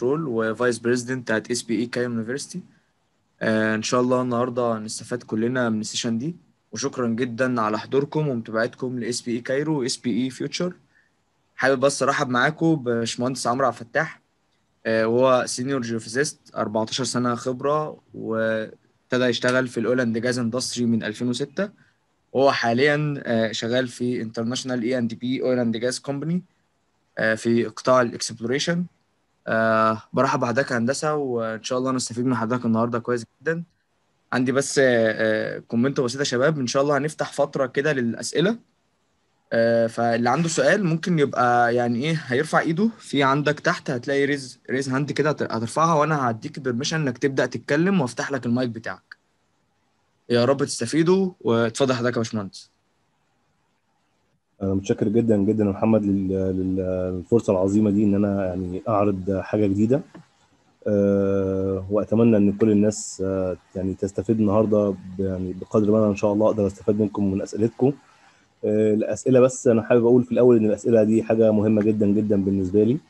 كنترول وفايس بريزيدنت بتاعت اس بي اي كايرو يونيفرستي ان شاء الله النهارده نستفاد كلنا من السيشن دي وشكرا جدا على حضوركم ومتابعتكم لاس بي اي كايرو واس بي اي فيوتشر حابب بس ارحب معاكم باشمهندس عمرو عبد الفتاح آه، وهو سينيور جيوفيزيست 14 سنه خبره وابتدى يشتغل في الاويل اند جاز اندستري من 2006 وهو حاليا آه، شغال في انترناشونال اي اند بي اويل اند جاز كومباني في قطاع الاكسبلوريشن أه برحب بحضرتك يا هندسه وان شاء الله نستفيد من حضرتك النهارده كويس جدا عندي بس أه كومنت بسيط يا شباب ان شاء الله هنفتح فتره كده للاسئله أه فاللي عنده سؤال ممكن يبقى يعني ايه هيرفع ايده في عندك تحت هتلاقي ريز ريز هاند كده هت- هترفعها وانا هديك بيرميشن انك تبدا تتكلم وافتح لك المايك بتاعك يا رب تستفيدوا واتفضل حضرتك يا باشمهندس أنا متشكر جدا جدا يا محمد لل- لل- للفرصة العظيمة دي إن أنا يعني أعرض حاجة جديدة أه وأتمنى إن كل الناس أه يعني تستفيد النهاردة ب- يعني بقدر ما أنا إن شاء الله أقدر أستفاد منكم من أسئلتكم أه الأسئلة بس أنا حابب أقول في الأول إن الأسئلة دي حاجة مهمة جدا جدا بالنسبة لي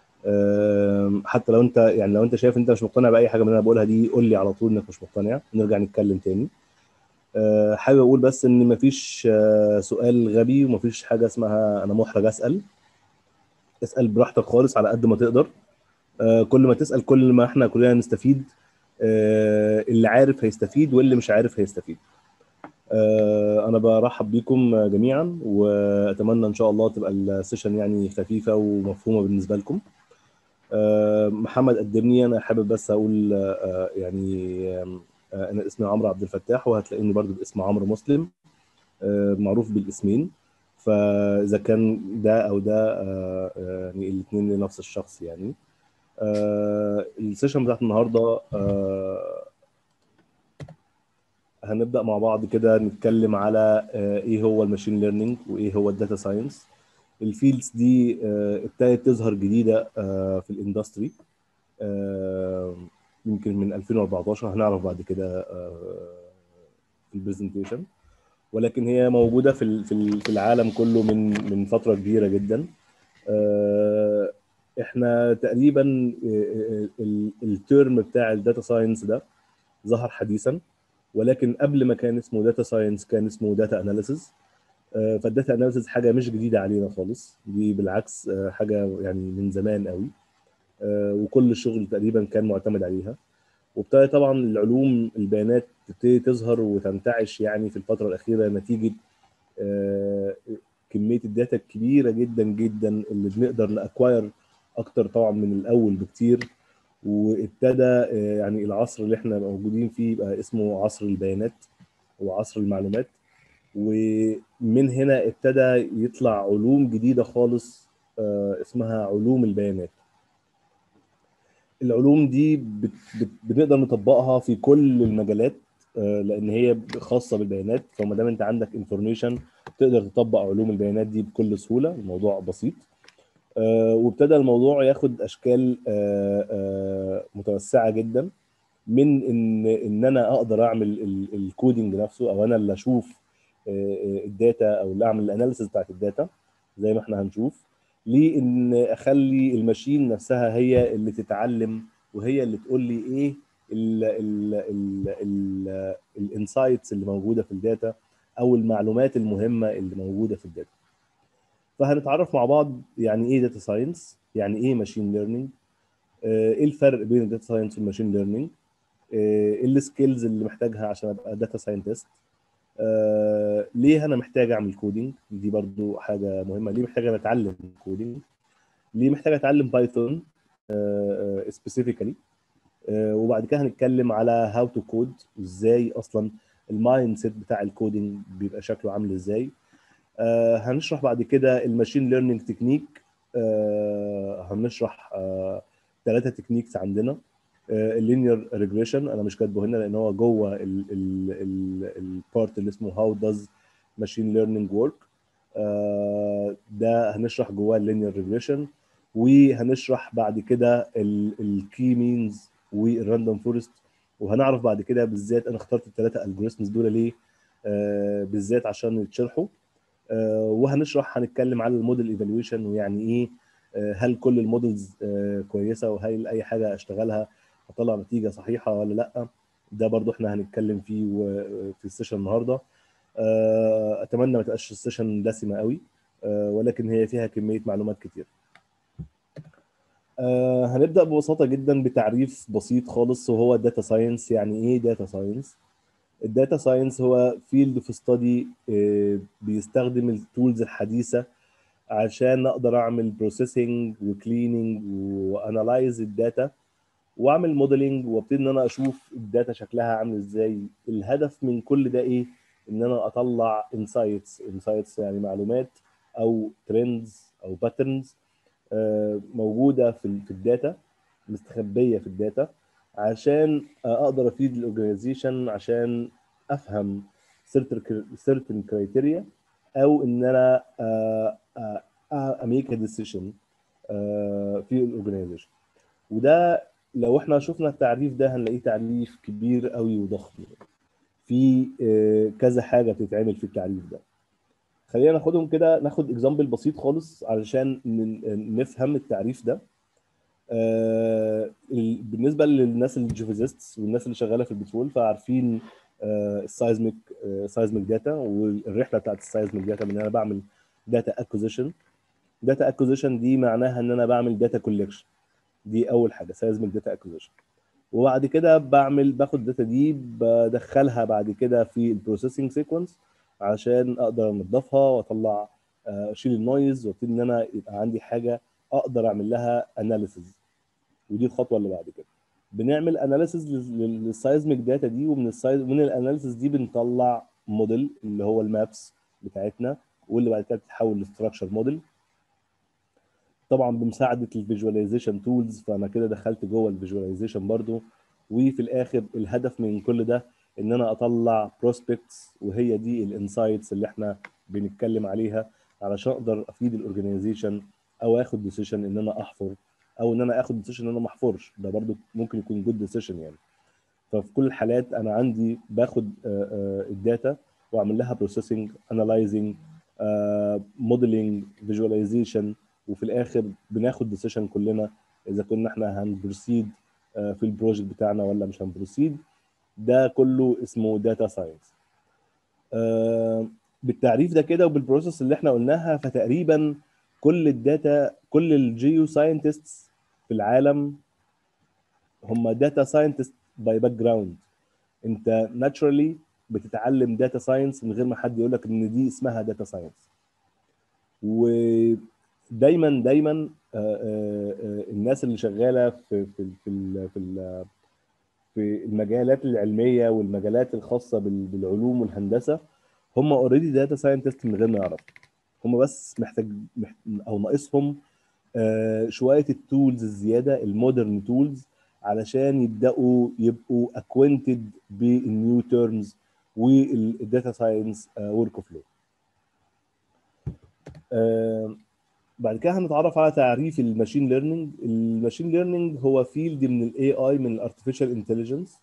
أه حتى لو أنت يعني لو أنت شايف أنت مش مقتنع بأي حاجة من اللي أنا بقولها دي قول لي على طول إنك مش مقتنع نرجع نتكلم تاني أه حابب أقول بس إن مفيش أه سؤال غبي ومفيش حاجة اسمها أنا محرج أسأل اسال براحتك خالص على قد ما تقدر آه، كل ما تسال كل ما احنا كلنا نستفيد آه، اللي عارف هيستفيد واللي مش عارف هيستفيد آه، انا برحب بيكم جميعا واتمنى ان شاء الله تبقى السيشن يعني خفيفه ومفهومه بالنسبه لكم آه، محمد قدمني انا حابب بس اقول آه، يعني آه، انا اسمي عمرو عبد الفتاح وهتلاقيني برضو باسم عمرو مسلم آه، معروف بالاسمين فاذا كان ده او ده آه، آه، يعني الاثنين لنفس الشخص يعني آه، السيشن بتاعت النهارده آه، هنبدا مع بعض كده نتكلم على آه، ايه هو الماشين ليرنينج وايه هو الداتا ساينس الفيلدز دي آه، ابتدت تظهر جديده آه، في الاندستري آه، يمكن من 2014 هنعرف بعد كده آه، في البرزنتيشن ولكن هي موجوده في ال- في ال- في العالم كله من من فتره كبيره جدا آه، احنا تقريبا آه، ال- الترم بتاع الداتا ساينس ده ظهر حديثا ولكن قبل ما كان اسمه داتا ساينس كان اسمه داتا اناليسز فالداتا اناليسز حاجه مش جديده علينا خالص دي بالعكس آه، حاجه يعني من زمان قوي آه، وكل الشغل تقريبا كان معتمد عليها وابتدى طبعا العلوم البيانات تبتدي تظهر وتنتعش يعني في الفتره الاخيره نتيجه آه، كميه الداتا الكبيره جدا جدا اللي بنقدر نأكواير اكتر طبعا من الاول بكتير وابتدى آه، يعني العصر اللي احنا موجودين فيه يبقى اسمه عصر البيانات وعصر المعلومات ومن هنا ابتدى يطلع علوم جديده خالص آه، اسمها علوم البيانات العلوم دي بت... بت... بنقدر نطبقها في كل المجالات آه، لان هي خاصه بالبيانات فما دام انت عندك انفورميشن تقدر تطبق علوم البيانات دي بكل سهوله الموضوع بسيط آه، وابتدى الموضوع ياخد اشكال آه، آه، متوسعه جدا من ان ان انا اقدر اعمل ال- الكودينج نفسه او انا اللي اشوف آه، آه، الداتا او اللي اعمل الاناليسيس بتاعت الداتا زي ما احنا هنشوف لان اخلي الماشين نفسها هي اللي تتعلم وهي اللي تقول لي ايه الانسايتس اللي موجوده في الداتا او المعلومات المهمه اللي موجوده في الداتا فهنتعرف مع بعض يعني ايه داتا ساينس يعني ايه ماشين ليرنينج ايه الفرق بين الداتا ساينس والماشين ليرنينج ايه السكيلز اللي محتاجها عشان ابقى داتا ساينتست آه، ليه انا محتاج اعمل كودينج دي برضو حاجه مهمه ليه محتاج انا اتعلم كودينج ليه محتاج اتعلم بايثون سبيسيفيكالي وبعد كده هنتكلم على هاو تو كود ازاي اصلا المايند سيت بتاع الكودينج بيبقى شكله عامل ازاي آه، هنشرح بعد كده الماشين ليرنينج تكنيك هنشرح ثلاثه تكنيكس عندنا اللينير ريجريشن انا مش كاتبه هنا لان هو جوه البارت اللي اسمه هاو داز ماشين ليرنينج ورك ده هنشرح جواه اللينير ريجريشن وهنشرح بعد كده الكي مينز والراندوم فورست وهنعرف بعد كده بالذات انا اخترت الثلاثه الجوريزمز دول ليه آه بالذات عشان يتشرحوا آه وهنشرح هنتكلم على الموديل ايفالويشن ويعني ايه آه، هل كل المودلز آه، كويسه وهل اي حاجه اشتغلها هطلع نتيجه صحيحه ولا لا ده برضو احنا هنتكلم فيه و- في السيشن النهارده آه، اتمنى ما تبقاش السيشن دسمه قوي آه، ولكن هي فيها كميه معلومات كتير آه، هنبدا ببساطه جدا بتعريف بسيط خالص وهو الداتا ساينس يعني ايه داتا ساينس الداتا ساينس هو فيلد في ستادي بيستخدم التولز الحديثه عشان اقدر اعمل بروسيسنج وكليننج وانالايز الداتا واعمل موديلنج وابتدي ان انا اشوف الداتا شكلها عامل ازاي الهدف من كل ده ايه ان انا اطلع انسايتس انسايتس يعني معلومات او ترندز او باترنز موجوده في ال- في الداتا مستخبيه في الداتا عشان اقدر افيد الاورجنايزيشن عشان افهم certain كرايتيريا او ان انا اميك ديسيشن في الاورجنايزيشن وده لو احنا شفنا التعريف ده هنلاقيه تعريف كبير قوي وضخم في آه، كذا حاجه بتتعمل في التعريف ده خلينا ناخدهم كده ناخد اكزامبل بسيط خالص علشان ن- نفهم التعريف ده آه، ال- بالنسبه للناس الجيوفيزيستس والناس اللي شغاله في البترول فعارفين السايزميك سايزميك داتا والرحله بتاعت السايزميك داتا من ان انا بعمل داتا اكوزيشن داتا اكوزيشن دي معناها ان انا بعمل داتا كولكشن دي اول حاجه سايزميك داتا اكوزيشن وبعد كده بعمل باخد الداتا دي بدخلها بعد كده في البروسيسنج سيكونس عشان اقدر انضفها واطلع آه، اشيل النويز وابتدي ان انا يبقى عندي حاجه اقدر اعمل لها اناليسز ودي الخطوه اللي بعد كده بنعمل اناليسز للسايزميك داتا دي ومن السايز من الاناليسز دي بنطلع موديل اللي هو المابس بتاعتنا واللي بعد كده بتتحول لستراكشر موديل طبعا بمساعده الفيجواليزيشن تولز فانا كده دخلت جوه الفيجواليزيشن برضو وفي الاخر الهدف من كل ده ان انا اطلع بروسبكتس وهي دي الانسايتس اللي احنا بنتكلم عليها علشان اقدر افيد الاورجنايزيشن او اخد ديسيشن ان انا احفر او ان انا اخد ديسيشن ان انا ما احفرش ده برضو ممكن يكون جود ديسيشن يعني ففي كل الحالات انا عندي باخد آه، آه، الداتا واعمل لها بروسيسنج انالايزنج موديلنج فيجواليزيشن وفي الاخر بناخد ديسيشن كلنا اذا كنا احنا هنبروسيد في البروجكت بتاعنا ولا مش هنبروسيد ده كله اسمه داتا ساينس بالتعريف ده كده وبالبروسيس اللي احنا قلناها فتقريبا كل الداتا كل الجيو ساينتستس في العالم هم داتا ساينتست باي باك جراوند انت ناتشرالي بتتعلم داتا ساينس من غير ما حد يقول لك ان دي اسمها داتا ساينس ودايما دايما آه، آه، آه، الناس اللي شغاله في في في ال- في ال- في المجالات العلميه والمجالات الخاصه بال- بالعلوم والهندسه هم اوريدي داتا ساينتست من غير ما يعرفوا هم بس محتاج محت... او ناقصهم آه، شويه التولز الزياده المودرن تولز علشان يبداوا يبقوا اكوينتد بالنيو تيرمز والداتا ساينس ورك فلو بعد كده هنتعرف على تعريف الماشين ليرنينج الماشين ليرنينج هو فيلد من الاي اي من الارتفيشال انتليجنس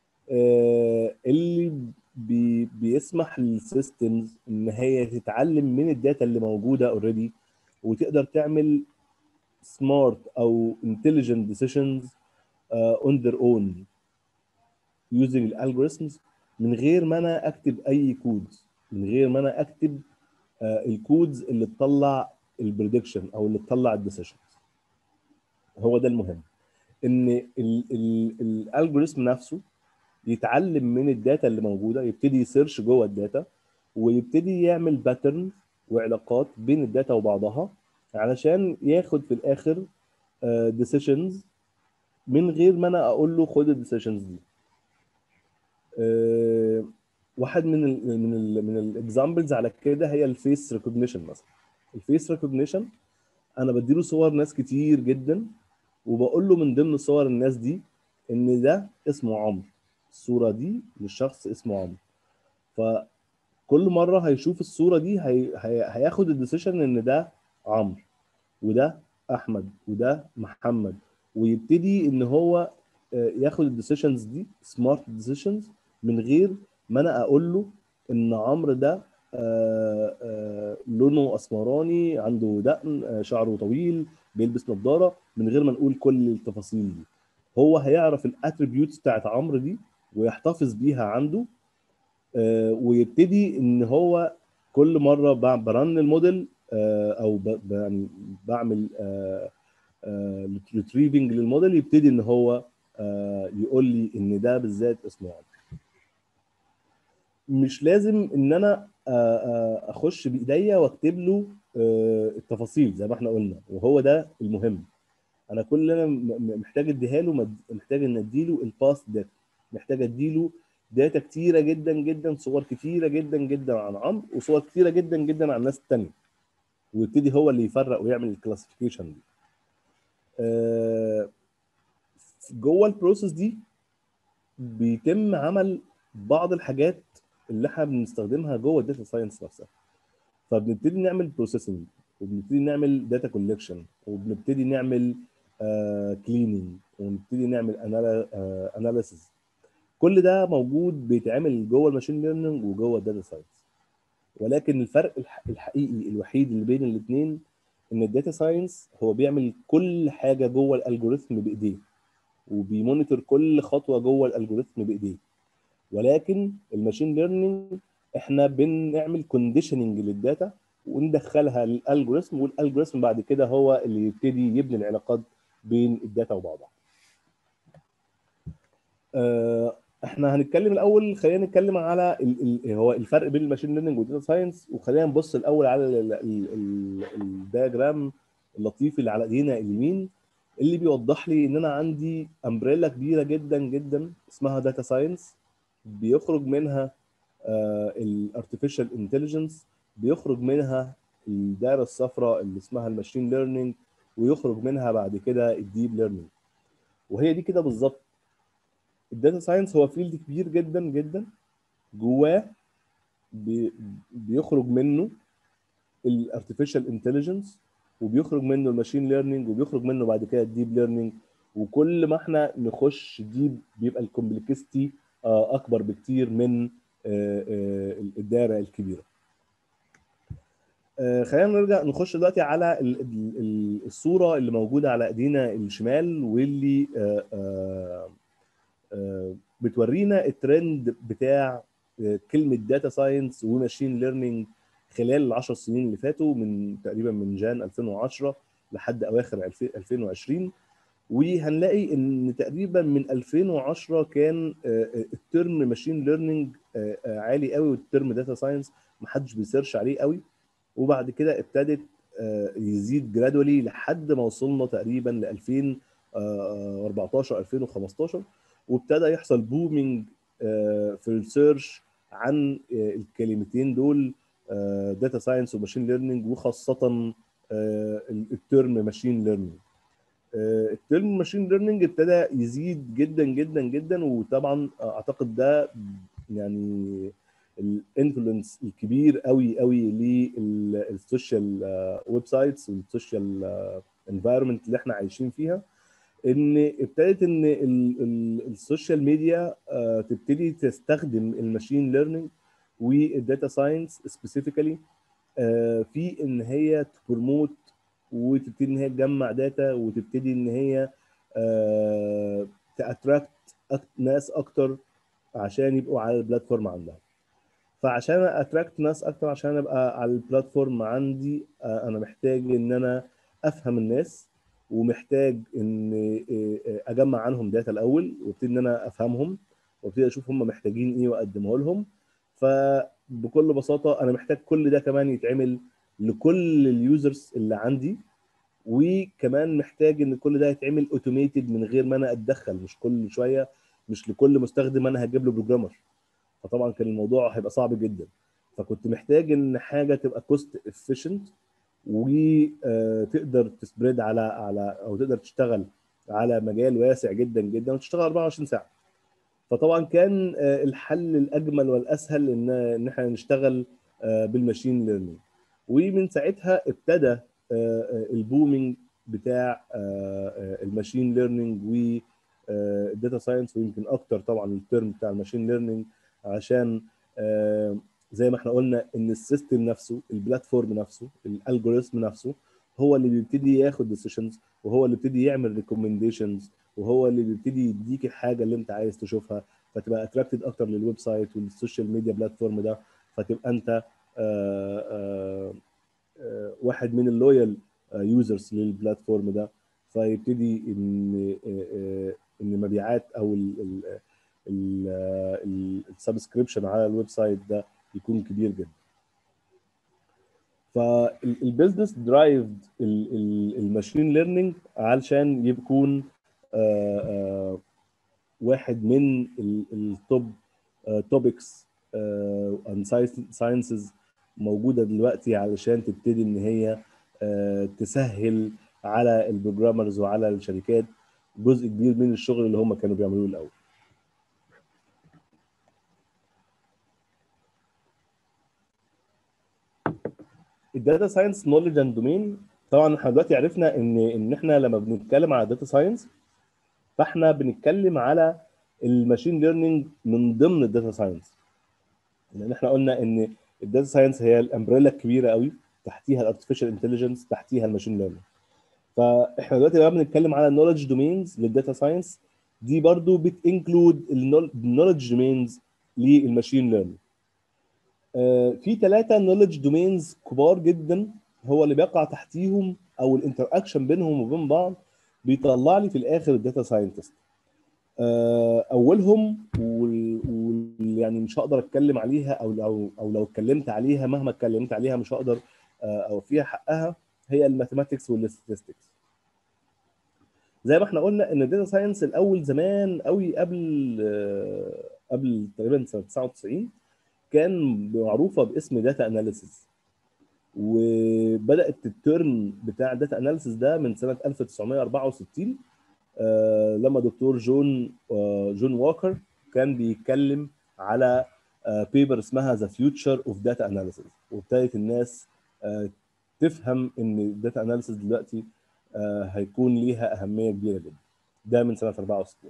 اللي بي بيسمح للسيستمز ان هي تتعلم من الداتا اللي موجوده اوريدي وتقدر تعمل سمارت او intelligent decisions uh, on their own using الالجوريثمز من غير ما انا اكتب اي كود من غير ما انا اكتب uh, الكودز اللي تطلع البريدكشن او اللي تطلع الديسيشنز هو ده المهم ان الالجوريثم نفسه يتعلم من الداتا اللي موجوده يبتدي يسيرش جوه الداتا ويبتدي يعمل باترن وعلاقات بين الداتا وبعضها علشان ياخد في الاخر ديسيشنز من غير ما انا اقول له خد الديسيشنز دي آه، واحد من ال من ال من الاكزامبلز على كده هي الفيس ريكوجنيشن مثلا الفيس ريكوجنيشن انا بديله صور ناس كتير جدا وبقول له من ضمن صور الناس دي ان ده اسمه عمرو الصوره دي للشخص اسمه عمرو فكل مره هيشوف الصوره دي هي هي هياخد الديسيشن ان ده عمرو وده احمد وده محمد ويبتدي ان هو آه، ياخد الديسيشنز دي سمارت ديسيشنز من غير ما انا اقول له ان عمرو ده آه، آه، لونه اسمراني عنده دقن آه، شعره طويل بيلبس نظاره من غير ما نقول كل التفاصيل دي هو هيعرف الاتريبيوتس بتاعت عمرو دي ويحتفظ بيها عنده آه، ويبتدي ان هو كل مره ب- برن الموديل آه، او ب- ب- يعني بعمل ريتريفنج للموديل يبتدي ان هو آه، يقول لي ان ده بالذات اسمه عمرو مش لازم ان انا آه، آه، اخش بايديا واكتب له آه، التفاصيل زي ما احنا قلنا وهو ده المهم انا كل اللي انا م- م- محتاج اديها له مد- محتاج ان اديله الباست داتا محتاج اديله داتا كتيره جدا جدا صور كتيره جدا جدا عن عمرو وصور كتيره جدا جدا عن الناس التانيه ويبتدي هو اللي يفرق ويعمل الكلاسيفيكيشن دي آه، جوه البروسيس دي بيتم عمل بعض الحاجات اللي احنا بنستخدمها جوه الداتا ساينس نفسها فبنبتدي نعمل بروسيسنج وبنبتدي نعمل داتا كولكشن وبنبتدي نعمل كليننج ونبتدي نعمل اناليسيز كل ده موجود بيتعمل جوه الماشين ليرنينج وجوه الداتا ساينس ولكن الفرق الح- الحقيقي الوحيد اللي بين الاثنين ان الداتا ساينس هو بيعمل كل حاجه جوه الالجوريثم بايديه وبيمونيتور كل خطوه جوه الالجوريثم بايديه ولكن الماشين ليرنينج احنا بنعمل كونديشننج للداتا وندخلها للالجوريثم والالجوريثم بعد كده هو اللي يبتدي يبني العلاقات بين الداتا وبعضها آه، احنا هنتكلم الاول خلينا نتكلم على ال ال هو الفرق بين الماشين ليرنينج والداتا ساينس وخلينا نبص الاول على ال- ال- ال- الدياجرام اللطيف اللي على ايدينا اليمين اللي بيوضح لي ان انا عندي امبريلا كبيره جدا جدا اسمها داتا ساينس بيخرج منها الارتفيشال انتليجنس بيخرج منها الدائره الصفراء اللي اسمها الماشين ليرنينج ويخرج منها بعد كده الديب ليرنينج وهي دي كده بالظبط الداتا ساينس هو فيلد كبير جدا جدا جواه بي- بيخرج منه الارتفيشال انتليجنس وبيخرج منه الماشين ليرنينج وبيخرج منه بعد كده الديب ليرنينج وكل ما احنا نخش ديب بيبقى الكومبلكستي اكبر بكتير من آه، آه، الدائره الكبيره آه، خلينا نرجع نخش دلوقتي على ال- ال- ال- الصوره اللي موجوده على ايدينا الشمال واللي آه، آه، آه، بتورينا الترند بتاع آه، كلمه داتا ساينس وماشين ليرنينج خلال العشر سنين اللي فاتوا من تقريبا من جان 2010 لحد اواخر 2020 وهنلاقي ان تقريبا من 2010 كان آه، آه، الترم ماشين ليرنينج عالي قوي والترم داتا ساينس محدش بيسيرش عليه قوي وبعد كده ابتدت آه، يزيد جرادولي لحد ما وصلنا تقريبا ل 2014 2015 وابتدى يحصل بومينج في السيرش عن آه، الكلمتين دول داتا ساينس وماشين ليرنينج وخاصه آه، الترم ماشين ليرنينج الترم ماشين ليرنينج ابتدى يزيد جدا جدا جدا وطبعا اعتقد ده يعني الانفلونس الكبير قوي قوي للسوشيال ويب سايتس والسوشيال انفايرمنت اللي احنا عايشين فيها ان ابتدت ان ال- ال- السوشيال ميديا آه، تبتدي تستخدم الماشين ليرنينج والداتا ساينس سبيسيفيكالي في ان هي تبروموت وتبتدي ان هي تجمع داتا وتبتدي ان هي تاتراكت ناس اكتر عشان يبقوا على البلاتفورم عندها فعشان اتراكت ناس اكتر عشان ابقى على البلاتفورم عندي آه، انا محتاج ان انا افهم الناس ومحتاج ان آه، آه، اجمع عنهم داتا الاول وابتدي ان انا افهمهم وابتدي اشوف هم محتاجين ايه واقدمه لهم فبكل بساطه انا محتاج كل ده كمان يتعمل لكل اليوزرز اللي عندي وكمان محتاج ان كل ده يتعمل اوتوميتد من غير ما انا اتدخل مش كل شويه مش لكل مستخدم انا هجيب له بروجرامر فطبعا كان الموضوع هيبقى صعب جدا فكنت محتاج ان حاجه تبقى كوست افيشنت وتقدر تسبريد على على او تقدر تشتغل على مجال واسع جدا جدا وتشتغل 24 ساعه فطبعا كان آه، الحل الاجمل والاسهل ان ان احنا نشتغل آه، بالماشين ليرنينج ومن ساعتها ابتدى آه، آه، البومينج بتاع آه، آه، الماشين ليرنينج والداتا ساينس ويمكن اكتر طبعا الترم بتاع الماشين ليرنينج عشان آه، زي ما احنا قلنا ان السيستم نفسه البلاتفورم نفسه الالجوريثم نفسه هو اللي بيبتدي ياخد ديسيشنز وهو اللي بيبتدي يعمل ريكومنديشنز وهو اللي بيبتدي يديك الحاجه اللي انت عايز تشوفها فتبقى اتراكتد اكتر للويب سايت والسوشيال ميديا بلاتفورم ده فتبقى انت آآ آآ آآ واحد من اللويال يوزرز للبلاتفورم ده فيبتدي ان ان مبيعات او السبسكريبشن على الويب سايت ده يكون كبير جدا فالبيزنس درايفد الماشين ليرنينج علشان يكون واحد من التوب توبكس اند ساينسز موجوده دلوقتي علشان تبتدي ان هي تسهل على البروجرامرز وعلى الشركات جزء كبير من الشغل اللي هم كانوا بيعملوه الاول الداتا ساينس نولج اند دومين طبعا احنا دلوقتي عرفنا ان ان احنا لما بنتكلم على داتا ساينس فاحنا بنتكلم على الماشين ليرنينج من ضمن الداتا ساينس لان احنا قلنا ان الداتا ساينس هي الامبريلا الكبيره قوي تحتيها الارتفيشال انتليجنس تحتيها الماشين ليرنينج فاحنا دلوقتي بقى بنتكلم على النولج دومينز للداتا ساينس دي برضو بتنكلود النولج دومينز للماشين ليرنينج في ثلاثه نولج دومينز كبار جدا هو اللي بيقع تحتيهم او الانتر اكشن بينهم وبين بعض بيطلع لي في الاخر الداتا ساينتست اولهم واللي يعني مش هقدر اتكلم عليها او لو او لو اتكلمت عليها مهما اتكلمت عليها مش هقدر اوفيها حقها هي الماثيماتكس والستاتستكس زي ما احنا قلنا ان الداتا ساينس الاول زمان قوي قبل قبل تقريبا سنه 99 كان معروفه باسم داتا اناليسيس وبدات الترم بتاع الداتا اناليسيس ده من سنه 1964 آه لما دكتور جون آه جون واكر كان بيتكلم على آه بيبر اسمها ذا فيوتشر اوف داتا اناليسيس وابتدت الناس تفهم ان الداتا اناليسيس دلوقتي هيكون ليها اهميه كبيره جدا ده من سنه 64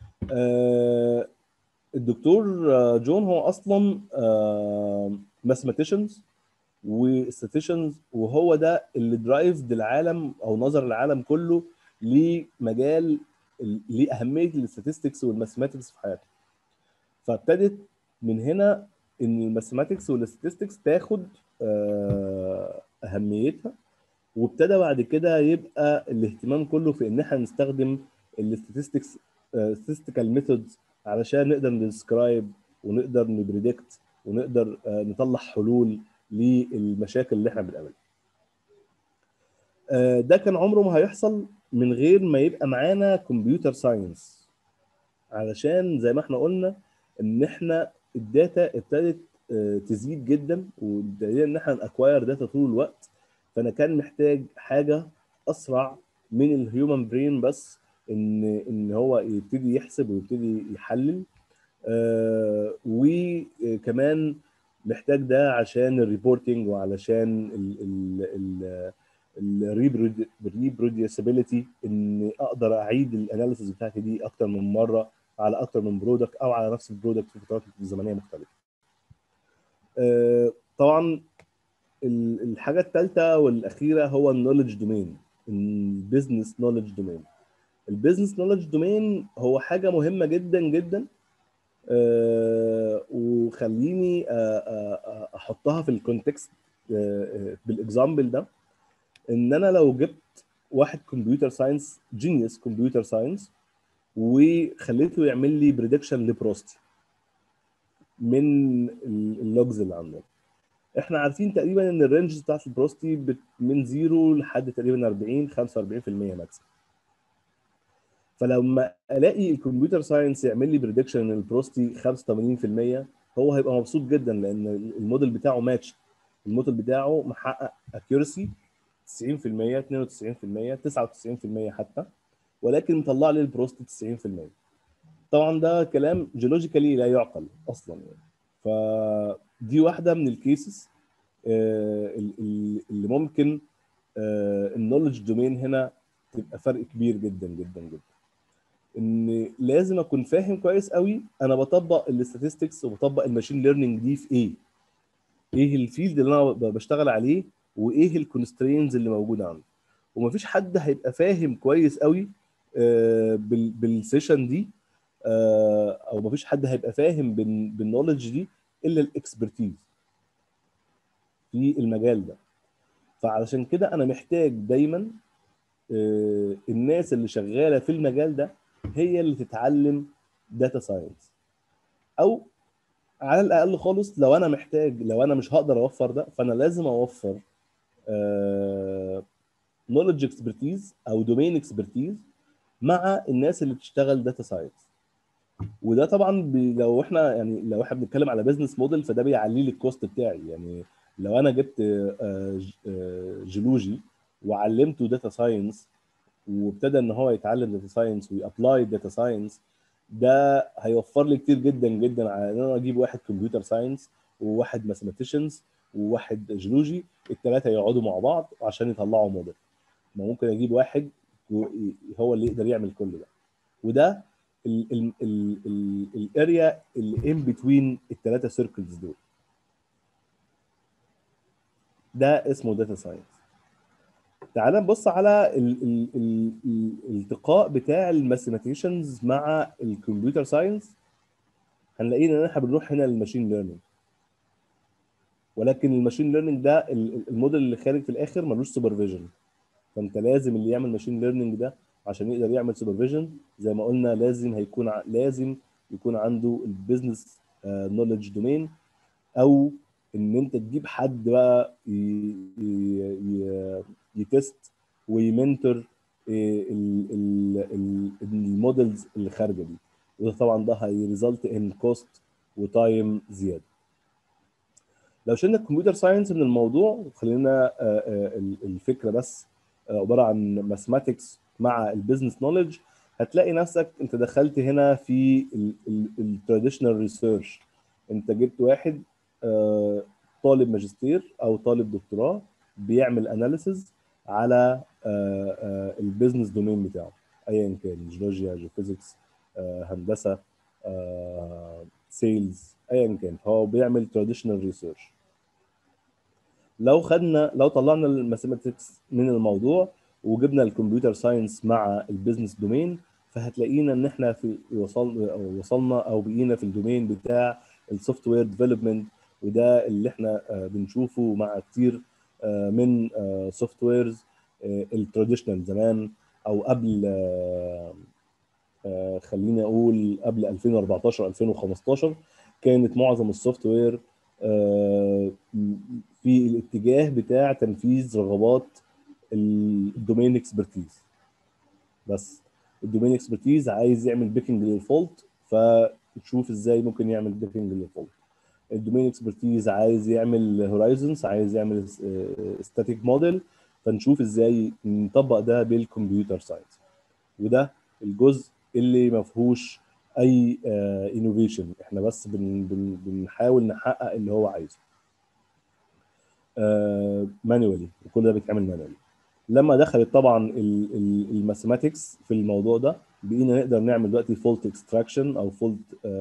الدكتور جون هو اصلا ماثيماتيشنز وستاتيشنز وهو ده اللي درايف العالم او نظر العالم كله لمجال لاهميه الاستاتستكس والماثيماتكس في حياته فابتدت من هنا ان الماثيماتكس والاستاتستكس تاخد اهميتها وابتدى بعد كده يبقى الاهتمام كله في ان احنا نستخدم الاستاتستكس statistical ميثودز علشان نقدر ندسكرايب ونقدر نبريدكت ونقدر نطلع حلول للمشاكل اللي احنا بنقابلها. ده كان عمره ما هيحصل من غير ما يبقى معانا كمبيوتر ساينس علشان زي ما احنا قلنا ان احنا الداتا ابتدت تزيد جدا وابتدينا ان احنا ناكواير داتا طول الوقت فانا كان محتاج حاجه اسرع من الهيومن برين بس ان ان هو يبتدي يحسب ويبتدي يحلل آه وكمان محتاج ده عشان الريبورتنج وعلشان الريبروديوسيبيليتي ان اقدر اعيد الاناليسيس بتاعتي دي اكتر من مره على اكتر من برودكت او على نفس البرودكت في فترات زمنيه مختلفه. آه طبعا الحاجه الثالثه والاخيره هو النولج دومين البيزنس نولج دومين البيزنس نولج دومين هو حاجه مهمه جدا جدا أه وخليني أه احطها في الكونتكست أه بالاكزامبل ده ان انا لو جبت واحد كمبيوتر ساينس جينيوس كمبيوتر ساينس وخليته يعمل لي بريدكشن لبروستي من اللوجز اللي عندنا احنا عارفين تقريبا ان الرينج بتاعت البروستي من زيرو لحد تقريبا 40 45% ماكسيمم فلما الاقي الكمبيوتر ساينس يعمل لي بريدكشن البروستي 85% هو هيبقى مبسوط جدا لان الموديل بتاعه ماتش الموديل بتاعه محقق اكيورسي 90% 92% 99% حتى ولكن مطلع لي البروستي 90% طبعا ده كلام جيولوجيكالي لا يعقل اصلا يعني فدي واحده من الكيسز اللي ممكن النولج دومين هنا تبقى فرق كبير جدا جدا جدا ان لازم اكون فاهم كويس قوي انا بطبق الاستاتستكس وبطبق الماشين ليرنينج دي في ايه ايه الفيلد اللي انا ب- بشتغل عليه وايه الكونسترينز اللي موجوده عندي ومفيش حد هيبقى فاهم كويس قوي آه، بال- بالسيشن دي آه، او مفيش حد هيبقى فاهم بال- بالنولج دي الا الاكسبرتيز في المجال ده فعلشان كده انا محتاج دايما آه، الناس اللي شغاله في المجال ده هي اللي تتعلم داتا ساينس او على الاقل خالص لو انا محتاج لو انا مش هقدر اوفر ده فانا لازم اوفر نولج اكسبرتيز او دومين اكسبرتيز مع الناس اللي بتشتغل داتا ساينس وده طبعا بي لو احنا يعني لو احنا بنتكلم على بزنس موديل فده بيعلي لي الكوست بتاعي يعني لو انا جبت آه، ج- آه، جيولوجي وعلمته داتا ساينس وابتدى ان هو يتعلم داتا ساينس ويابلاي داتا ساينس ده هيوفر لي كتير جدا جدا على ان انا اجيب واحد كمبيوتر ساينس وواحد ماثيماتيشنز وواحد جيولوجي الثلاثه يقعدوا مع بعض عشان يطلعوا موديل ما ممكن اجيب واحد و- هو اللي يقدر يعمل كل ده وده الاريا اللي ان بتوين الثلاثه سيركلز دول ده اسمه داتا ساينس تعال نبص على ال ال ال ال الالتقاء بتاع الماثيماتيشنز مع الكمبيوتر ساينس هنلاقينا ان احنا بنروح هنا للماشين ليرنينج ولكن الماشين ليرنينج ده ال- ال- الموديل اللي خارج في الاخر ملوش سوبرفيجن فانت لازم اللي يعمل ماشين ليرنينج ده عشان يقدر يعمل سوبرفيجن زي ما قلنا لازم هيكون ع- لازم يكون عنده البيزنس نولج دومين او ان انت تجيب حد بقى ي- ي- ي- يتست ويمنتور ال- ال- ال- المودلز اللي خارجه دي وده طبعا ده هيريزلت ان كوست وتايم زياده لو شلنا الكمبيوتر ساينس من الموضوع خلينا آه، آه، ال- الفكره بس آه، عباره عن ماثماتكس مع البيزنس نولج هتلاقي نفسك انت دخلت هنا في التراديشنال ريسيرش انت جبت واحد آه، طالب ماجستير او طالب دكتوراه بيعمل اناليسز على البيزنس دومين بتاعه ايا كان جيولوجيا جيوفيزيكس هندسه سيلز ايا كان هو بيعمل تراديشنال ريسيرش لو خدنا لو طلعنا الماثيماتكس من الموضوع وجبنا الكمبيوتر ساينس مع البيزنس دومين فهتلاقينا ان احنا في وصل أو وصلنا او بقينا في الدومين بتاع السوفت وير ديفلوبمنت وده اللي احنا آه، بنشوفه مع كتير آه، من سوفت ويرز التراديشنال زمان او قبل آه، آه، خليني اقول قبل 2014 2015 كانت معظم السوفت وير آه، في الاتجاه بتاع تنفيذ رغبات الدومين اكسبرتيز بس الدومين اكسبرتيز عايز يعمل بيكنج للفولت فشوف ازاي ممكن يعمل بيكنج للفولت الدومين اكسبرتيز عايز يعمل هورايزونز عايز يعمل ستاتيك موديل فنشوف ازاي نطبق ده بالكمبيوتر ساينس وده الجزء اللي ما فيهوش اي انوفيشن احنا بس بن بن بنحاول نحقق اللي هو عايزه مانوالي وكل ده بيتعمل مانوالي لما دخلت طبعا الماثيماتكس في الموضوع ده بقينا نقدر نعمل دلوقتي فولت اكستراكشن او فولت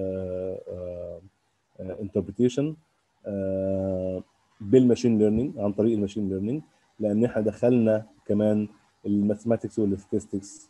انتربريتيشن بالماشين ليرنينج عن طريق الماشين ليرنينج لان احنا دخلنا كمان الماثيماتكس والستاتستكس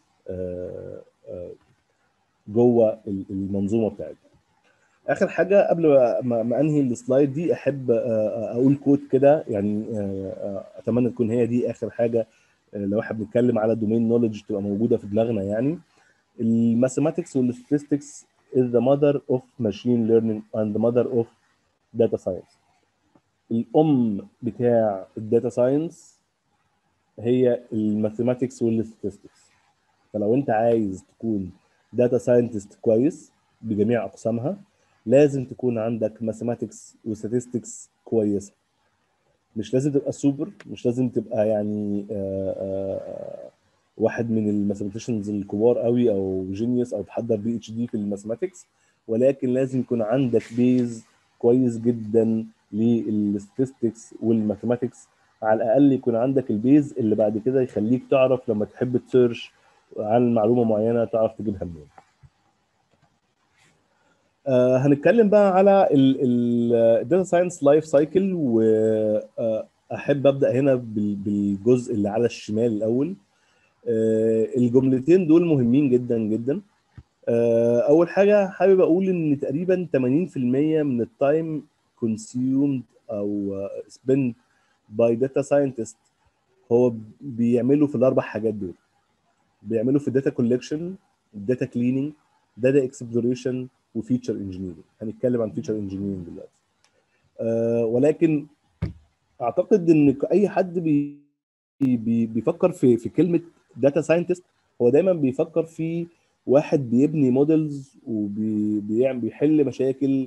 جوه المنظومه بتاعتنا اخر حاجه قبل ما ما انهي السلايد دي احب آه، اقول كود كده يعني آه، آه، اتمنى تكون هي دي اخر حاجه آه، لو احنا بنتكلم على دومين نولج تبقى موجوده في دماغنا يعني الماثيماتكس والستاتستكس is the mother of machine learning and the mother of data science الام بتاع الداتا ساينس هي الماثيماتكس والستاتستكس فلو انت عايز تكون داتا ساينتست كويس بجميع اقسامها لازم تكون عندك ماثيماتكس وستاتستكس كويسه مش لازم تبقى سوبر مش لازم تبقى يعني آآ آآ واحد من الماثيماتيشنز الكبار قوي او جينيوس او تحضر بي اتش دي في الماثيماتكس ولكن لازم يكون عندك بيز كويس جدا للستاتستكس والماثيماتكس على الاقل يكون عندك البيز اللي بعد كده يخليك تعرف لما تحب تسيرش عن معلومه معينه تعرف تجيبها منين آه هنتكلم بقى على الداتا ساينس لايف سايكل واحب ابدا هنا بال- بالجزء اللي على الشمال الاول آه الجملتين دول مهمين جدا جدا آه اول حاجه حابب اقول ان تقريبا 80% من التايم consumed او spent by data scientist هو بيعملوا في الاربع حاجات دول بيعملوا في الداتا كولكشن الداتا كليننج داتا اكسبلوريشن وفيتشر انجينيرنج هنتكلم عن فيتشر انجينيرنج دلوقتي آه ولكن اعتقد ان اي حد بي بي بيفكر في في كلمه داتا ساينتست هو دايما بيفكر في واحد بيبني موديلز وبيعمل بيحل مشاكل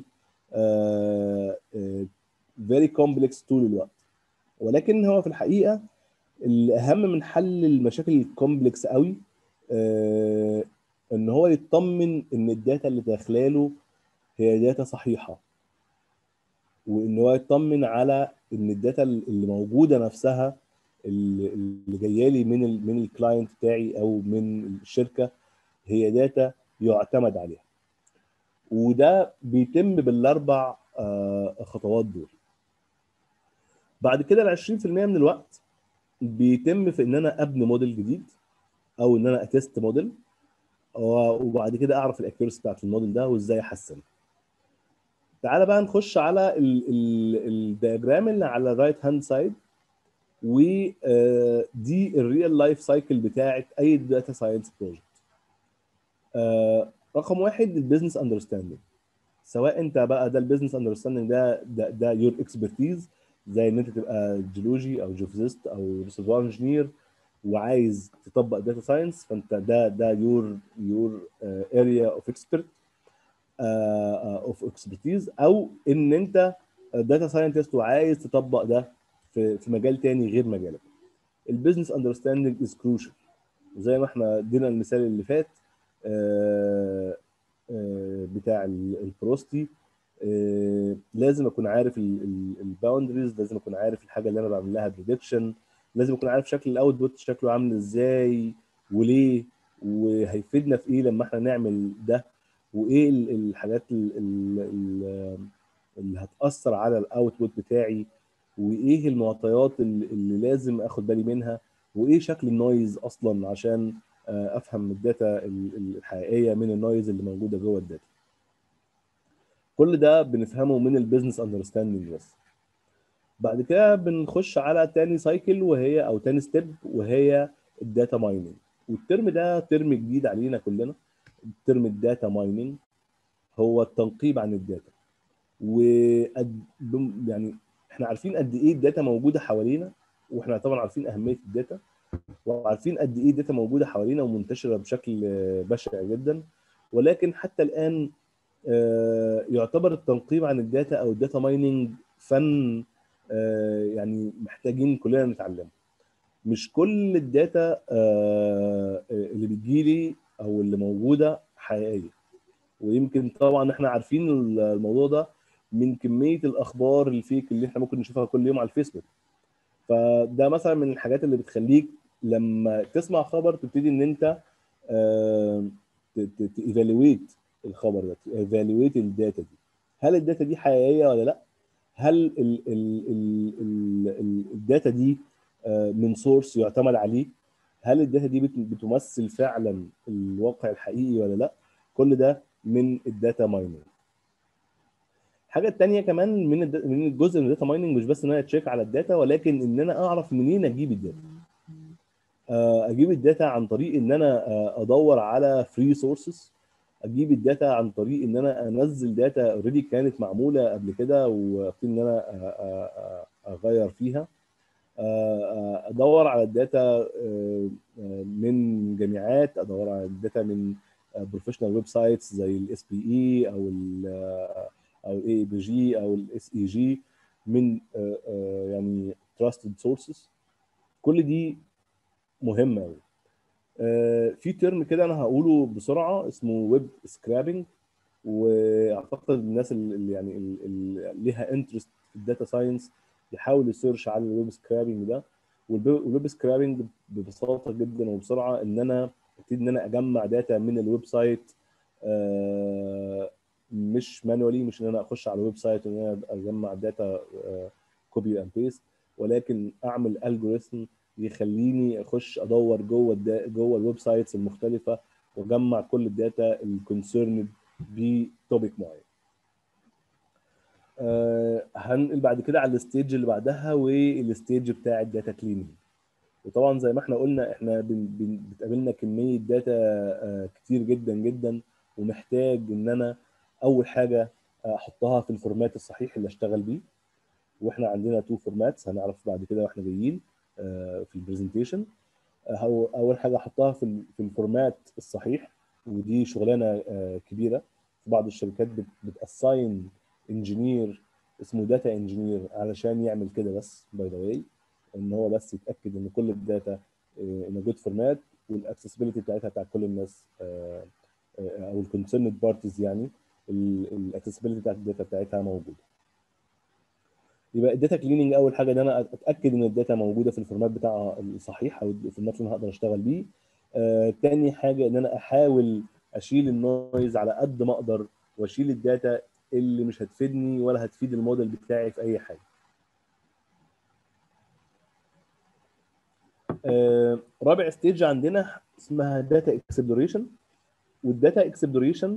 فيري كومبلكس طول الوقت ولكن هو في الحقيقه الاهم من حل المشاكل الكومبلكس قوي آه، ان هو يطمن ان الداتا اللي داخلاله هي داتا صحيحه وان هو يطمن على ان الداتا اللي موجوده نفسها اللي اللي جايه لي من ال من الكلاينت بتاعي او من الشركه هي داتا يعتمد عليها وده بيتم بالاربع آه، خطوات دول بعد كده ال 20% من الوقت بيتم في ان انا ابني موديل جديد او ان انا اتست موديل وبعد كده اعرف الاكيورسي بتاعت الموديل ده وازاي احسن تعالى بقى نخش على الدياجرام اللي على الرايت هاند سايد ودي الريال لايف سايكل بتاعت اي داتا ساينس بروجكت رقم واحد البيزنس اندرستاندينج سواء انت بقى ده البيزنس اندرستاندينج ده ده ده يور اكسبرتيز زي ان انت تبقى جيولوجي او جيوفيزيست او ريسيرفوار انجينير وعايز تطبق داتا ساينس فانت ده ده يور يور اريا اوف اكسبرت اوف اكسبرتيز او ان انت داتا ساينتست وعايز تطبق ده في في مجال تاني غير مجالك البيزنس اندرستاندينج از كروشال زي ما احنا ادينا المثال اللي فات آه، آه، بتاع ال- البروستي آه، لازم اكون عارف الباوندريز لازم اكون عارف الحاجه اللي انا بعمل لها بريدكشن لازم اكون عارف شكل الاوتبوت شكله عامل ازاي وليه وهيفيدنا في ايه لما احنا نعمل ده وايه ال- الحاجات ال- ال- ال- اللي هتاثر على الاوتبوت بتاعي وايه المعطيات اللي اللي لازم اخد بالي منها وايه شكل النويز اصلا عشان آه، افهم الداتا ال- الحقيقيه من النويز اللي موجوده جوه الداتا كل ده بنفهمه من البيزنس اندرستاندينج بس بعد كده بنخش على تاني سايكل وهي او تاني ستيب وهي الداتا مايننج والترم ده ترم جديد علينا كلنا ترم الداتا مايننج هو التنقيب عن الداتا و يعني احنا عارفين قد ايه الداتا موجوده حوالينا واحنا طبعا عارفين اهميه الداتا وعارفين قد ايه الداتا موجوده حوالينا ومنتشره بشكل بشع جدا ولكن حتى الان آه، يعتبر التنقيب عن الداتا او الداتا مايننج فن آه، يعني محتاجين كلنا نتعلمه مش كل الداتا آه، اللي بتجيلي او اللي موجوده حقيقيه ويمكن طبعا احنا عارفين الموضوع ده من كميه الاخبار الفيك اللي احنا ممكن نشوفها كل يوم على الفيسبوك فده مثلا من الحاجات اللي بتخليك لما تسمع خبر تبتدي ان انت تيفالويت الخبر ده تيفالويت الداتا دي هل الداتا دي حقيقيه ولا لا هل ال ال ال ال ال الداتا دي آه، من سورس يعتمد عليه هل الداتا دي بت- بتمثل فعلا الواقع الحقيقي ولا لا كل ده من الداتا مايننج الحاجه الثانيه كمان من الد- من الجزء من الداتا مايننج مش بس ان انا اتشيك على الداتا ولكن ان انا اعرف منين اجيب الداتا آه، اجيب الداتا عن طريق ان انا آه، ادور على فري سورسز اجيب الداتا عن طريق ان انا انزل داتا اوريدي كانت معموله قبل كده وابتدي ان انا آه، آه، آه، اغير فيها آه، آه، ادور على الداتا آه، آه، من جامعات ادور على الداتا من بروفيشنال ويب سايتس زي الاس بي اي او ال او الاي بي جي او الاس اي جي من آه، آه، يعني تراستد سورسز كل دي مهمه قوي في ترم كده انا هقوله بسرعه اسمه ويب سكرابنج واعتقد الناس اللي يعني اللي ليها انترست في الداتا ساينس يحاول يسيرش على الويب سكرابنج ده والويب سكرابنج ببساطه جدا وبسرعه ان انا ابتدي ان انا اجمع داتا من الويب سايت آه، مش مانوالي مش ان انا اخش على الويب سايت وان انا اجمع داتا كوبي اند بيست ولكن اعمل الجوريثم يخليني اخش ادور جوه الدا- جوه الويب سايتس المختلفه واجمع كل الداتا الكونسيرند بتوبيك معين آه، هنقل بعد كده على الستيج اللي بعدها والستيج بتاع الداتا كليننج وطبعا زي ما احنا قلنا احنا بن- بن- بتقابلنا كميه داتا آه، كتير جدا جدا ومحتاج ان انا اول حاجه احطها في الفورمات الصحيح اللي اشتغل بيه واحنا عندنا تو فورماتس هنعرف بعد كده واحنا جايين آه، في البرزنتيشن اول حاجه احطها في ال- في الفورمات الصحيح ودي شغلانه آه، كبيره في بعض الشركات بتاساين انجينير اسمه داتا انجينير علشان يعمل كده بس باي ذا واي ان هو بس يتاكد ان كل الداتا ان جود فورمات والاكسسبيلتي بتاعتها بتاع كل الناس آه، آه، او الكونسيرند بارتيز يعني الاكسسبيلتي بتاعت الداتا بتاعتها موجوده يبقى الداتا كليننج اول حاجه ان انا اتاكد ان الداتا موجوده في الفورمات بتاعها الصحيح او الفورمات اللي انا هقدر اشتغل بيه آه، تاني حاجه ان انا احاول اشيل النويز على قد ما اقدر واشيل الداتا اللي مش هتفيدني ولا هتفيد الموديل بتاعي في اي حاجه آه، رابع ستيج عندنا اسمها داتا اكسبلوريشن والداتا اكسبلوريشن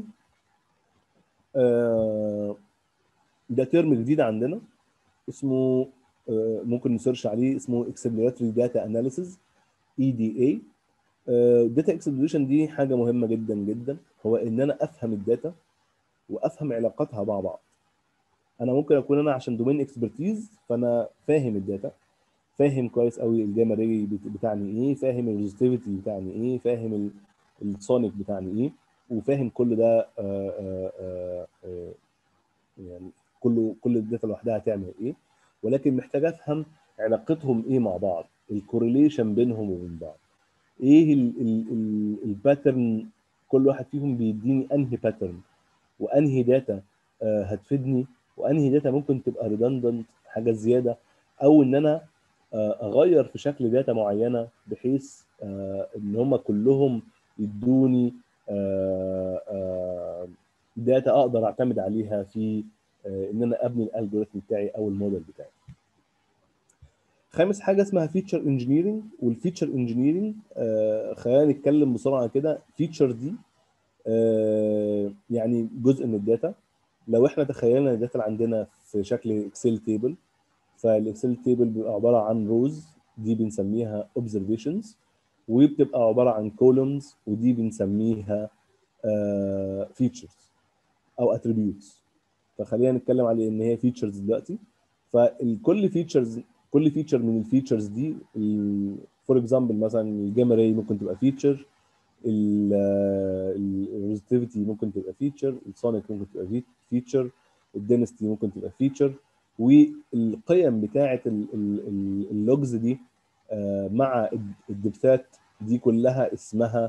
ده ترم جديد عندنا اسمه آه، ممكن نسيرش عليه اسمه اكسبلوراتوري داتا اناليسيز اي دي اي الداتا اكسبلوريشن دي حاجه مهمه جدا جدا هو ان انا افهم الداتا وافهم علاقاتها مع بعض انا ممكن اكون انا عشان دومين اكسبرتيز فانا فاهم الداتا فاهم كويس قوي الجاما ري بتاعني ايه فاهم الريزستيفيتي بتاعني ايه فاهم ال- السونيك بتاعني ايه وفاهم كل ده آه، آه، آه، آه، يعني كله كل الداتا لوحدها هتعمل ايه ولكن محتاج افهم علاقتهم ايه مع بعض الكورليشن بينهم وبين بعض ايه الباترن كل واحد فيهم بيديني انهي باترن وانهي داتا آه، هتفيدني وانهي داتا ممكن تبقى ريدندنت حاجه زياده او ان انا آه، اغير في شكل داتا معينه بحيث آه، ان هم كلهم يدوني آه، آه، داتا اقدر اعتمد عليها في آه، ان انا ابني الالجوريثم بتاعي او الموديل بتاعي خامس حاجه اسمها فيتشر انجينيرنج والفيتشر انجينيرنج خلينا نتكلم بسرعه كده فيتشر دي آه، يعني جزء من الداتا لو احنا تخيلنا الداتا اللي عندنا في شكل اكسل تيبل فالاكسل تيبل بيبقى عباره عن روز دي بنسميها observations وبتبقى عباره عن columns ودي بنسميها فيتشرز او attributes فخلينا نتكلم على ان هي فيتشرز دلوقتي فالكل فيتشرز كل فيتشر من الفيتشرز دي فور اكزامبل مثلا الجاما راي ممكن تبقى فيتشر الريزستيفيتي ممكن تبقى فيتشر السونيك ممكن تبقى فيتشر الدينستي ممكن تبقى فيتشر والقيم بتاعه اللوجز دي آه، مع الدبثات دي كلها اسمها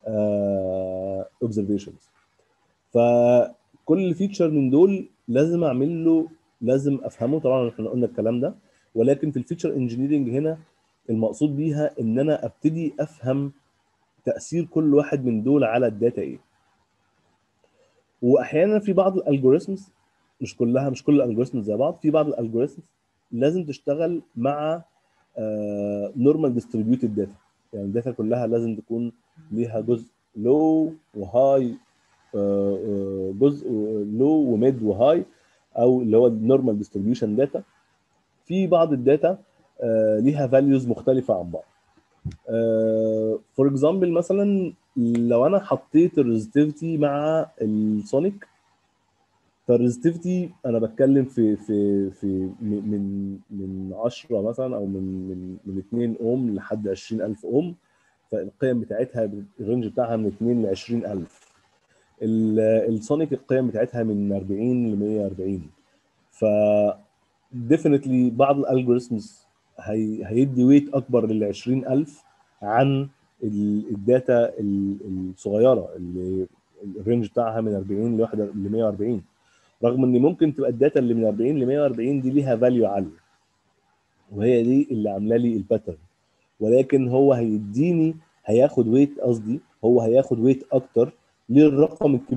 اوبزرفيشنز فكل فيتشر من دول لازم اعمل له لازم افهمه طبعا احنا قلنا الكلام ده ولكن في الفيتشر انجينيرنج هنا المقصود بيها ان انا ابتدي افهم تاثير كل واحد من دول على الداتا ايه واحيانا في بعض الالجوريثمز مش كلها مش كل الالجوريثمز زي بعض في بعض الالجوريثمز لازم تشتغل مع نورمال ديستريبيوتد داتا يعني الداتا كلها لازم تكون ليها جزء لو وهاي جزء لو وميد وهاي او اللي هو النورمال ديستريبيوشن داتا في بعض الداتا آه، ليها فاليوز مختلفه عن بعض فور اكزامبل مثلا لو انا حطيت الريزستيفيتي مع السونيك فالريزستيفيتي انا بتكلم في في في من من 10 مثلا او من من من 2 اوم لحد 20000 اوم فالقيم بتاعتها الرينج بتاعها من 2 ل 20000 السونيك القيم بتاعتها من 40 ل 140 ف ديفينتلي بعض الالجوريثمز هي هيدي ويت اكبر لل 20000 عن الداتا الصغيره اللي الرينج بتاعها من 40 ل 140 رغم ان ممكن تبقى الداتا اللي من 40 ل 140 دي ليها فاليو عاليه وهي دي اللي عامله لي الباترن ولكن هو هيديني هياخد ويت قصدي هو هياخد ويت اكتر للرقم الكبير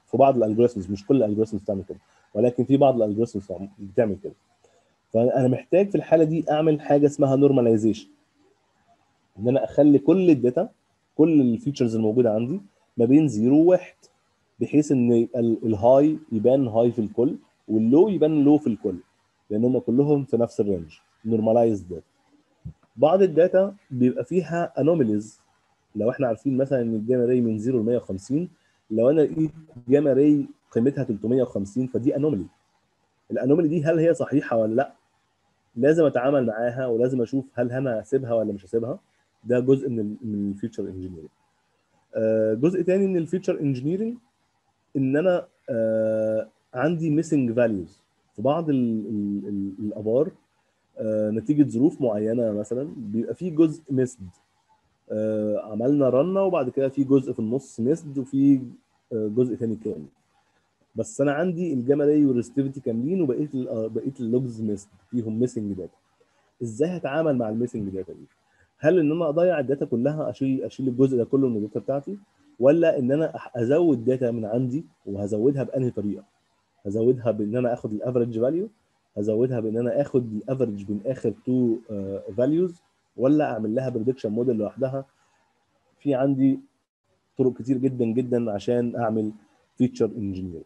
في بعض الالجوريثمز مش كل الالجوريثمز بتعمل كده ولكن في بعض الالجوريثمز بتعمل كده فانا محتاج في الحاله دي اعمل حاجه اسمها نورماليزيشن ان انا اخلي كل الداتا كل الفيتشرز الموجوده عندي ما بين 0 وواحد بحيث ان ال- الهاي يبان هاي في الكل واللو يبان لو في الكل لان هم كلهم في نفس الرينج نورماليزد داتا بعض الداتا بيبقى فيها انوميليز لو احنا عارفين مثلا ان الجاما راي من 0 ل 150 لو انا لقيت جاما راي قيمتها 350 فدي انوميلي الانوميلي دي هل هي صحيحه ولا لا لازم اتعامل معاها ولازم اشوف هل انا هسيبها ولا مش هسيبها ده جزء من ال من الفيتشر انجينيرنج جزء تاني من الفيتشر انجينيرنج ان انا آه، عندي ميسنج فاليوز في بعض ال ال ال الابار آه، نتيجه ظروف معينه مثلا بيبقى في جزء مسد عملنا رنه وبعد كده في جزء في النص مسد وفي آه، جزء تاني كامل بس انا عندي الجاما راي والريستيفيتي كاملين وبقيه ال- آه، بقيه اللوجز مسد فيهم ميسنج داتا ازاي هتعامل مع الميسنج داتا دي هل ان انا اضيع الداتا كلها اشيل اشيل الجزء ده كله من الداتا بتاعتي ولا ان انا أح- ازود داتا من عندي وهزودها بانهي طريقه هزودها بان انا اخد الافريج فاليو هزودها بان انا اخد الافريج من اخر تو فاليوز ولا اعمل لها بريدكشن موديل لوحدها في عندي طرق كتير جدا جدا عشان اعمل فيتشر انجينير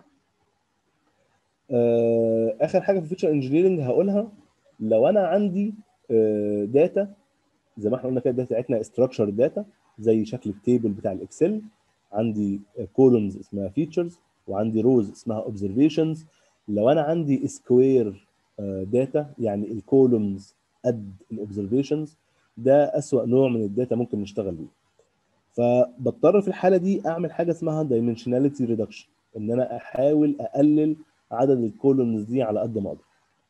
اخر حاجه في الفيتشر انجينيرنج هقولها لو انا عندي داتا زي ما احنا قلنا كده الداتا بتاعتنا استراكشر داتا زي شكل التيبل بتاع الاكسل عندي كولومز اسمها فيتشرز وعندي روز اسمها اوبزرفيشنز لو انا عندي سكوير داتا يعني الكولومز قد الاوبزرفيشنز ده اسوأ نوع من الداتا ممكن نشتغل بيه فبضطر في الحاله دي اعمل حاجه اسمها دايمنشناليتي ريدكشن ان انا احاول اقلل عدد الكولومز دي على قد ما اقدر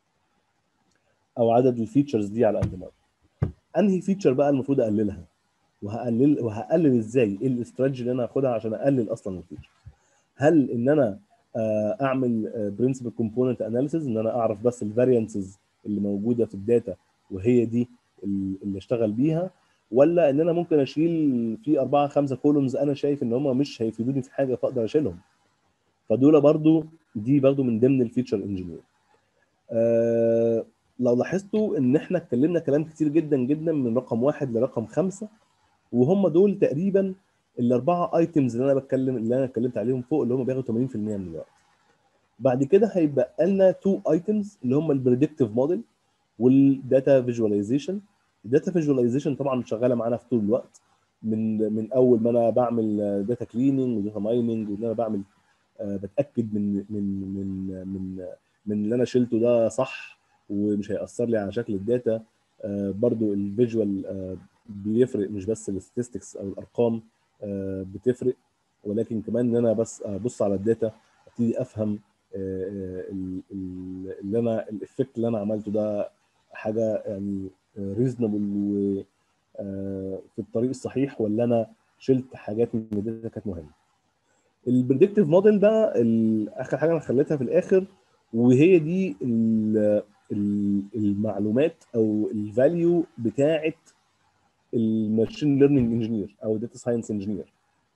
او عدد الفيتشرز دي على قد ما اقدر انهي فيتشر بقى المفروض اقللها وهقلل وهقلل ازاي ايه الاستراتيجي اللي انا هاخدها عشان اقلل اصلا الفيتشر هل ان انا آه، اعمل برنسبل كومبوننت اناليسيز ان انا اعرف بس الفاريانسز اللي موجوده في الداتا وهي دي اللي اشتغل بيها ولا ان انا ممكن اشيل في اربعه خمسه كولومز انا شايف ان هم مش هيفيدوني في حاجه فاقدر اشيلهم فدول برضو دي برضو من ضمن الفيتشر انجينير آه لو لاحظتوا ان احنا اتكلمنا كلام كتير جدا جدا من رقم واحد لرقم خمسه وهم دول تقريبا الاربعه ايتمز اللي انا بتكلم اللي انا اتكلمت عليهم فوق اللي هم بياخدوا 80% من الوقت بعد كده هيبقى لنا تو ايتمز اللي هم البريدكتيف موديل والداتا فيجواليزيشن الداتا فيجواليزيشن طبعا شغاله معانا في طول الوقت من من اول ما انا بعمل داتا كليننج وداتا مايننج وان انا بعمل آه، بتاكد من من من من من اللي انا شلته ده صح ومش هياثر لي على شكل الداتا آه، برضو الفيجوال آه، بيفرق مش بس الستاتستكس او الارقام آه، بتفرق ولكن كمان ان انا بس ابص على الداتا ابتدي افهم آه، آه، ال- ال- اللي انا الافكت اللي انا عملته ده حاجه يعني ريزونبل و آه، في الطريق الصحيح ولا انا شلت حاجات من الداتا كانت مهمه البريدكتيف موديل ده ال- اخر حاجه انا خليتها في الاخر وهي دي ال- ال- المعلومات او الفاليو بتاعه الماشين ليرنينج انجينير او داتا ساينس انجينير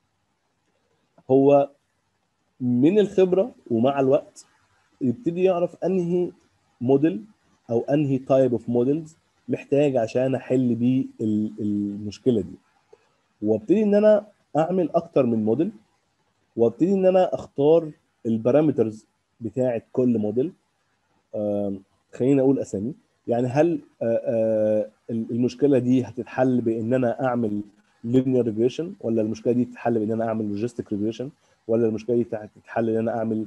هو من الخبره ومع الوقت يبتدي يعرف انهي موديل او انهي تايب اوف موديلز محتاج عشان احل بيه ال- المشكله دي وابتدي ان انا اعمل اكتر من موديل وابتدي ان انا اختار البارامترز بتاعه كل موديل آم، خليني اقول اسامي يعني هل آه، آه، المشكله دي هتتحل بان انا اعمل linear regression ولا المشكله دي تتحل بان انا اعمل logistic regression ولا المشكله دي تتحل ان انا اعمل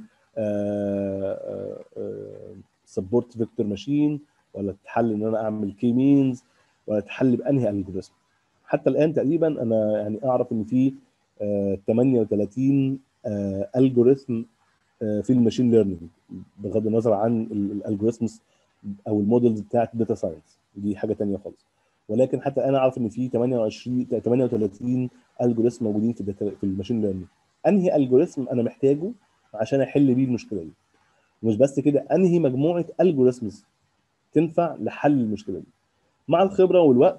سبورت فيكتور ماشين ولا تتحل ان انا اعمل كي مينز ولا تتحل بانهي الجوريزم حتى الان تقريبا انا يعني اعرف ان في آه، 38 الجوريثم في الماشين ليرنينج بغض النظر عن الالجوريثمز او المودلز بتاعت الداتا ساينس دي حاجه تانية خالص ولكن حتى انا اعرف ان في 28 38 الجوريثم موجودين في الداتا في الماشين ليرنينج انهي الجوريثم انا محتاجه عشان احل بيه المشكله دي ومش بس كده انهي مجموعه الجوريثمز تنفع لحل المشكله دي مع الخبره والوقت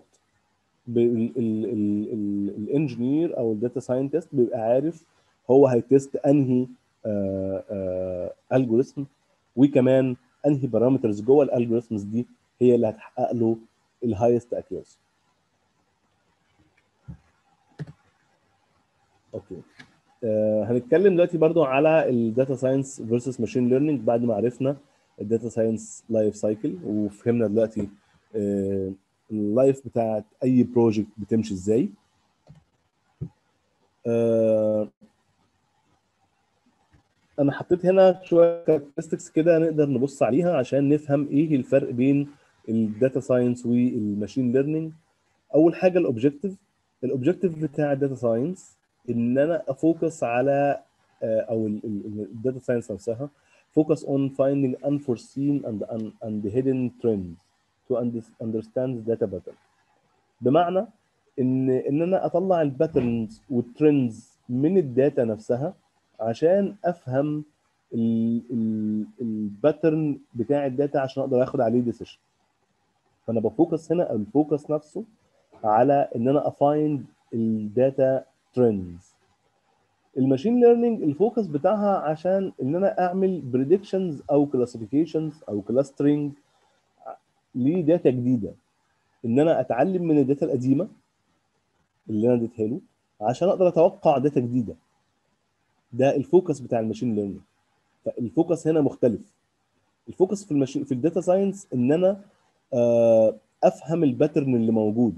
الانجينير او الداتا ساينتست بيبقى عارف هو هيتست انهي الجوريثم وكمان انهي بارامترز جوه الالجوريثمز دي هي اللي هتحقق له الهايست اكيورسي اوكي آه هنتكلم دلوقتي برضو على الداتا ساينس فيرسس ماشين ليرنينج بعد ما عرفنا الداتا ساينس لايف سايكل وفهمنا دلوقتي آه اللايف بتاعت اي بروجكت بتمشي ازاي آه انا حطيت هنا شويه كاركترستكس كده نقدر نبص عليها عشان نفهم ايه الفرق بين الداتا ساينس والماشين ليرنينج اول حاجه الاوبجكتيف الاوبجكتيف بتاع الداتا ساينس ان انا افوكس على او الداتا ساينس نفسها focus on finding unforeseen and and hidden trends to understand data better بمعنى ان ان انا اطلع الباترنز والترندز من الداتا نفسها عشان افهم الباترن بتاع الداتا عشان اقدر اخد عليه ديسيشن فانا بفوكس هنا الفوكس نفسه على ان انا افايند الداتا ترندز الماشين ليرنينج الفوكس بتاعها عشان ان انا اعمل بريدكشنز او كلاسيفيكيشنز او كلاسترنج لداتا جديده ان انا اتعلم من الداتا القديمه اللي انا اديتها له عشان اقدر اتوقع داتا جديده ده الفوكس بتاع الماشين ليرنينج فالفوكس هنا مختلف الفوكس في الماشين في الداتا ساينس ان انا افهم الباترن اللي موجود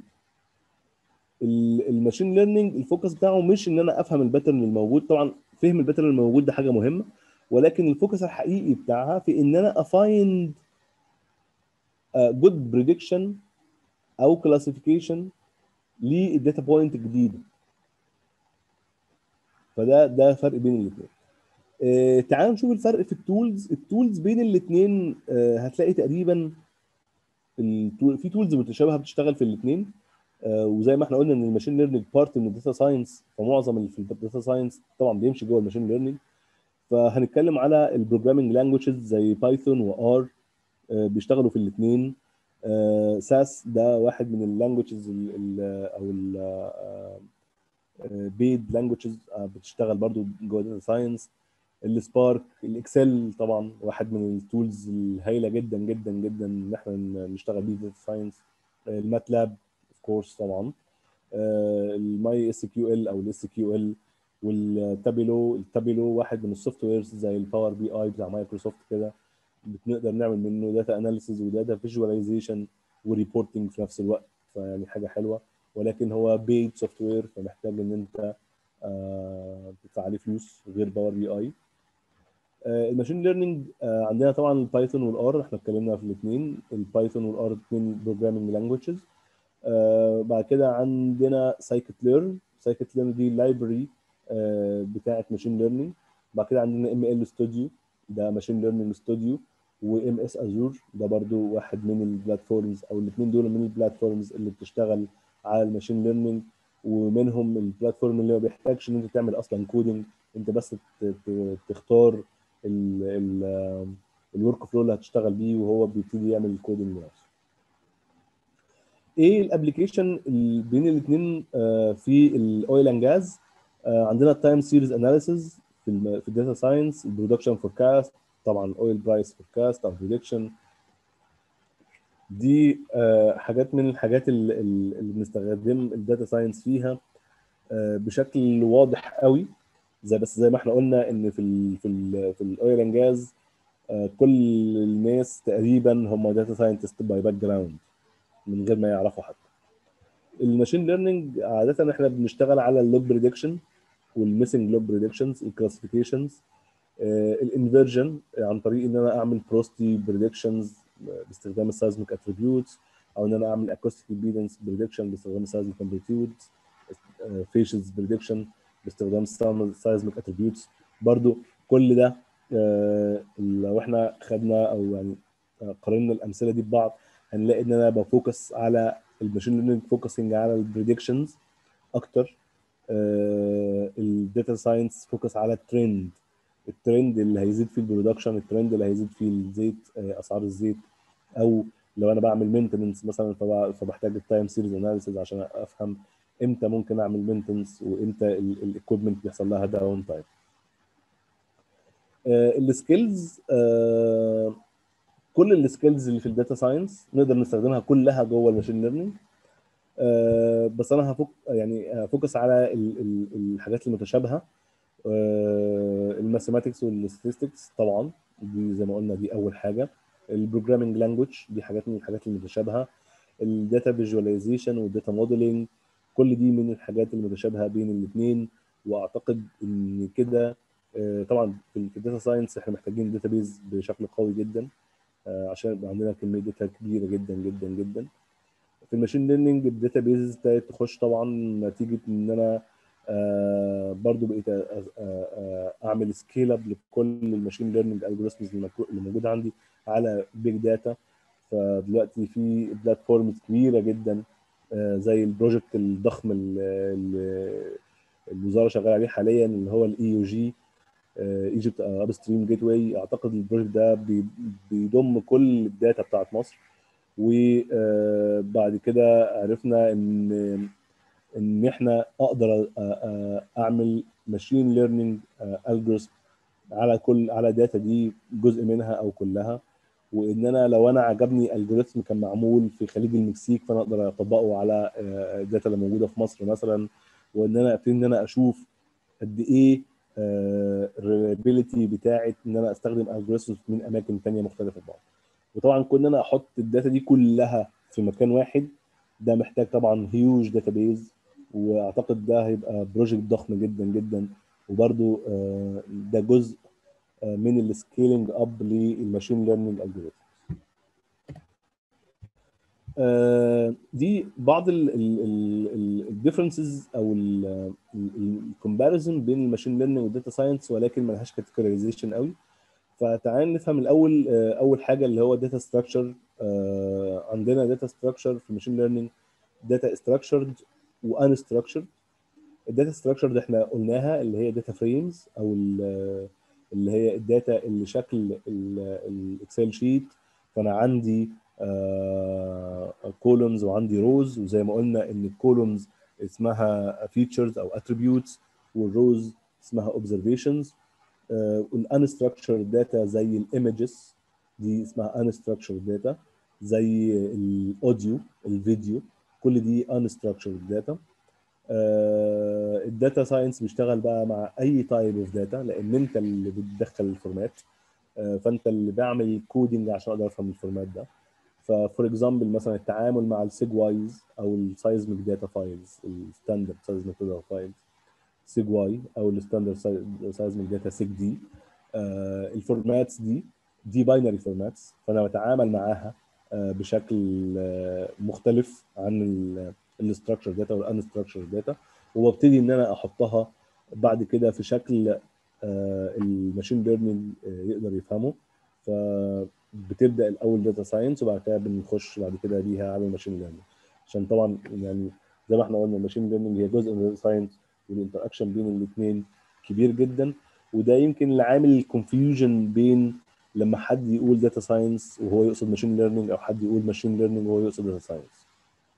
الماشين ليرنينج الفوكس بتاعه مش ان انا افهم الباترن الموجود طبعا فهم الباترن الموجود ده حاجه مهمه ولكن الفوكس الحقيقي بتاعها في ان انا افايند جود بريدكشن او كلاسيفيكيشن للداتا بوينت الجديده فده ده فرق بين الاثنين آه تعالوا نشوف الفرق في التولز التولز بين الاثنين آه هتلاقي تقريبا التول في تولز متشابهه بتشتغل في الاثنين آه وزي ما احنا قلنا ان الماشين ليرنينج بارت من الداتا ساينس فمعظم اللي في الداتا ساينس طبعا بيمشي جوه الماشين ليرنينج فهنتكلم على البروجرامينج لانجويجز زي بايثون وار بيشتغلوا في الاثنين ساس ده واحد من اللانجويجز او بيد لانجويجز بتشتغل برضو جوه داتا ساينس السبارك الاكسل طبعا واحد من التولز الهايله جدا جدا جدا ان احنا نشتغل بيه داتا ساينس الماتلاب اوف كورس طبعا الماي اس كيو ال او الاس كيو ال والتابلو التابلو واحد من السوفت ويرز زي الباور بي اي بتاع مايكروسوفت كده بنقدر نعمل منه داتا اناليسيز وداتا فيجواليزيشن وريبورتنج في نفس الوقت فيعني حاجه حلوه ولكن هو بيد سوفت وير فمحتاج ان انت آه تدفع عليه فلوس غير باور بي اي آه الماشين ليرنينج آه عندنا طبعا البايثون والار احنا اتكلمنا في الاثنين البايثون والار اثنين بروجرامينج لانجويجز بعد كده عندنا سايكت ليرن سايكت ليرن دي لايبرري بتاعه ماشين ليرنينج بعد كده عندنا ام ال ستوديو ده ماشين ليرنينج ستوديو وام اس ازور ده برضو واحد من البلاتفورمز او الاثنين دول من البلاتفورمز اللي بتشتغل على الماشين ليرنينج ومنهم البلاتفورم اللي ما بيحتاجش ان انت تعمل اصلا كودنج انت بس تختار الورك فلو اللي هتشتغل بيه وهو بيبتدي يعمل الكودنج بنفسه ايه الابلكيشن بين الاثنين في الاويل اند جاز عندنا التايم سيريز اناليسيز في في الداتا ساينس البرودكشن فوركاست طبعا اويل برايس فوركاست او بريدكشن دي حاجات من الحاجات اللي بنستخدم الداتا ساينس فيها بشكل واضح قوي زي بس زي ما احنا قلنا ان في ال في ال في الاويل اند جاز كل الناس تقريبا هم داتا ساينتست باي باك جراوند من غير ما يعرفوا حتى الماشين ليرنينج عاده احنا بنشتغل على اللوج بريدكشن والميسنج لوج بريدكشنز الكلاسيفيكيشنز الانفرجن عن طريق ان انا اعمل بروستي بريدكشنز باستخدام السايزميك اتريبيوتس او ان انا اعمل اكوستيك امبيدنس بريدكشن باستخدام السايزميك امبليتيودز فيشز بريدكشن باستخدام السايزميك اتريبيوتس برضو كل ده لو احنا خدنا او يعني قارنا الامثله دي ببعض هنلاقي ان انا بفوكس على الماشين ليرنينج فوكسنج على البريدكشنز اكتر الداتا ساينس فوكس على الترند الترند اللي هيزيد فيه البرودكشن الترند اللي هيزيد فيه الزيت اسعار الزيت او لو انا بعمل مينتننس مثلا فبحتاج التايم سيريز اناليسيز عشان افهم امتى ممكن اعمل مينتنس وامتى الاكويبمنت بيحصل لها داون تايم السكيلز كل السكيلز اللي في الداتا ساينس نقدر نستخدمها كلها جوه الماشين ليرنينج بس انا هفوك يعني هفوكس على ال- ال- الحاجات المتشابهه الماثيماتكس والستاتستكس طبعا دي زي ما قلنا دي اول حاجه البروجرامينج لانجوج دي حاجات من الحاجات المتشابهه الداتا فيجواليزيشن والداتا موديلنج كل دي من الحاجات المتشابهه بين الاثنين واعتقد ان كده آه، طبعا في الداتا ساينس احنا محتاجين داتا بيز بشكل قوي جدا آه، عشان يبقى عندنا كميه داتا كبيره جدا جدا جدا في الماشين ليرنينج الداتا بيز ابتدت تخش طبعا نتيجه ان انا آه برضو بقيت آه آه اعمل سكيل اب لكل الماشين ليرنينج الجوريزمز اللي موجوده عندي على بيج داتا فدلوقتي في بلاتفورمز كبيره جدا آه زي البروجكت الضخم اللي الوزاره شغاله عليه حاليا اللي هو الاي يو جي ايجيبت اب ستريم جيت واي اعتقد البروجكت ده بي- بيضم كل الداتا بتاعت مصر وبعد كده عرفنا ان ان احنا اقدر أ- أ- اعمل ماشين ليرنينج الجوريزم على كل على داتا دي جزء منها او كلها وان انا لو انا عجبني الجوريزم كان معمول في خليج المكسيك فانا اقدر اطبقه على آه، الداتا اللي موجوده في مصر مثلا وان انا ابتدي ان انا اشوف قد ايه الريلابيلتي بتاعت ان انا استخدم الجوريزمز من اماكن ثانيه مختلفه ببعض وطبعا كون ان انا احط الداتا دي كلها في مكان واحد ده محتاج طبعا هيوج داتابيز واعتقد ده هيبقى بروجكت ضخم جدا جدا وبرده ده جزء آه، من السكيلينج اب للماشين ليرنينج الجوريزم دي بعض الديفرنسز او الكومباريزون بين الماشين ليرنينج والداتا ساينس ولكن ما لهاش كاتيجورايزيشن قوي فتعال نفهم الاول آه، اول حاجه اللي هو داتا ستراكشر عندنا داتا ستراكشر في الماشين ليرنينج داتا ستراكشرد وان ستراكشرد الداتا ستراكشر ده احنا قلناها اللي هي داتا فريمز او ال- اللي هي الداتا اللي شكل الاكسل شيت فانا عندي كولومز وعندي روز وزي ما قلنا ان الكولومز اسمها فيتشرز او اتريبيوتس والروز اسمها اوبزرفيشنز والانستراكشر داتا زي الايمجز دي اسمها انستراكشر داتا زي الاوديو الفيديو كل دي unstructured داتا الداتا ساينس بيشتغل بقى مع اي تايب اوف داتا لان انت اللي بتدخل الفورمات آه، فانت اللي بعمل كودنج عشان اقدر افهم الفورمات ده ففور اكزامبل مثلا التعامل مع السيج وايز او السايزميك داتا فايلز الستاندرد سايزميك داتا فايلز سيج واي او الستاندرد سايزميك داتا سيج دي الفورماتس دي دي باينري فورماتس فانا بتعامل معاها آه، بشكل آه، مختلف عن الاستراكشر داتا والانستراكشر داتا وببتدي ان انا احطها بعد كده في شكل آه، الماشين ليرنينج يقدر يفهمه فبتبدا الاول داتا ساينس وبعد كده بنخش بعد كده ليها على الماشين ليرنينج عشان طبعا يعني زي ما احنا قلنا الماشين ليرنينج هي جزء من الداتا ساينس والانتراكشن بين الاثنين كبير جدا وده يمكن اللي عامل الكونفيوجن بين لما حد يقول داتا ساينس وهو يقصد ماشين ليرنينج او حد يقول ماشين ليرنينج وهو يقصد داتا ساينس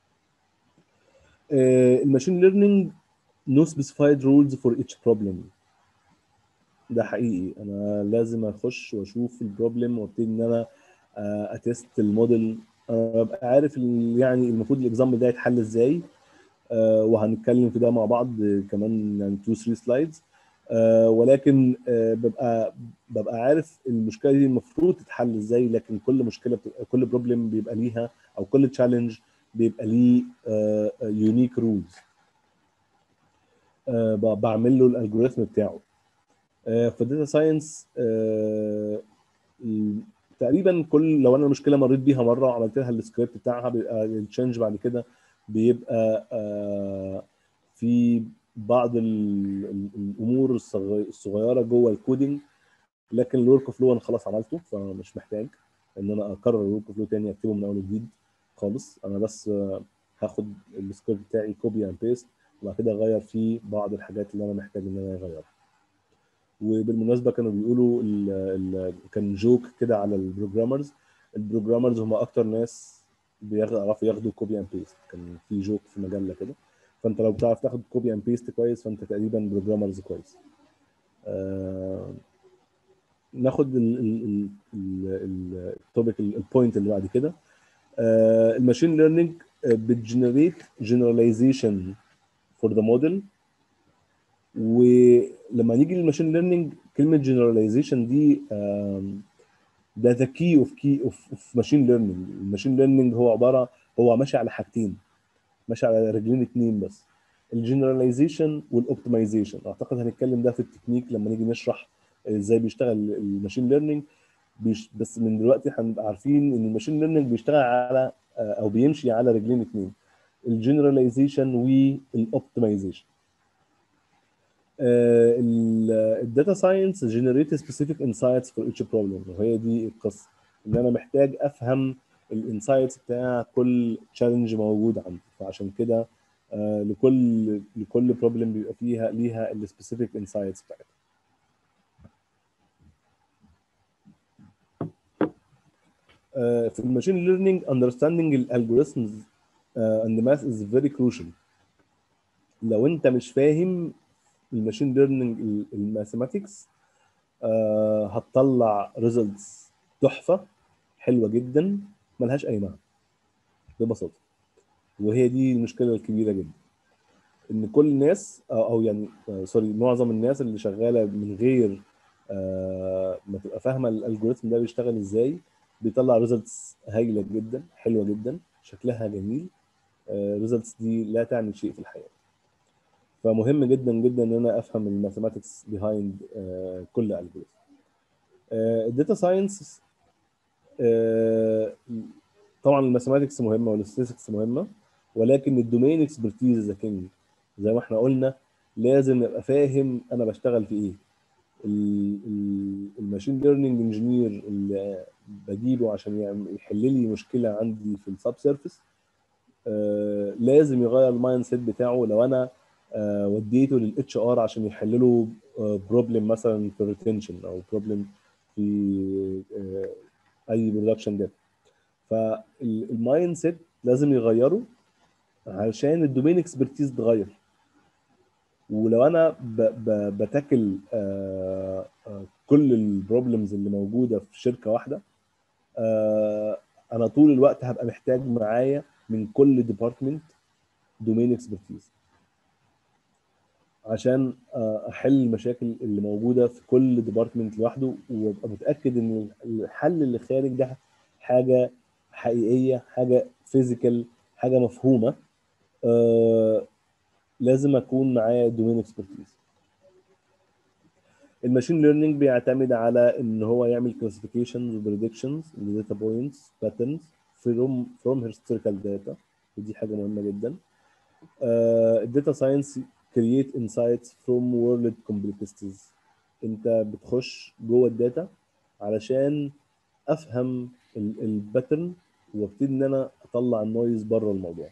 الماشين ليرنينج no specified rules for each problem ده حقيقي انا لازم اخش واشوف البروبلم وابتدي ان انا آه، اتست الموديل انا ببقى عارف ال- يعني المفروض الاكزامبل ده يتحل ازاي آه، وهنتكلم في ده مع بعض كمان يعني 2 3 سلايدز ولكن آه، ببقى ببقى عارف المشكله دي المفروض تتحل ازاي لكن كل مشكله بتبقى كل بروبلم بيبقى ليها او كل تشالنج بيبقى ليه يونيك رولز بعمل له الالجوريثم بتاعه في الداتا ساينس تقريبا كل لو انا المشكله مريت بيها مره وعملت لها السكريبت بتاعها بيبقى التشنج بعد كده بيبقى آه، في بعض ال- ال- الامور الصغ- الصغيره جوه الكودينج لكن الورك فلو انا خلاص عملته فمش محتاج ان انا اكرر الورك فلو تاني اكتبه من اول وجديد خالص انا بس آه، هاخد السكريبت بتاعي كوبي اند بيست وبعد كده اغير فيه بعض الحاجات اللي انا محتاج ان انا اغيرها وبالمناسبه كانوا بيقولوا ال ال كان جوك كده على البروجرامرز البروجرامرز هم اكتر ناس بيعرفوا ياخدوا كوبي اند بيست كان في جوك في مجله كده فانت لو بتعرف تاخد كوبي اند بيست كويس فانت تقريبا بروجرامرز كويس آه ناخد التوبيك البوينت اللي بعد كده الماشين ليرنينج بتجنريت جنراليزيشن فور ذا موديل ولما نيجي للماشين ليرنينج كلمه جنراليزيشن دي آم، ده ذا كي اوف كي اوف ماشين ليرنينج الماشين ليرنينج هو عباره هو ماشي على حاجتين ماشي على رجلين اتنين بس الجنراليزيشن والاوبتمايزيشن اعتقد هنتكلم ده في التكنيك لما نيجي نشرح ازاي بيشتغل الماشين ليرنينج بيش بس من دلوقتي هنبقى عارفين ان الماشين ليرنينج بيشتغل على او بيمشي على رجلين اتنين الجنراليزيشن والاوبتمايزيشن الداتا ساينس جنريت سبيسيفيك انسايتس فور ايتش بروبلم وهي دي القصه ان انا محتاج افهم الانسايتس بتاع كل تشالنج موجود عندي فعشان كده آه، لكل لكل بروبلم بيبقى فيها ليها السبيسيفيك انسايتس بتاعتها آه، في الماشين ليرنينج understanding الالجوريثمز and math is very crucial لو انت مش فاهم الماشين ليرنينج الماثيماتكس هتطلع ريزلتس تحفه حلوه جدا ملهاش اي معنى ببساطه وهي دي المشكله الكبيره جدا ان كل الناس او أو يعني آه، سوري معظم الناس اللي شغاله من غير آه، ما تبقى فاهمه الالجوريثم ده بيشتغل ازاي بيطلع ريزلتس هايله جدا حلوه جدا شكلها جميل ريزلتس دي لا تعني شيء في الحياه فمهم جدا جدا ان انا افهم الماثيماتكس بيهايند كل الجوريثم الداتا ساينس طبعا الماثيماتكس مهمه والستاتستكس مهمه ولكن الدومين اكسبرتيز ذا كينج زي ما احنا قلنا لازم ابقى فاهم انا بشتغل في ايه الماشين ليرنينج انجينير اللي بجيبه عشان يعمل- يحل لي مشكله عندي في السب سيرفيس آه، لازم يغير المايند سيت بتاعه لو انا آه، وديته للاتش ار عشان يحل له بروبلم مثلا في الريتنشن او بروبلم في آه، اي برودكشن داتا فالمايند سيت لازم يغيره علشان الدومين اكسبرتيز تغير ولو انا ب ب بتاكل آه، آه، كل البروبلمز اللي موجوده في شركه واحده آه، انا طول الوقت هبقى محتاج معايا من كل ديبارتمنت دومين اكسبرتيز عشان آه، احل المشاكل اللي موجوده في كل ديبارتمنت لوحده وابقى متاكد ان الحل اللي خارج ده حاجه حقيقيه حاجه فيزيكال حاجه مفهومه آه، لازم اكون معايا دومين اكسبرتيز الماشين ليرنينج بيعتمد على ان هو يعمل كلاسيفيكيشنز وبريدكشنز لداتا بوينتس باترنز فروم فروم هيستوريكال داتا ودي حاجه مهمه جدا الداتا ساينس كرييت انسايتس فروم وورلد كومبلكسيتيز انت بتخش جوه الداتا علشان افهم الباترن وابتدي ان انا اطلع النويز بره الموضوع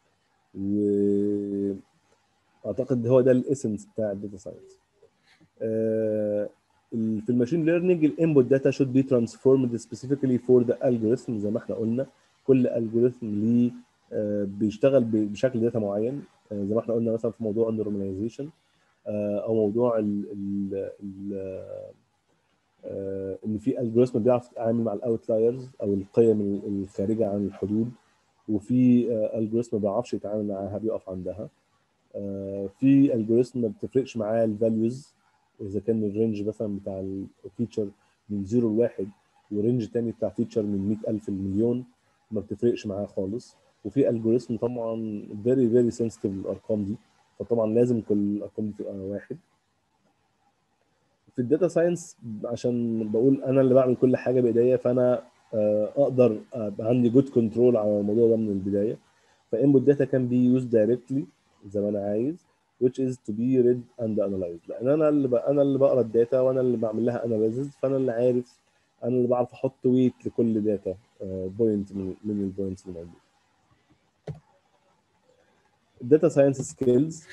واعتقد هو ده الاسنس بتاع الداتا ساينس في الماشين ليرنينج الانبوت داتا should be transformed specifically for the algorithm زي ما احنا قلنا كل algorithm ليه آه، بيشتغل ب- بشكل داتا معين آه، زي ما احنا قلنا مثلا في موضوع النورماليزيشن او موضوع ال ال ال آه، ان في الجوريثم بيعرف يتعامل مع الاوتلايرز او القيم ال- الخارجه عن الحدود وفي الجوريثم ما بيعرفش يتعامل معاها بيقف عندها آه، في الجوريثم ما بتفرقش معاه الفاليوز اذا كان الرينج مثلا بتاع الفيتشر من 0 ل 1 ورينج تاني بتاع فيتشر من 100000 لمليون ما بتفرقش معاه خالص وفي الجوريثم طبعا فيري فيري سنسيتيف للارقام دي فطبعا لازم كل الارقام دي تبقى واحد في الداتا ساينس عشان بقول انا اللي بعمل كل حاجه بايديا فانا آه، اقدر ابقى عندي جود كنترول على الموضوع ده من البدايه فانبوت داتا كان بي يوز دايركتلي زي ما انا عايز which is to be read and analyzed لان انا اللي ب... انا اللي بقرا الداتا وانا اللي بعمل لها اناليسيس فانا اللي عارف انا اللي بعرف احط ويت لكل داتا بوينت من من البوينتس اللي موجوده الداتا ساينس سكيلز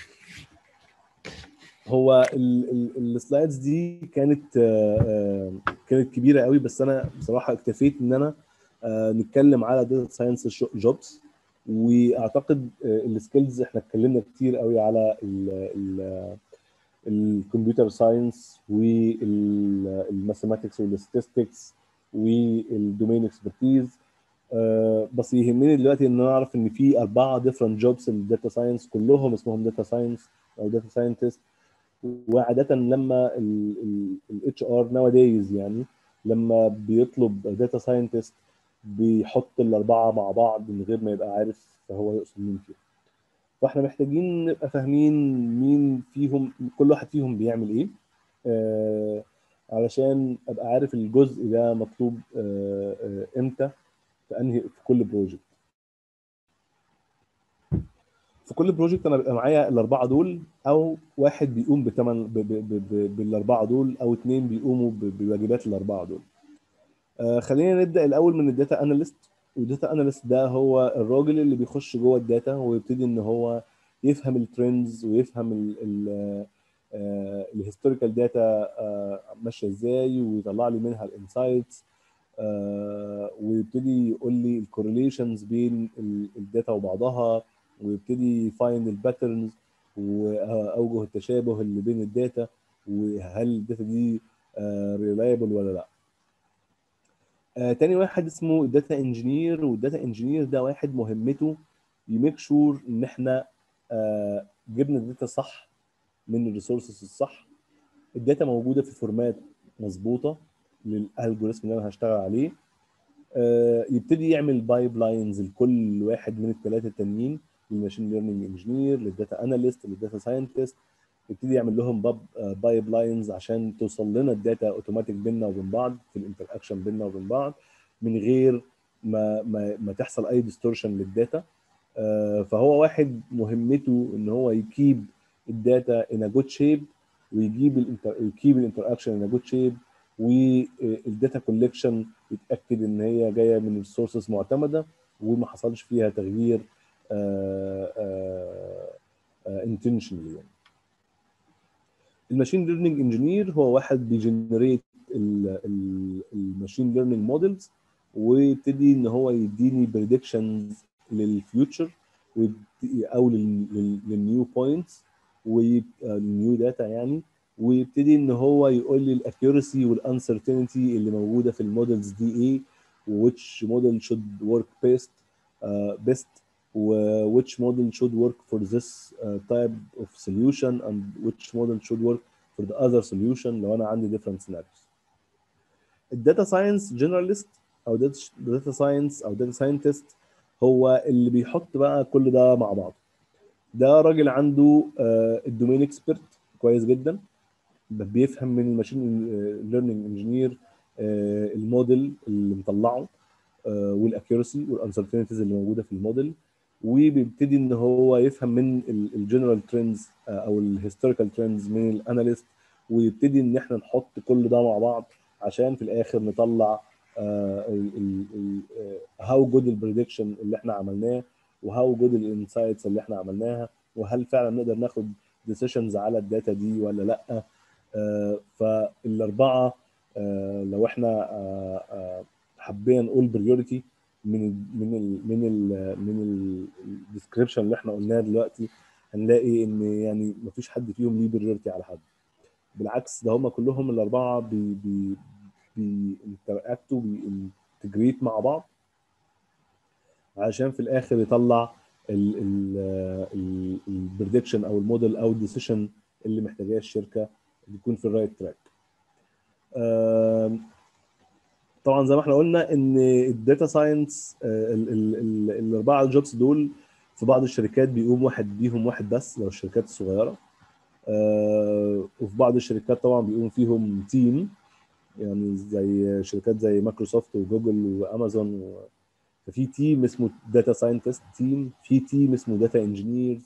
هو السلايدز دي كانت آه، آه، كانت كبيره قوي بس انا بصراحه اكتفيت ان انا آه، نتكلم على داتا ساينس جوبز واعتقد السكيلز احنا اتكلمنا كتير قوي على ال ال الكمبيوتر ساينس والماثيماتكس والستاتستكس والدومين اكسبرتيز بس يهمني دلوقتي ان انا اعرف ان في اربعه ديفرنت جوبز للداتا ساينس كلهم اسمهم داتا ساينس او داتا ساينتست وعاده لما الاتش ار ناو يعني لما بيطلب داتا ساينتست بيحط الاربعه مع بعض من غير ما يبقى عارف هو يقصد مين فيهم فاحنا محتاجين نبقى فاهمين مين فيهم كل واحد فيهم بيعمل ايه آه علشان ابقى عارف الجزء ده مطلوب آه آه امتى في انهي في كل بروجكت في كل بروجكت انا بيبقى معايا الاربعه دول او واحد بيقوم بثمن بالاربعه دول او اثنين بيقوموا بواجبات الاربعه دول آه خلينا نبدا الاول من الداتا اناليست والداتا اناليست ده هو الراجل اللي بيخش جوه الداتا ويبتدي ان هو يفهم الترندز ويفهم الهيستوريكال داتا ماشيه ازاي ويطلع لي منها الانسايتس ويبتدي يقول لي الكورليشنز بين الداتا وبعضها ويبتدي يفايند الباترنز واوجه التشابه اللي بين الداتا وهل الداتا دي ريلايبل ولا لا آه تاني واحد اسمه الداتا انجينير والداتا انجينير ده واحد مهمته يميك شور ان احنا آه جبنا الداتا صح من الريسورسز الصح الداتا موجوده في فورمات مظبوطه للالجوريثم اللي انا هشتغل عليه آه يبتدي يعمل بايب لاينز لكل واحد من الثلاثه التانيين للماشين ليرنينج انجينير للداتا اناليست للداتا ساينتست يبتدي يعمل لهم باب بايب لاينز عشان توصل لنا الداتا اوتوماتيك بيننا وبين بعض في الانتر اكشن بيننا وبين بعض من غير ما ما, ما تحصل اي ديستورشن للداتا آه فهو واحد مهمته ان هو يكيب الداتا ان جود شيب ويجيب الانتر يكيب الانتر اكشن ان جود شيب والداتا كولكشن يتاكد ان هي جايه من السورسز معتمده وما حصلش فيها تغيير انتشنالي يعني الماشين ليرنينج انجينير هو واحد بيجنريت الماشين ليرنينج موديلز ويبتدي ان هو يديني بريدكشنز للفيوتشر او للنيو بوينتس والنيو داتا يعني ويبتدي ان هو يقول لي الاكيورسي والانسرتينتي اللي موجوده في المودلز دي ايه which model should work best uh, best which model should work for this uh, type of solution and which model should work for the other solution لو انا عندي different scenarios. الداتا ساينس جنراليست او داتا ساينس او داتا ساينتست هو اللي بيحط بقى كل ده مع بعض. ده راجل عنده الدومين اكسبرت كويس جدا بيفهم من الماشين ليرنينج انجينير الموديل اللي مطلعه والاكيورسي والانسرتينتيز اللي موجوده في الموديل وبيبتدي ان هو يفهم من الجنرال ترندز او الهيستوريكال ترندز من الاناليست ويبتدي ان احنا نحط كل ده مع بعض عشان في الاخر نطلع هاو جود البريدكشن اللي احنا عملناه وهاو جود الانسايتس اللي احنا عملناها وهل فعلا نقدر ناخد ديسيشنز على الداتا دي ولا لا فالاربعه لو احنا حبينا نقول بريوريتي من ال من ال من ال من الديسكربشن اللي احنا قلناه دلوقتي هنلاقي ان يعني مفيش حد فيهم ليه بريورتي على حد بالعكس ده هم كلهم الاربعه بي بي بينتراكتوا بينتجريت مع عشان في الاخر يطلع البريدكشن او الموديل او الديسيشن اللي محتاجاه الشركه يكون في الرايت تراك طبعا زي ما احنا قلنا ان الداتا ساينس الاربعه جوبس دول في بعض الشركات بيقوم واحد بيهم واحد بس لو الشركات الصغيره وفي بعض الشركات طبعا بيقوم فيهم تيم يعني زي شركات زي مايكروسوفت وجوجل وامازون و... ففي تيم اسمه داتا ساينتست تيم في تيم اسمه داتا انجينيرز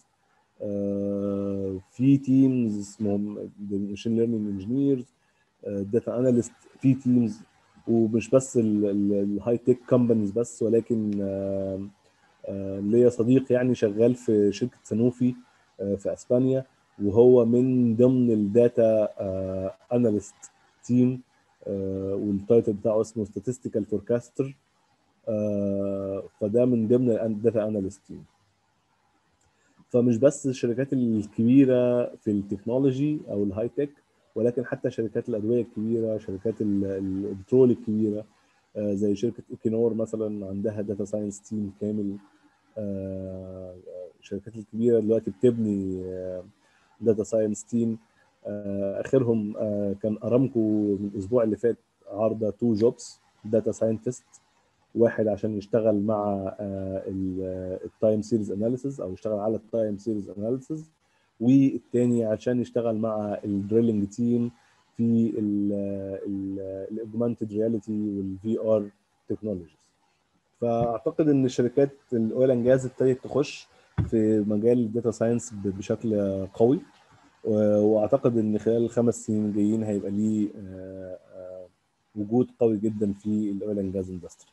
في تيمز اسمهم ماشين ليرنينج انجينيرز داتا اناليست في تيمز ومش بس الهاي تك كومبانيز بس ولكن ليا صديق يعني شغال في شركه سانوفي في اسبانيا وهو من ضمن الداتا اناليست تيم والتايتل بتاعه اسمه statistical forecaster فده من ضمن الداتا اناليست تيم فمش بس الشركات الكبيره في التكنولوجي او الهاي تك ولكن حتى شركات الادويه الكبيره شركات ال- ال- البترول الكبيره آه، زي شركه ايكينور مثلا عندها داتا ساينس تيم كامل آه، الشركات الكبيره دلوقتي بتبني داتا ساينس تيم اخرهم آه، كان ارامكو من الاسبوع اللي فات عارضه تو جوبس داتا ساينتست واحد عشان يشتغل مع التايم سيريز اناليسيز او يشتغل على التايم سيريز اناليسيز والتاني عشان يشتغل مع الدريلنج تيم في الاوجمانتد رياليتي والفي ار تكنولوجيز فاعتقد ان شركات الاويل اند جاز ابتدت تخش في مجال الداتا ساينس بشكل قوي و- واعتقد ان خلال الخمس سنين الجايين هيبقى ليه آه، آه، وجود قوي جدا في الاويل اند جاز اندستري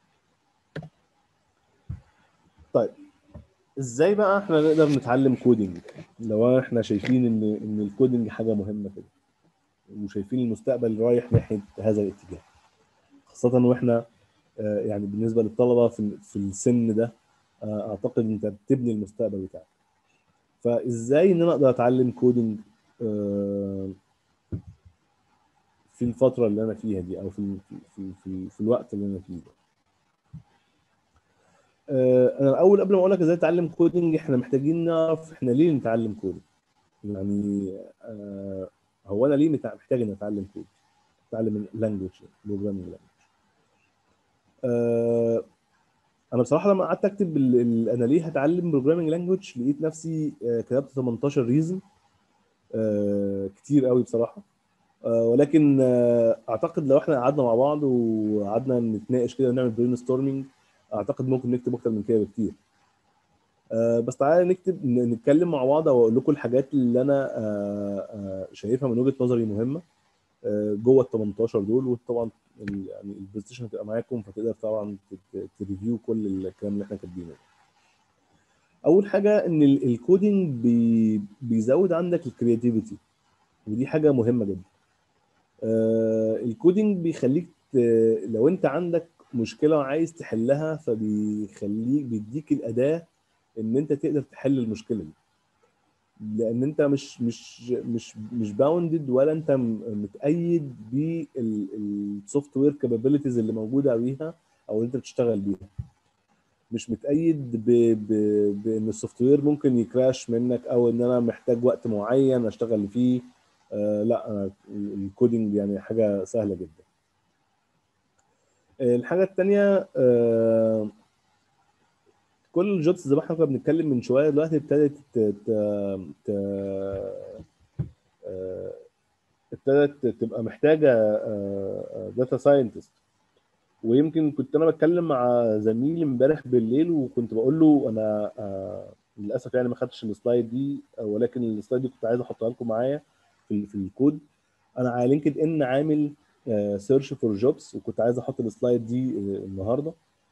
طيب ازاي بقى احنا نقدر نتعلم كودينج لو احنا شايفين ان ان الكودينج حاجه مهمه كده وشايفين المستقبل رايح ناحيه هذا الاتجاه خاصه واحنا آه، يعني بالنسبه للطلبه في في السن ده آه، اعتقد انت بتبني المستقبل بتاعك فازاي ان انا اقدر اتعلم كودينج آه، في الفتره اللي انا فيها دي او في في في, في الوقت اللي انا فيه ده آه، انا الاول قبل ما اقول لك ازاي تتعلم كودينج احنا محتاجين نعرف احنا ليه نتعلم كودينج يعني آه، هو انا ليه متع- محتاج ان اتعلم كود اتعلم لانجوج بروجرامينج لانجوج انا بصراحه لما قعدت اكتب ال- ال- انا ليه هتعلم بروجرامينج لانجوج لقيت نفسي آه، كتبت 18 ريزن كتير قوي بصراحه آه، ولكن آه، اعتقد لو احنا قعدنا مع بعض وقعدنا نتناقش كده ونعمل برين ستورمنج اعتقد ممكن نكتب اكتر من كده بكتير آه، بس تعالى نكتب ن- نتكلم مع بعض او اقول لكم الحاجات اللي انا آه، آه، شايفها من وجهه نظري مهمه آه، جوه ال 18 دول وطبعا ال- يعني البرزنتيشن هتبقى معاكم فتقدر طبعا تت- تريفيو كل الكلام اللي احنا كاتبينه اول حاجه ان ال- الكودينج بي بيزود عندك الكرياتيفيتي ودي حاجه مهمه جدا آه، الكودينج بيخليك ت- لو انت عندك مشكله وعايز تحلها فبيخليك بيديك الاداه ان انت تقدر تحل المشكله دي لان انت مش مش مش مش باوندد ولا انت م- متأيد بالسوفت وير كابابيلتيز اللي موجوده بيها او اللي انت بتشتغل بيها مش متأيد ب... ب... بان السوفت وير ممكن يكراش منك او ان انا محتاج وقت معين اشتغل فيه آه لا أنا الكودينج يعني حاجه سهله جدا آه، الحاجه الثانيه آه كل الجوبز زي ما احنا كنا بنتكلم من شويه دلوقتي ابتدت ت... ت... ت... آه، ابتدت تبقى محتاجه داتا ساينتست ويمكن كنت انا بتكلم مع زميلي امبارح بالليل وكنت بقول له انا آه، للاسف يعني ما خدتش السلايد دي آه، ولكن السلايد دي كنت عايز احطها لكم معايا في في الكود انا على لينكد ان عامل سيرش فور جوبز وكنت عايز احط السلايد دي آه، النهارده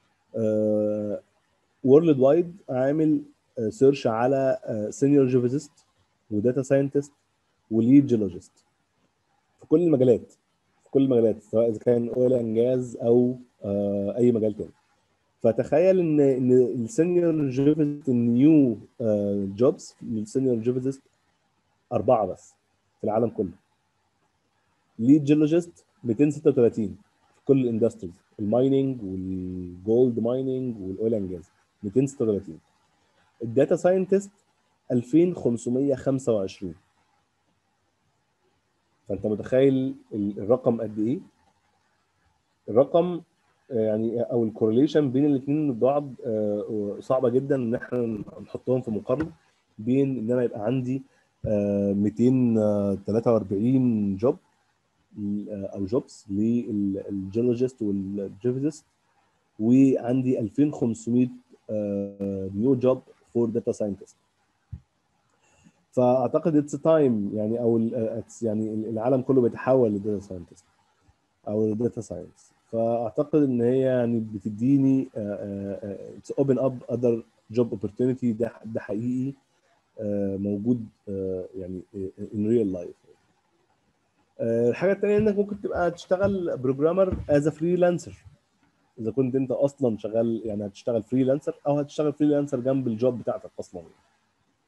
وورلد وايد عامل سيرش على سينيور جيوفيزيست وداتا ساينتست وليد جيولوجيست في كل المجالات في كل المجالات سواء اذا كان اويل اند جاز او آه، اي مجال تاني فتخيل ان ان السينيور جيوفيزيست النيو جوبز للسينيور جيوفيزيست اربعه بس في العالم كله ليد جيولوجيست 236 في كل الاندستريز المايننج والجولد مايننج والاويل اند جاز 236 الداتا ساينتست 2525 فانت متخيل ال- الرقم قد ايه الرقم آه، يعني او الكورليشن بين الاثنين ببعض آه، صعبه جدا ان احنا نحطهم في مقارنه بين ان انا يبقى عندي آه، 243 جوب او جوبز للجيولوجيست والجيفيزيست وعندي 2500 نيو جوب فور داتا ساينتست فاعتقد اتس تايم يعني او ال- it's يعني العالم كله بيتحول لداتا ساينتست او داتا ساينس فاعتقد ان هي يعني بتديني اتس اوبن اب اذر جوب اوبورتونيتي ده ده حقيقي آه، موجود آه، يعني ان ريل لايف الحاجه الثانيه انك ممكن تبقى تشتغل بروجرامر از فريلانسر اذا كنت انت اصلا شغال يعني هتشتغل فريلانسر او هتشتغل فريلانسر جنب الجوب بتاعتك اصلا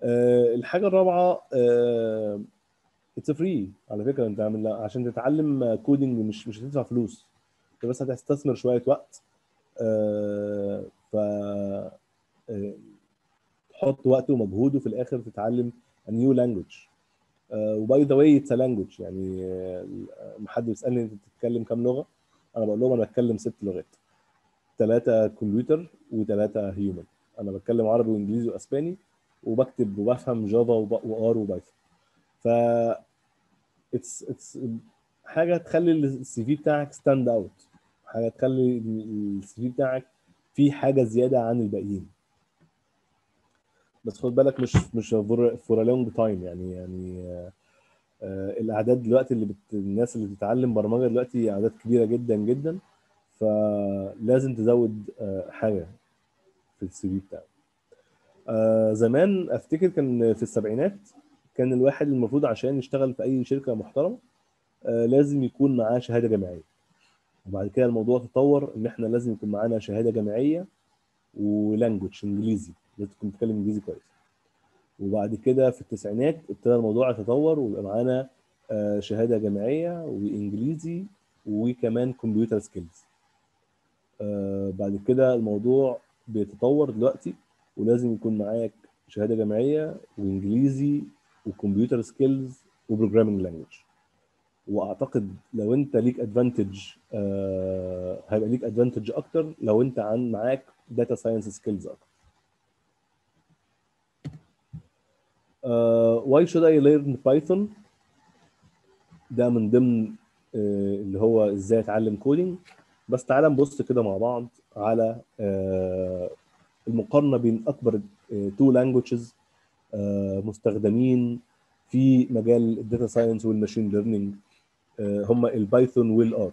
آه، الحاجه الرابعه اتس فري على فكره انت عامل عشان تتعلم كودنج مش مش هتدفع فلوس انت بس هتستثمر شويه وقت آه، ف آه، تحط وقت ومجهود وفي الاخر تتعلم نيو لانجوج وباي ذا واي اتس لانجوج يعني آه، لما حد بيسالني انت بتتكلم كام لغه انا بقول لهم انا بتكلم ست لغات ثلاثه كمبيوتر وثلاثه هيومن انا بتكلم عربي وانجليزي واسباني وبكتب وبفهم جافا وار وبايثون ف اتس اتس حاجه تخلي السي في بتاعك ستاند اوت حاجه تخلي السي في بتاعك فيه حاجه زياده عن الباقيين بس خد بالك مش مش فور لونج تايم يعني يعني آه، آه، الاعداد دلوقتي اللي بت... الناس اللي بتتعلم برمجه دلوقتي اعداد كبيره جدا جدا فلازم تزود آه، حاجه في السي في بتاعك آه، زمان افتكر كان في السبعينات كان الواحد المفروض عشان يشتغل في اي شركه محترمه آه، لازم يكون معاه شهاده جامعيه وبعد كده الموضوع تطور ان احنا لازم يكون معانا شهاده جامعيه ولانجوج انجليزي لازم تكون بتتكلم انجليزي كويس وبعد كده في التسعينات ابتدى الموضوع يتطور ويبقى معانا آه، شهاده جامعيه وانجليزي وكمان كمبيوتر سكيلز بعد كده الموضوع بيتطور دلوقتي ولازم يكون معاك شهاده جامعيه وانجليزي وكمبيوتر سكيلز وبروجرامينج لانجوج واعتقد لو انت ليك ادفانتج آه هيبقى ليك ادفانتج اكتر لو انت عن معاك داتا ساينس سكيلز اكتر uh, why should I learn Python ده من ضمن آه، اللي هو ازاي اتعلم كودينج بس تعال نبص كده مع بعض على آه، المقارنه بين اكبر تو لانجوجز مستخدمين في مجال الداتا ساينس والماشين ليرنينج هم البايثون والار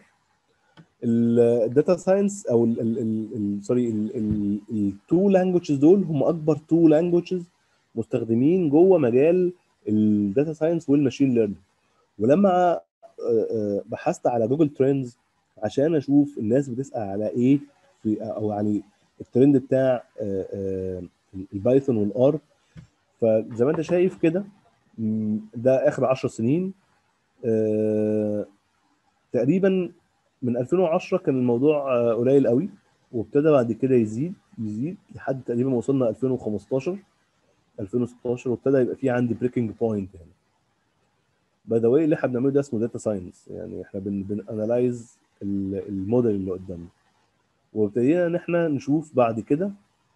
الداتا ساينس او سوري التو لانجوجز دول هم اكبر تو لانجوجز مستخدمين جوه مجال الداتا ساينس والماشين ليرنينج ولما آه، آه، بحثت على جوجل ترندز عشان اشوف الناس بتسال على ايه في او يعني الترند بتاع آه، آه، البايثون والار فزي ما انت شايف كده م، ده اخر 10 سنين آه، تقريبا من 2010 كان الموضوع آه، قليل قوي وابتدى بعد كده يزيد يزيد لحد تقريبا ما وصلنا 2015 2016 وابتدى يبقى في عندي بريكنج بوينت هنا باي ذا واي اللي احنا بنعمله ده اسمه داتا ساينس يعني احنا بن بنانلايز الموديل اللي قدامنا وابتدينا ان احنا نشوف بعد كده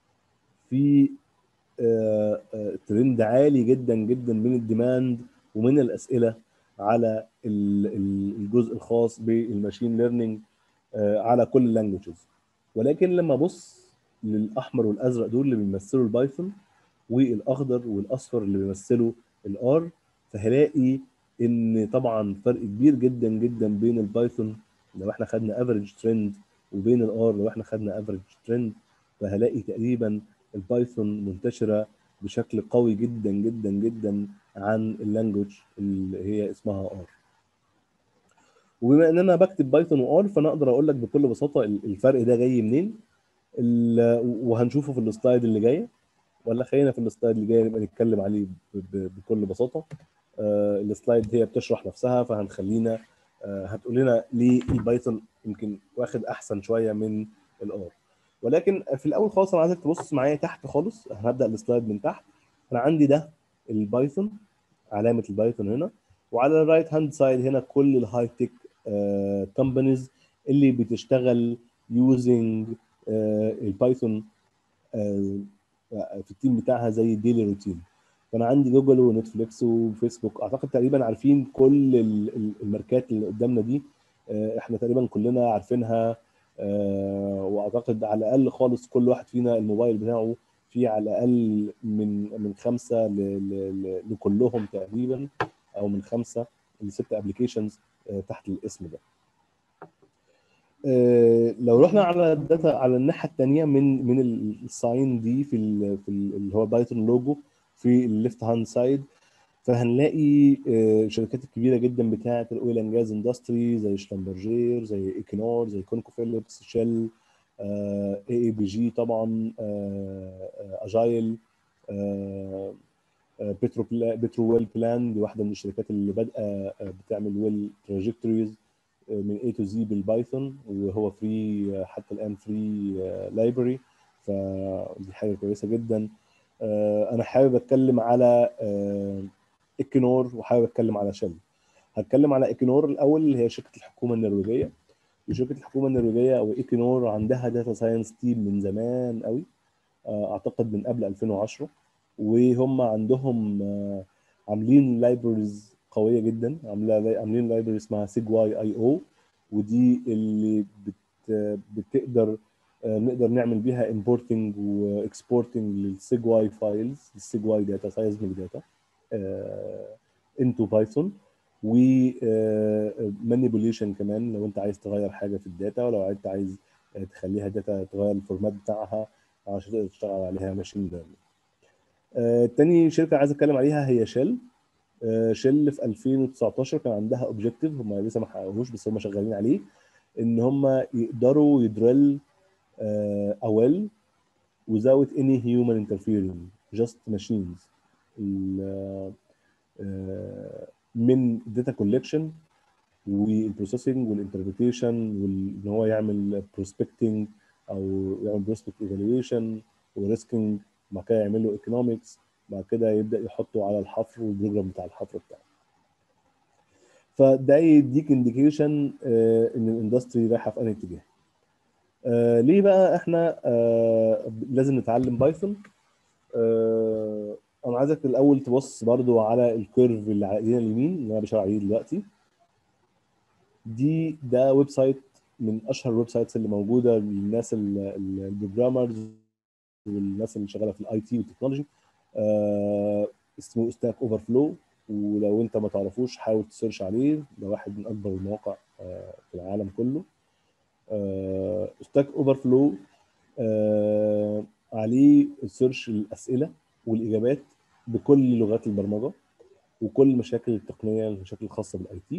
في آه، آه، ترند عالي جدا جدا من الديماند ومن الاسئله على ال- ال- الجزء الخاص بالماشين ليرنينج على كل اللانجوجز ولكن لما ابص للاحمر والازرق دول اللي بيمثلوا البايثون والاخضر والاصفر اللي بيمثلوا الار فهلاقي ان طبعا فرق كبير جدا جدا بين البايثون لو احنا خدنا افريج ترند وبين الار لو احنا خدنا افريج ترند فهلاقي تقريبا البايثون منتشره بشكل قوي جدا جدا جدا عن اللانجوج اللي هي اسمها ار وبما ان انا بكتب بايثون وار فانا اقدر اقول لك بكل بساطه الفرق ده جاي منين ال- وهنشوفه في السلايد اللي جايه ولا خلينا في السلايد اللي جاي نبقى نتكلم عليه ب- ب- بكل بساطه آه، السلايد هي بتشرح نفسها فهنخلينا آه، هتقول لنا ليه البايثون يمكن واخد احسن شويه من الار ولكن في الاول خالص انا عايزك تبص معايا تحت خالص هنبدا السلايد من تحت انا عندي ده البايثون علامه البايثون هنا وعلى الرايت هاند سايد هنا كل الهاي تك كومبانيز اللي بتشتغل يوزنج البايثون آه، في التيم بتاعها زي الديلي روتين فانا عندي جوجل ونتفليكس وفيسبوك اعتقد تقريبا عارفين كل ال- ال- الماركات اللي قدامنا دي آه، احنا تقريبا كلنا عارفينها آه، واعتقد على الاقل خالص كل واحد فينا الموبايل بتاعه فيه على الاقل من من خمسه ل- ل- ل- لكلهم تقريبا او من خمسه لست ابلكيشنز تحت الاسم ده آه، لو رحنا على الداتا على الناحيه الثانيه من من الساين دي في ال في ال اللي هو بايثون لوجو في الليفت هاند سايد فهنلاقي آه، الشركات الكبيره جدا بتاعه الاويل اند جاز اندستري زي شلمبرجير زي ايكينور زي كونكو فيليبس شيل اي اي بي جي طبعا آه، آه، اجايل آه، بترو بترو ويل بلان دي واحده من الشركات اللي بادئه بتعمل ويل تراجكتوريز من A to Z بالبايثون وهو فري حتى الان فري لايبرري فدي حاجه كويسه جدا انا حابب اتكلم على اكنور وحابب اتكلم على شل هتكلم على اكنور الاول اللي هي شركه الحكومه النرويجيه وشركه الحكومه النرويجيه او ايكينور عندها داتا ساينس تيم من زمان قوي اعتقد من قبل 2010 وهم عندهم عاملين لايبرز قويه جدا عامله عاملين لايبرري اسمها سيج واي اي او ودي اللي بت بتقدر نقدر نعمل بيها امبورتنج واكسبورتنج للسيج واي فايلز السيج واي داتا سايزميك داتا انتو بايثون ومانيبوليشن كمان لو انت عايز تغير حاجه في الداتا ولو انت عايز تخليها داتا تغير الفورمات بتاعها عشان تقدر تشتغل عليها ماشين ليرنينج. تاني شركه عايز اتكلم عليها هي شيل شيل في 2019 كان عندها اوبجيكتيف هم لسه ما حققوهوش بس هم شغالين عليه ان هم يقدروا يدرل اويل without any human interfering just machines من داتا كولكشن والبروسيسنج والانتربريتيشن وان هو يعمل بروسبكتنج او يعمل بروسبكت ايفالويشن وريسكينج بعد كده يعمل له ايكونومكس بعد كده يبدا يحطه على الحفر والبروجرام بتاع الحفر بتاعه فده يديك انديكيشن ان الاندستري رايحه في انهي اتجاه آه ليه بقى احنا آه لازم نتعلم بايثون آه انا عايزك الاول تبص برضو على الكيرف اللي على ايدينا اليمين اللي انا بشاور عليه دلوقتي دي ده ويب سايت من اشهر الويب سايتس اللي موجوده للناس البروجرامرز والناس اللي شغاله في الاي تي والتكنولوجي آه اسمه ستاك اوفر فلو ولو انت ما تعرفوش حاول تسيرش عليه ده واحد من اكبر المواقع آه في العالم كله ستاك اوفر فلو عليه سيرش الاسئله والاجابات بكل لغات البرمجه وكل المشاكل التقنيه المشاكل الخاصه بالاي تي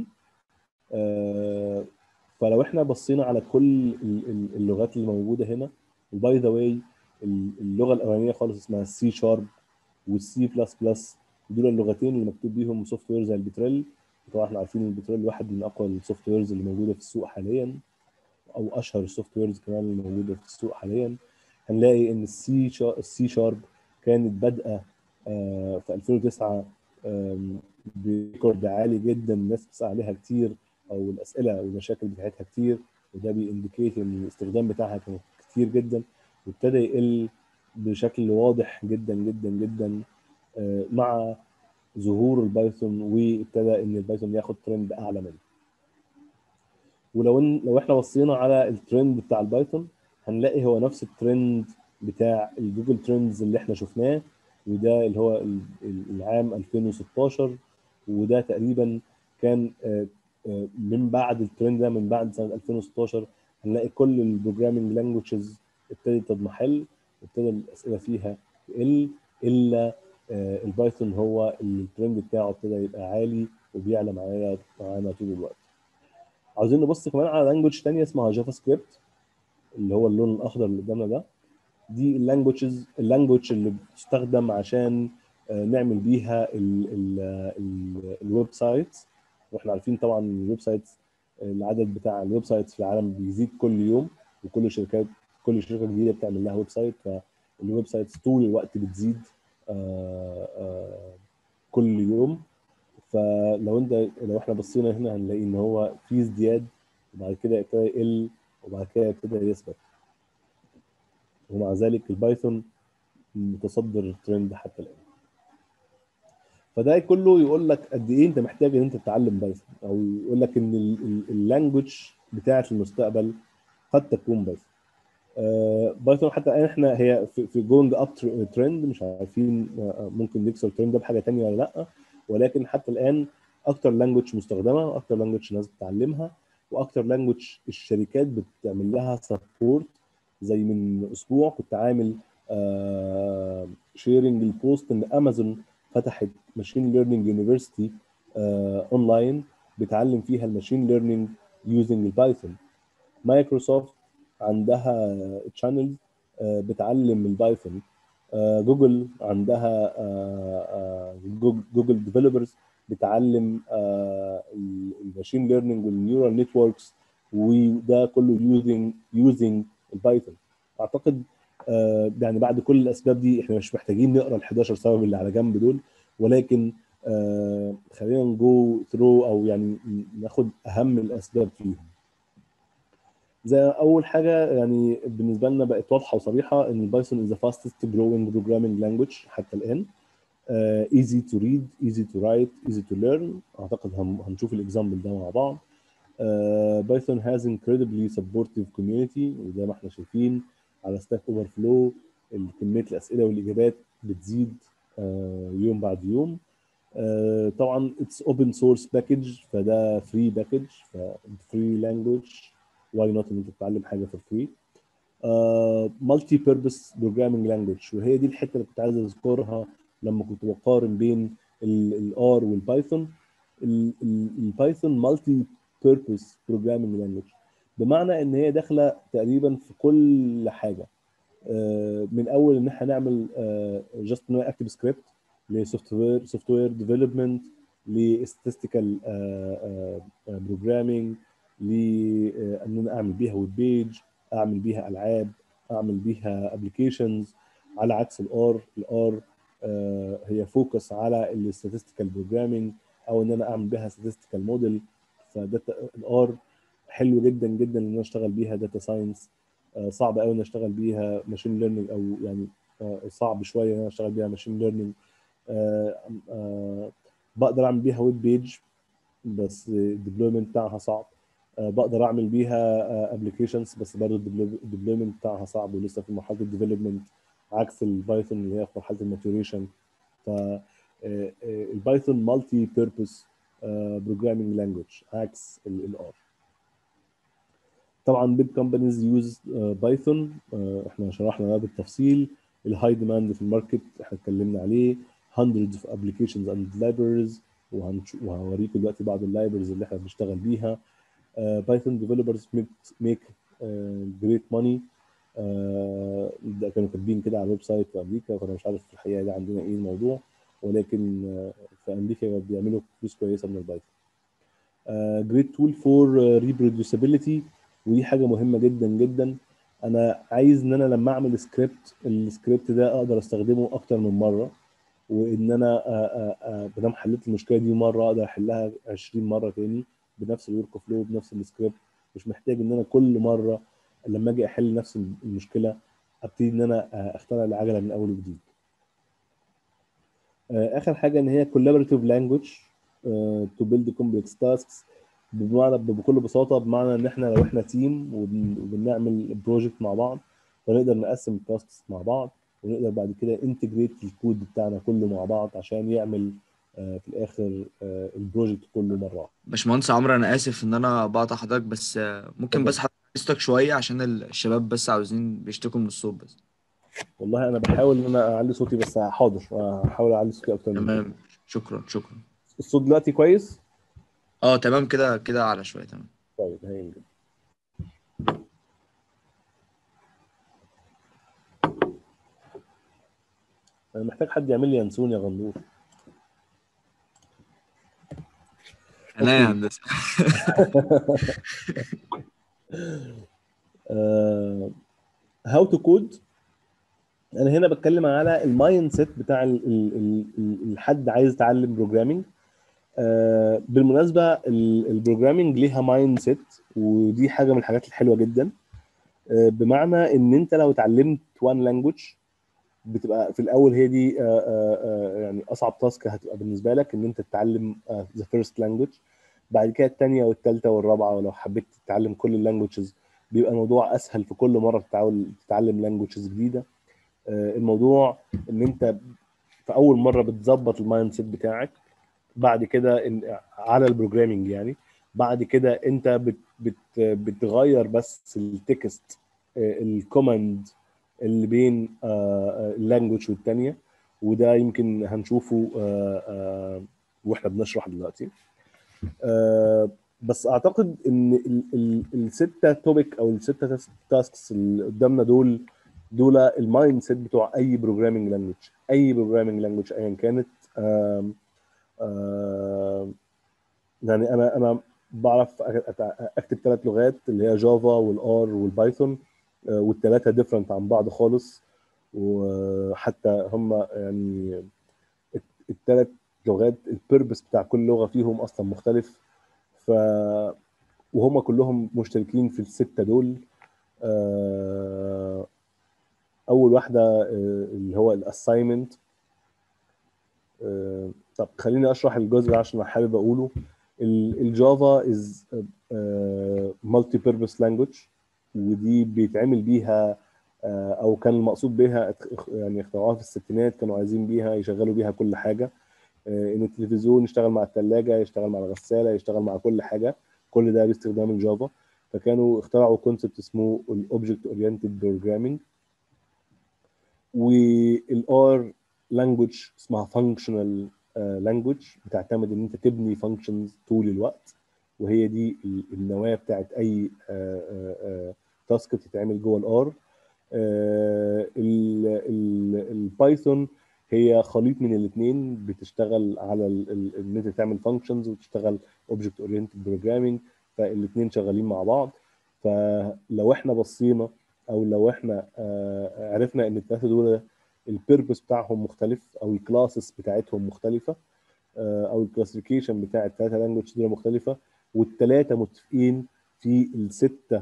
فلو احنا بصينا على كل اللغات اللي موجوده هنا وباي ذا واي اللغه الاولانيه خالص اسمها السي شارب والسي بلس بلس دول اللغتين اللي مكتوب بيهم سوفت وير زي البتريل طبعا احنا عارفين البتريل واحد من اقوى السوفت ويرز اللي موجوده في السوق حاليا او اشهر السوفت ويرز كمان اللي موجوده في السوق حاليا هنلاقي ان السي السي شارب كانت بادئه في 2009 بريكورد عالي جدا الناس بتسال عليها كتير او الاسئله والمشاكل بتاعتها كتير وده بينديكيت ان الاستخدام بتاعها كان كتير جدا وابتدى يقل بشكل واضح جدا جدا جدا مع ظهور البايثون وابتدى ان البايثون ياخد ترند اعلى منه ولو إن لو احنا بصينا على الترند بتاع البايثون هنلاقي هو نفس الترند بتاع الجوجل ترندز اللي احنا شفناه وده اللي هو العام 2016 وده تقريبا كان من بعد الترند ده من بعد سنه 2016 هنلاقي كل البروجرامينج لانجوجز ابتدت تضمحل وابتدى الاسئله فيها تقل الا البايثون هو الترند بتاعه ابتدى يبقى عالي وبيعلى معايا معانا طول الوقت عاوزين نبص كمان على لانجوج ثانيه اسمها جافا سكريبت اللي هو اللون الاخضر اللي قدامنا ده دي اللانجوجز اللانجوج اللي بتستخدم عشان نعمل بيها الويب سايتس واحنا عارفين طبعا الويب سايتس العدد بتاع الويب سايتس في العالم بيزيد كل يوم وكل شركات كل شركه جديده بتعمل لها ويب سايت فالويب سايتس طول الوقت بتزيد آآ آآ كل يوم فلو انت لو احنا بصينا هنا هنلاقي ان هو في ازدياد وبعد كده ابتدى يقل وبعد كده ابتدى يثبت ومع ذلك البايثون متصدر الترند حتى الان فده كله يقول لك قد ايه انت محتاج ان انت تتعلم بايثون او يقول لك ان اللانجوج بتاعه المستقبل قد تكون بايثون بايثون حتى الان احنا هي في جوينج اب ترند مش عارفين ممكن نكسر الترند ده بحاجه ثانيه ولا لا ولكن حتى الان اكتر لانجوج مستخدمه واكتر لانجوج الناس بتتعلمها واكتر لانجوج الشركات بتعمل لها سبورت زي من اسبوع كنت عامل شيرنج البوست ان امازون فتحت ماشين ليرنينج يونيفرسيتي اونلاين بتعلم فيها الماشين ليرنينج يوزنج البايثون مايكروسوفت عندها تشانل بتعلم البايثون آه، جوجل عندها آه، آه، جوج- جوجل ديفلوبرز بتعلم آه، ال- الماشين ليرنينج والنيورال نتوركس وده كله يوزنج يوزنج البايثون اعتقد آه، يعني بعد كل الاسباب دي احنا مش محتاجين نقرا ال 11 سبب اللي على جنب دول ولكن آه، خلينا نجو ثرو او يعني ناخد اهم الاسباب فيهم زي اول حاجه يعني بالنسبه لنا بقت واضحه وصريحه ان البايثون از ذا فاستست جروينج بروجرامينج لانجويج حتى الان ايزي تو ريد ايزي تو رايت ايزي تو ليرن اعتقد هن- هنشوف الاكزامبل ده مع بعض بايثون هاز incredibly supportive community وزي ما احنا شايفين على ستاك اوفر فلو كميه الاسئله والاجابات بتزيد آه، يوم بعد يوم آه، طبعا اتس اوبن سورس باكج فده فري باكج فري لانجويج واي نوت ان انت تتعلم حاجه فور فري مالتي بيربس بروجرامينج لانجويج وهي دي الحته اللي كنت عايز اذكرها لما كنت بقارن بين الار والبايثون البايثون مالتي بيربس بروجرامينج لانجويج بمعنى ان هي داخله تقريبا في كل حاجه آه، من اول ان احنا نعمل جاست ان اكتب سكريبت لسوفت وير سوفت وير ديفلوبمنت لستاتستيكال بروجرامينج لان انا اعمل بيها ويب بيج اعمل بيها العاب اعمل بيها ابلكيشنز على عكس الار الار هي فوكس على الستاتستيكال بروجرامينج او ان انا اعمل بيها statistical موديل فده الار حلو جدا جدا ان انا اشتغل بيها داتا ساينس صعب قوي ان اشتغل بيها ماشين ليرنينج او يعني آه، صعب شويه ان انا اشتغل بيها ماشين ليرنينج بقدر اعمل بيها ويب بيج بس الديبلويمنت بتاعها صعب آه، بقدر اعمل بيها ابلكيشنز بس برضه الديبلويمنت بتاعها صعب ولسه في مرحله الديفلوبمنت عكس البايثون اللي هي في مرحله الماتوريشن ف البايثون مالتي بيربز بروجرامينج لانجويج عكس الار طبعا بيج كومبانيز يوز بايثون احنا شرحنا ده بالتفصيل الهاي ديماند في الماركت احنا اتكلمنا عليه hundreds of applications and libraries وهنشو- وهوريكم دلوقتي بعض اللايبرز اللي احنا بنشتغل بيها بايثون ديفلوبرز ميك جريت ماني ده كانوا كاتبين كده على الويب سايت في امريكا فانا مش عارف في الحقيقه ده عندنا ايه الموضوع ولكن آه، في امريكا بيعملوا فلوس كويسه من البايثون جريت تول فور ريبروديوسابيلتي ودي حاجه مهمه جدا جدا انا عايز ان انا لما اعمل سكريبت السكريبت ده اقدر استخدمه اكتر من مره وان انا ما دام حليت المشكله دي مره اقدر احلها 20 مره تاني بنفس الورك فلو بنفس السكريبت مش محتاج ان انا كل مره لما اجي احل نفس المشكله ابتدي ان انا آه، اخترع العجله من اول وجديد آه، اخر حاجه ان هي collaborative language آه، to build complex tasks بمعنى بكل بساطه بمعنى ان احنا لو احنا تيم وبنعمل بروجكت مع بعض فنقدر نقسم التاسكس مع بعض ونقدر بعد كده انتجريت الكود بتاعنا كله مع بعض عشان يعمل آه، في الاخر آه، البروجكت كله مره واحدة. باشمهندس عمرو انا اسف ان انا بقطع حضرتك بس آه، ممكن اتفضل. بس حضرتك صوتك شويه عشان الشباب بس عاوزين بيشتكوا من الصوت بس والله انا بحاول ان انا اعلي صوتي بس حاضر هحاول اعلي صوتي اكتر من كده تمام شكرا شكرا الصوت دلوقتي كويس اه تمام كده كده على شويه تمام طيب هايل جدا انا محتاج حد يعمل لي ينسون يا غندور انا يا أوكي. هندسه هاو تو كود انا هنا بتكلم على المايند سيت بتاع ال- ال- ال- ال- الحد عايز يتعلم بروجرامينج بالمناسبه البروجرامينج ليها مايند سيت ودي حاجه من الحاجات الحلوه جدا آه، بمعنى ان انت لو اتعلمت وان لانجوج بتبقى في الاول هي دي آه، آه، آه، يعني اصعب تاسك هتبقى بالنسبه لك ان انت تتعلم ذا فيرست لانجوج بعد كده الثانيه والثالثه والرابعه ولو حبيت تتعلم كل اللانجوجز بيبقى الموضوع اسهل في كل مره تحاول تتعلم لانجوجز جديده آه، الموضوع ان انت في اول مره بتظبط المايند سيت بتاعك بعد كده إن- على البروجرامينج يعني بعد كده انت بت بت بتغير بس التكست الكوماند اللي بين اللانجوج والتانية وده يمكن هنشوفه آه، آه، واحنا بنشرح دلوقتي آه، بس اعتقد ان ال- ال- الستة توبيك او الستة تاسكس اللي قدامنا دول دول المايند سيت بتوع اي بروجرامنج لانجوج اي بروجرامنج لانجوج ايا كانت آم آم يعني انا انا بعرف اكتب ثلاث لغات اللي هي جافا والار والبايثون والثلاثه ديفرنت عن بعض خالص وحتى هم يعني الثلاث لغات البيربس بتاع كل لغه فيهم اصلا مختلف ف وهم كلهم مشتركين في السته دول آه، اول واحده آه، اللي هو الاساينمنت طب خليني اشرح الجزء ده عشان انا حابب اقوله الجافا از مالتي بيربس لانجوج ودي بيتعمل بيها آه، او كان المقصود بيها اخ- يعني اخترعوها في الستينات كانوا عايزين بيها يشغلوا بيها كل حاجه آه، ان التلفزيون يشتغل مع الثلاجه يشتغل مع الغساله يشتغل مع كل حاجه كل ده باستخدام الجافا فكانوا اخترعوا كونسبت اسمه الاوبجكت اورينتد بروجرامينج والار لانجوج اسمها فانكشنال لانجوج بتعتمد ان انت تبني فانكشنز طول الوقت وهي دي ال- النواه بتاعت اي تاسك بتتعمل جوه الار البايثون هي خليط من الاثنين بتشتغل على ال- ال- ان انت تعمل فانكشنز وتشتغل اوبجكت اورينتد بروجرامينج فالاثنين شغالين مع بعض فلو احنا بصينا او لو احنا آه، عرفنا ان الثلاثه دول البيربس بتاعهم مختلف او الكلاسز بتاعتهم مختلفه آه، او الكلاسيفيكيشن بتاع الثلاثه لانجوج دول مختلفه والثلاثه متفقين في السته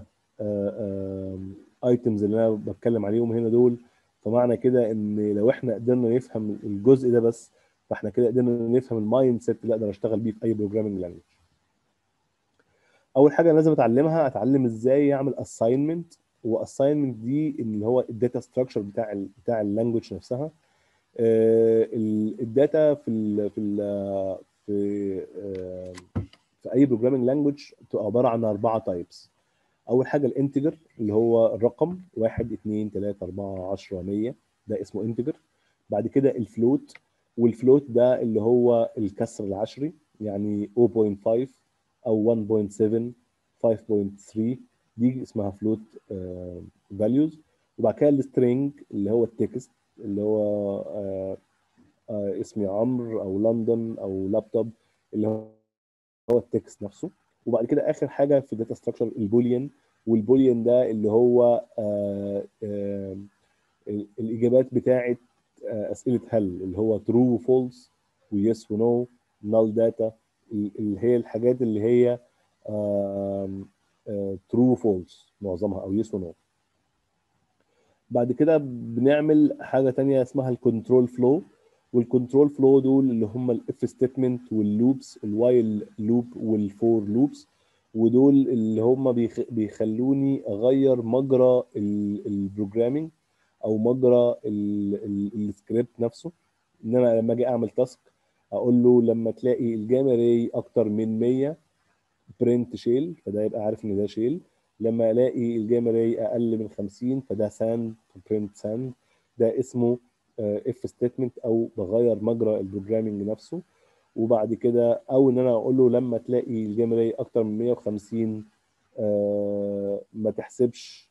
ايتمز اللي انا بتكلم عليهم هنا دول فمعنى كده ان لو احنا قدرنا نفهم الجزء ده بس فاحنا كده قدرنا نفهم المايند سيت اللي اقدر اشتغل بيه في اي بروجرامنج لانجوج اول حاجه لازم اتعلمها اتعلم ازاي اعمل اساينمنت واساينمنت دي اللي هو الداتا ستراكشر بتاع ال بتاع اللانجوج نفسها الداتا في ال في ال في آه، في اي بروجرامنج لانجوج بتبقى عباره عن اربعه تايبس اول حاجه الانتجر اللي هو الرقم 1 2 3 4 10 100 ده اسمه انتجر بعد كده الفلوت والفلوت ده اللي هو الكسر العشري يعني 0.5 او 1.7 5.3 دي اسمها فلوت فاليوز وبعد كده السترينج اللي هو التكست اللي هو آه، آه، اسمي عمرو او لندن او لابتوب اللي هو هو التكست نفسه وبعد كده اخر حاجه في الداتا ستراكشر البوليان والبوليان ده اللي هو آه، آه، ال- الاجابات بتاعه آه، اسئله هل اللي هو ترو وفولس ويس ونو نال داتا اللي هي الحاجات اللي هي ترو وفولس معظمها او يس ونو بعد كده بنعمل حاجه تانية اسمها الكنترول فلو والكنترول فلو دول اللي هم الاف ستيتمنت واللوبس الوايل لوب والفور لوبس ودول اللي هم بيخ... بيخلوني اغير مجرى البروجرامينج او مجرى السكريبت نفسه ان انا لما اجي اعمل تاسك اقول له لما تلاقي الجاما راي اكتر من 100 برنت شيل فده يبقى عارف ان ده شيل لما الاقي الجاما راي اقل من 50 فده ساند برنت ساند ده اسمه اف ستيتمنت او بغير مجرى البروجرامنج نفسه وبعد كده او ان انا اقول له لما تلاقي الجيم راي اكتر من 150 آه، ما تحسبش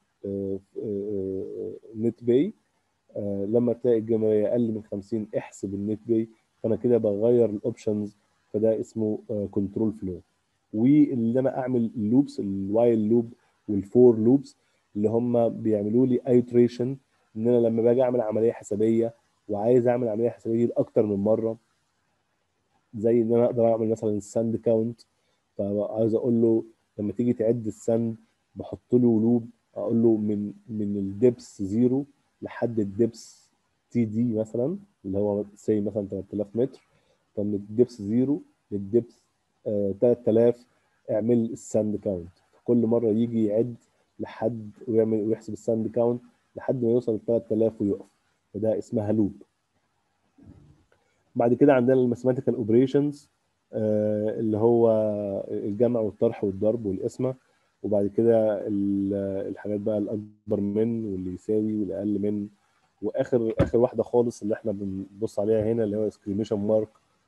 نت باي لما تلاقي الجيم راي اقل من 50 احسب النت باي فانا كده بغير الاوبشنز فده اسمه كنترول فلو واللي انا اعمل اللوبس الوايل لوب والفور لوبس اللي هم بيعملوا لي ايتريشن ان انا لما باجي اعمل عمليه حسابيه وعايز اعمل عمليه حسابيه دي اكتر من مره زي ان انا اقدر اعمل مثلا الساند كاونت فعايز اقول له لما تيجي تعد الساند بحط له لوب اقول له من من الدبس زيرو لحد الدبس تي دي مثلا اللي هو سي مثلا 3000 متر فمن الدبس زيرو للدبس آه 3000 اعمل الساند كاونت كل مره يجي يعد لحد ويعمل ويحسب الساند كاونت لحد ما يوصل ل 3000 ويقف فده اسمها لوب بعد كده عندنا الماثيماتيكال اوبريشنز اللي هو الجمع والطرح والضرب والقسمه وبعد كده ال- الحاجات بقى الاكبر من واللي يساوي والاقل من واخر اخر واحده خالص اللي احنا بنبص عليها هنا اللي هو اسكليميشن مارك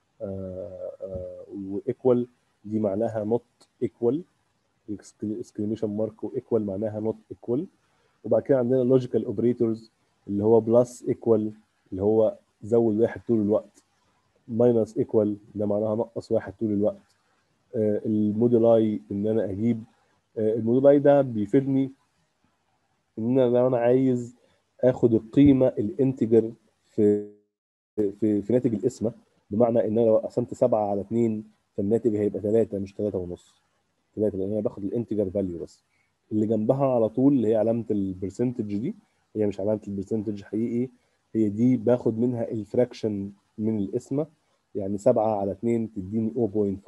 وايكوال دي معناها نوت ايكوال اسكليميشن مارك وايكوال معناها نوت ايكوال وبعد كده عندنا لوجيكال اوبريتورز اللي هو بلس ايكوال اللي هو زود واحد طول الوقت ماينس ايكوال ده معناها نقص واحد طول الوقت آه، المودولاي ان انا اجيب آه، المودولاي ده بيفيدني ان انا لو انا عايز اخد القيمه الانتجر في في في ناتج القسمه بمعنى ان انا لو قسمت 7 على 2 فالناتج هيبقى 3 مش 3 ونص 3 لان انا باخد الانتجر فاليو بس اللي جنبها على طول اللي هي علامه البرسنتج دي هي مش علامه البرسنتج حقيقي هي دي باخد منها الفراكشن من القسمه يعني 7 على 2 تديني 0.5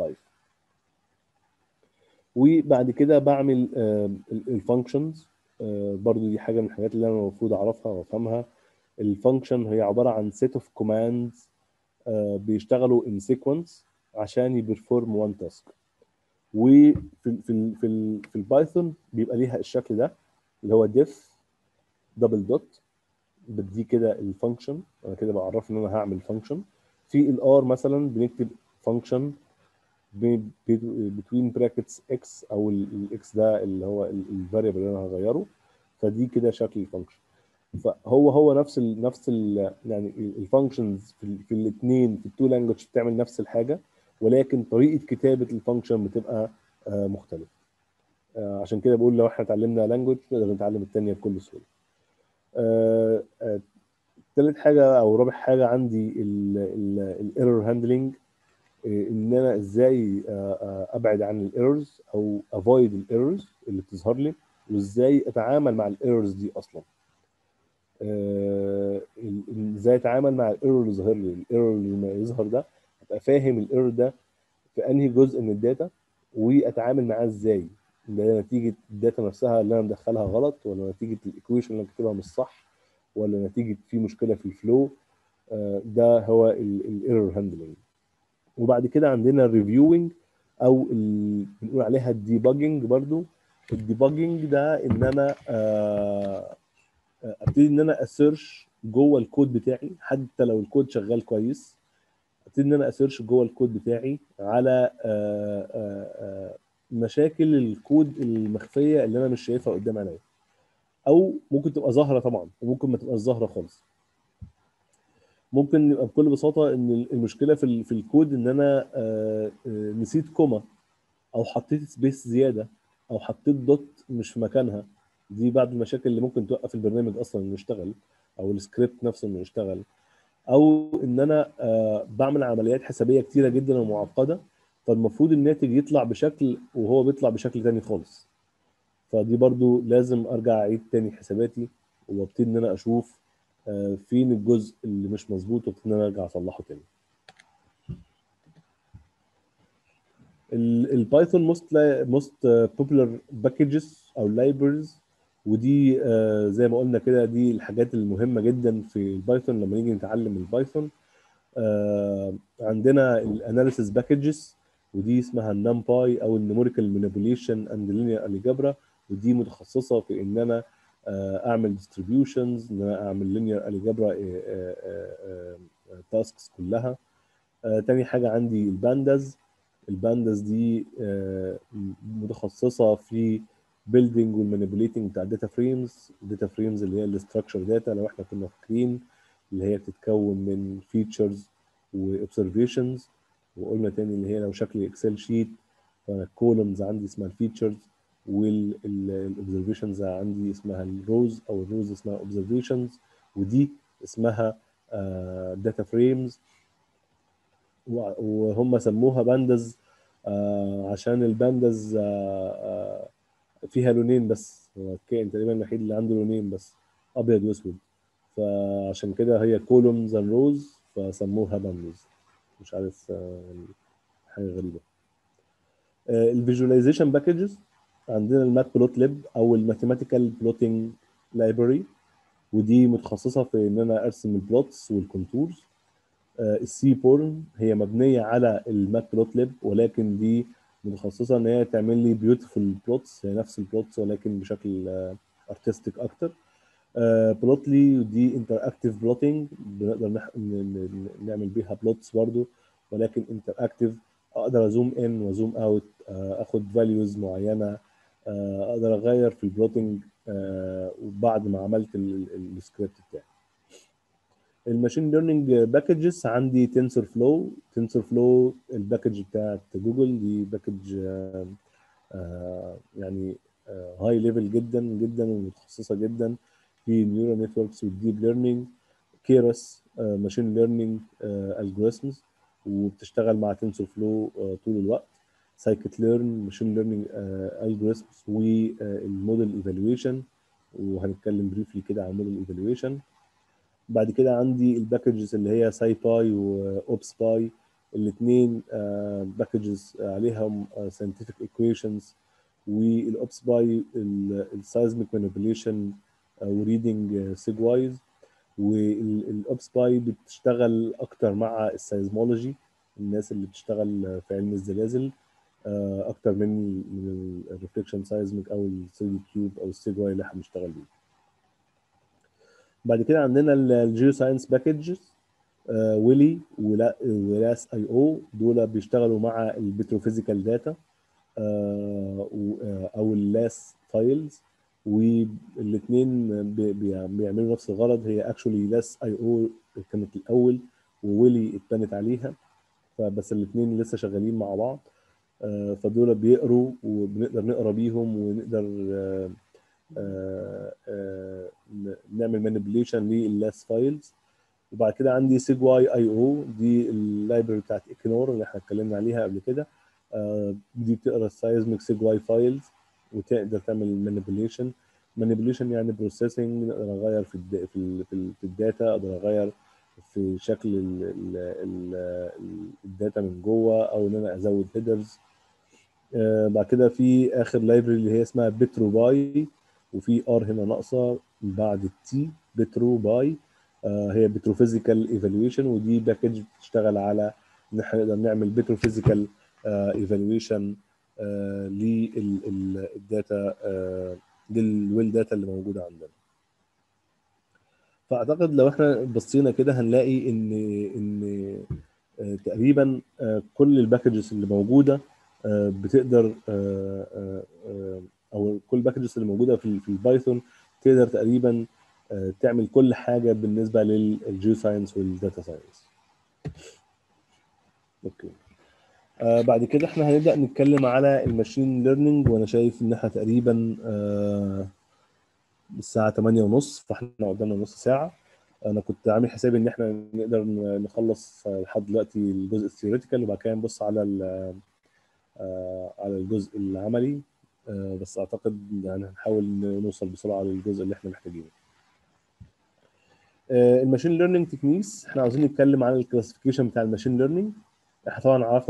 وبعد كده بعمل الفانكشنز برضو دي حاجه من الحاجات اللي انا المفروض اعرفها وافهمها الفانكشن هي عباره عن set of commands آه، بيشتغلوا in sequence عشان يبرفورم وان تاسك وفي ال في ال في ال في البايثون بيبقى ليها الشكل ده اللي هو def دبل دوت بدي كده الفانكشن انا كده بعرف ان انا هعمل فانكشن في الار مثلا بنكتب فانكشن between brackets x او الاكس ده اللي هو الفاريبل اللي انا هغيره فدي كده شكل الفانكشن فهو هو نفس ال نفس ال يعني الفانكشنز في, ال- في الاثنين في التو لانجوج بتعمل نفس الحاجه ولكن طريقه كتابه الفانكشن بتبقى آه، مختلفه آه، عشان كده بقول لو احنا اتعلمنا لانجوج نقدر نتعلم الثانيه بكل سهوله آه، آه، تالت حاجه او رابع حاجه عندي الايرور هاندلنج ان انا ازاي آه، آه، ابعد عن الايرورز او افويد الايرورز اللي بتظهر لي وازاي اتعامل مع الايرورز دي اصلا آه، ال- ال- ازاي اتعامل مع الايرور اللي ظاهر لي الايرور اللي لما يظهر ده ابقى فاهم الايرور ده في انهي جزء من الداتا واتعامل معاه ازاي ده نتيجه الداتا نفسها اللي انا مدخلها غلط ولا نتيجه الايكويشن اللي انا كاتبها مش صح ولا نتيجه في مشكله في الفلو آه، ده هو الايرور هاندلنج وبعد كده عندنا الريفيوينج او ال- بنقول عليها الديباجنج برضو الديباجنج ده ان انا آه، ابتدي ان انا اسيرش جوه الكود بتاعي حتى لو الكود شغال كويس ابتدي ان انا اسيرش جوه الكود بتاعي على آه، آه، آه، مشاكل الكود المخفيه اللي انا مش شايفها قدام عينيا او ممكن تبقى ظاهره طبعا وممكن ما تبقاش ظاهره خالص ممكن يبقى بكل بساطه ان المشكله في ال- في الكود ان انا آه، آه، نسيت كوما او حطيت سبيس زياده او حطيت دوت مش في مكانها دي بعض المشاكل اللي ممكن توقف البرنامج اصلا انه يشتغل او السكريبت نفسه انه يشتغل او ان انا آه، بعمل عمليات حسابيه كتيره جدا ومعقده فالمفروض الناتج يطلع بشكل وهو بيطلع بشكل تاني خالص فدي برضو لازم ارجع اعيد تاني حساباتي وابتدي ان انا اشوف آه، فين الجزء اللي مش مظبوط وابتدي ان انا ارجع اصلحه تاني البايثون موست موست بوبولار باكجز او لايبرز ودي آه، زي ما قلنا كده دي الحاجات المهمه جدا في البايثون لما نيجي نتعلم البايثون آه، عندنا الاناليسيس باكجز ودي اسمها النمباي او النيموريكال مانيبيوليشن اند لينير الجبرا ودي متخصصه في ان انا آه، اعمل ديستريبيوشنز ان انا اعمل لينير الجبرا تاسكس كلها آه، تاني حاجه عندي البانداز البانداز دي آه، متخصصه في بيلدينج والمانيبيوليتنج بتاع الداتا فريمز الداتا فريمز اللي هي الاستراكشر داتا لو احنا كنا فاكرين اللي هي بتتكون من فيتشرز واوبزرفيشنز وقلنا تاني اللي هي لو شكل اكسل شيت فالكولومز عندي اسمها الفيتشرز والاوبزرفيشنز عندي اسمها الروز او الروز اسمها اوبزرفيشنز ودي اسمها داتا فريمز وهم سموها باندز آه، عشان الباندز آه، آه، فيها لونين بس هو الكائن تقريبا الوحيد اللي عنده لونين بس ابيض واسود فعشان كده هي كولومز اند روز فسموها باندز مش عارف آه، حاجه غريبه الفيجواليزيشن باكجز عندنا المات بلوت ليب او الماثيماتيكال بلوتنج لايبراري ودي متخصصه في ان انا ارسم البلوتس والكونتورز السي بورن هي مبنيه على المات بلوت ليب ولكن دي متخصصه ان هي تعمل لي بيوتيفول بلوتس هي نفس البلوتس ولكن بشكل ارتستيك اكتر بلوتلي دي انتر اكتيف بلوتنج بنقدر نح- ن- ن- نعمل بيها بلوتس برضو ولكن انتر اكتيف اقدر ازوم ان وازوم اوت اخد فاليوز معينه آه، اقدر اغير في البلوتنج آه، وبعد ما عملت ال- ال- السكريبت بتاعي الماشين ليرنينج باكجز عندي تنسور فلو تنسور فلو الباكج بتاعت جوجل دي باكج آه، آه، يعني هاي ليفل جدا جدا ومتخصصه جدا في نيورال نتوركس والديب ليرنينج كيرس ماشين ليرنينج الجوريثمز وبتشتغل مع تنسور فلو طول الوقت سايكت ليرن ماشين ليرنينج الجوريثمز والموديل ايفالويشن وهنتكلم بريفلي كده عن الموديل ايفالويشن بعد كده عندي الباكجز اللي هي ساي باي واوبس باي الاثنين باكجز عليهم ساينتفك ايكويشنز والاوبس باي السايزميك مانيبيوليشن وريدنج سيج وايز والاوبس باي بتشتغل اكتر مع السيزمولوجي الناس اللي بتشتغل في علم الزلازل آه، اكتر من من الريفليكشن سايزميك او السيدي كيوب او السيج واي اللي احنا بنشتغل بيه بعد كده عندنا الجيو ساينس باكجز ويلي ولا ولاس اي او دول بيشتغلوا مع البتروفيزيكال داتا او اللاس فايلز والاثنين بيعملوا نفس الغرض هي اكشولي لاس اي او كانت الاول وويلي اتبنت عليها فبس الاثنين لسه شغالين مع بعض آه، فدول بيقروا وبنقدر نقرا بيهم ونقدر آه، آه، آه، ن- نعمل مانيبيوليشن لللاس فايلز وبعد كده عندي سيجواي اي او دي اللايبرري بتاعت اكنور اللي احنا اتكلمنا عليها قبل كده آه، دي بتقرا السايزميك سيجواي فايلز وتقدر تعمل مانيبيوليشن مانيبيوليشن يعني بروسيسنج نقدر اغير في الد... في ال... في, ال... في الداتا اقدر اغير في شكل ال... ال... ال... الداتا من جوه او ان انا ازود هيدرز آه بعد كده في اخر لايبرري اللي هي اسمها بترو باي وفي ار هنا ناقصه بعد التي بترو باي آه هي بتروفيزيكال ايفالويشن ودي باكج بتشتغل على ان احنا نقدر نعمل بتروفيزيكال ايفالويشن للداتا للويل داتا اللي موجوده عندنا فاعتقد لو احنا بصينا كده هنلاقي ان ان آه، تقريبا آه، كل الباكجز اللي موجوده آه، بتقدر آه، آه، آه، او كل الباكجز اللي موجوده في في البايثون تقدر تقريبا آه، تعمل كل حاجه بالنسبه للجيو ساينس والداتا ساينس اوكي آه بعد كده احنا هنبدا نتكلم على الماشين ليرنينج وانا شايف ان احنا تقريبا آه الساعه 8 ونص فاحنا قدامنا نص ساعه انا كنت عامل حسابي ان احنا نقدر ن- نخلص آه، لحد دلوقتي الجزء الثيوريتيكال وبعد كده نبص على ال- آه، على الجزء العملي آه، بس اعتقد يعني هنحاول نوصل بسرعه للجزء اللي احنا محتاجينه آه، الماشين ليرنينج تكنيكس احنا عاوزين نتكلم عن الكلاسيفيكيشن بتاع الماشين ليرنينج احنا طبعا عرفنا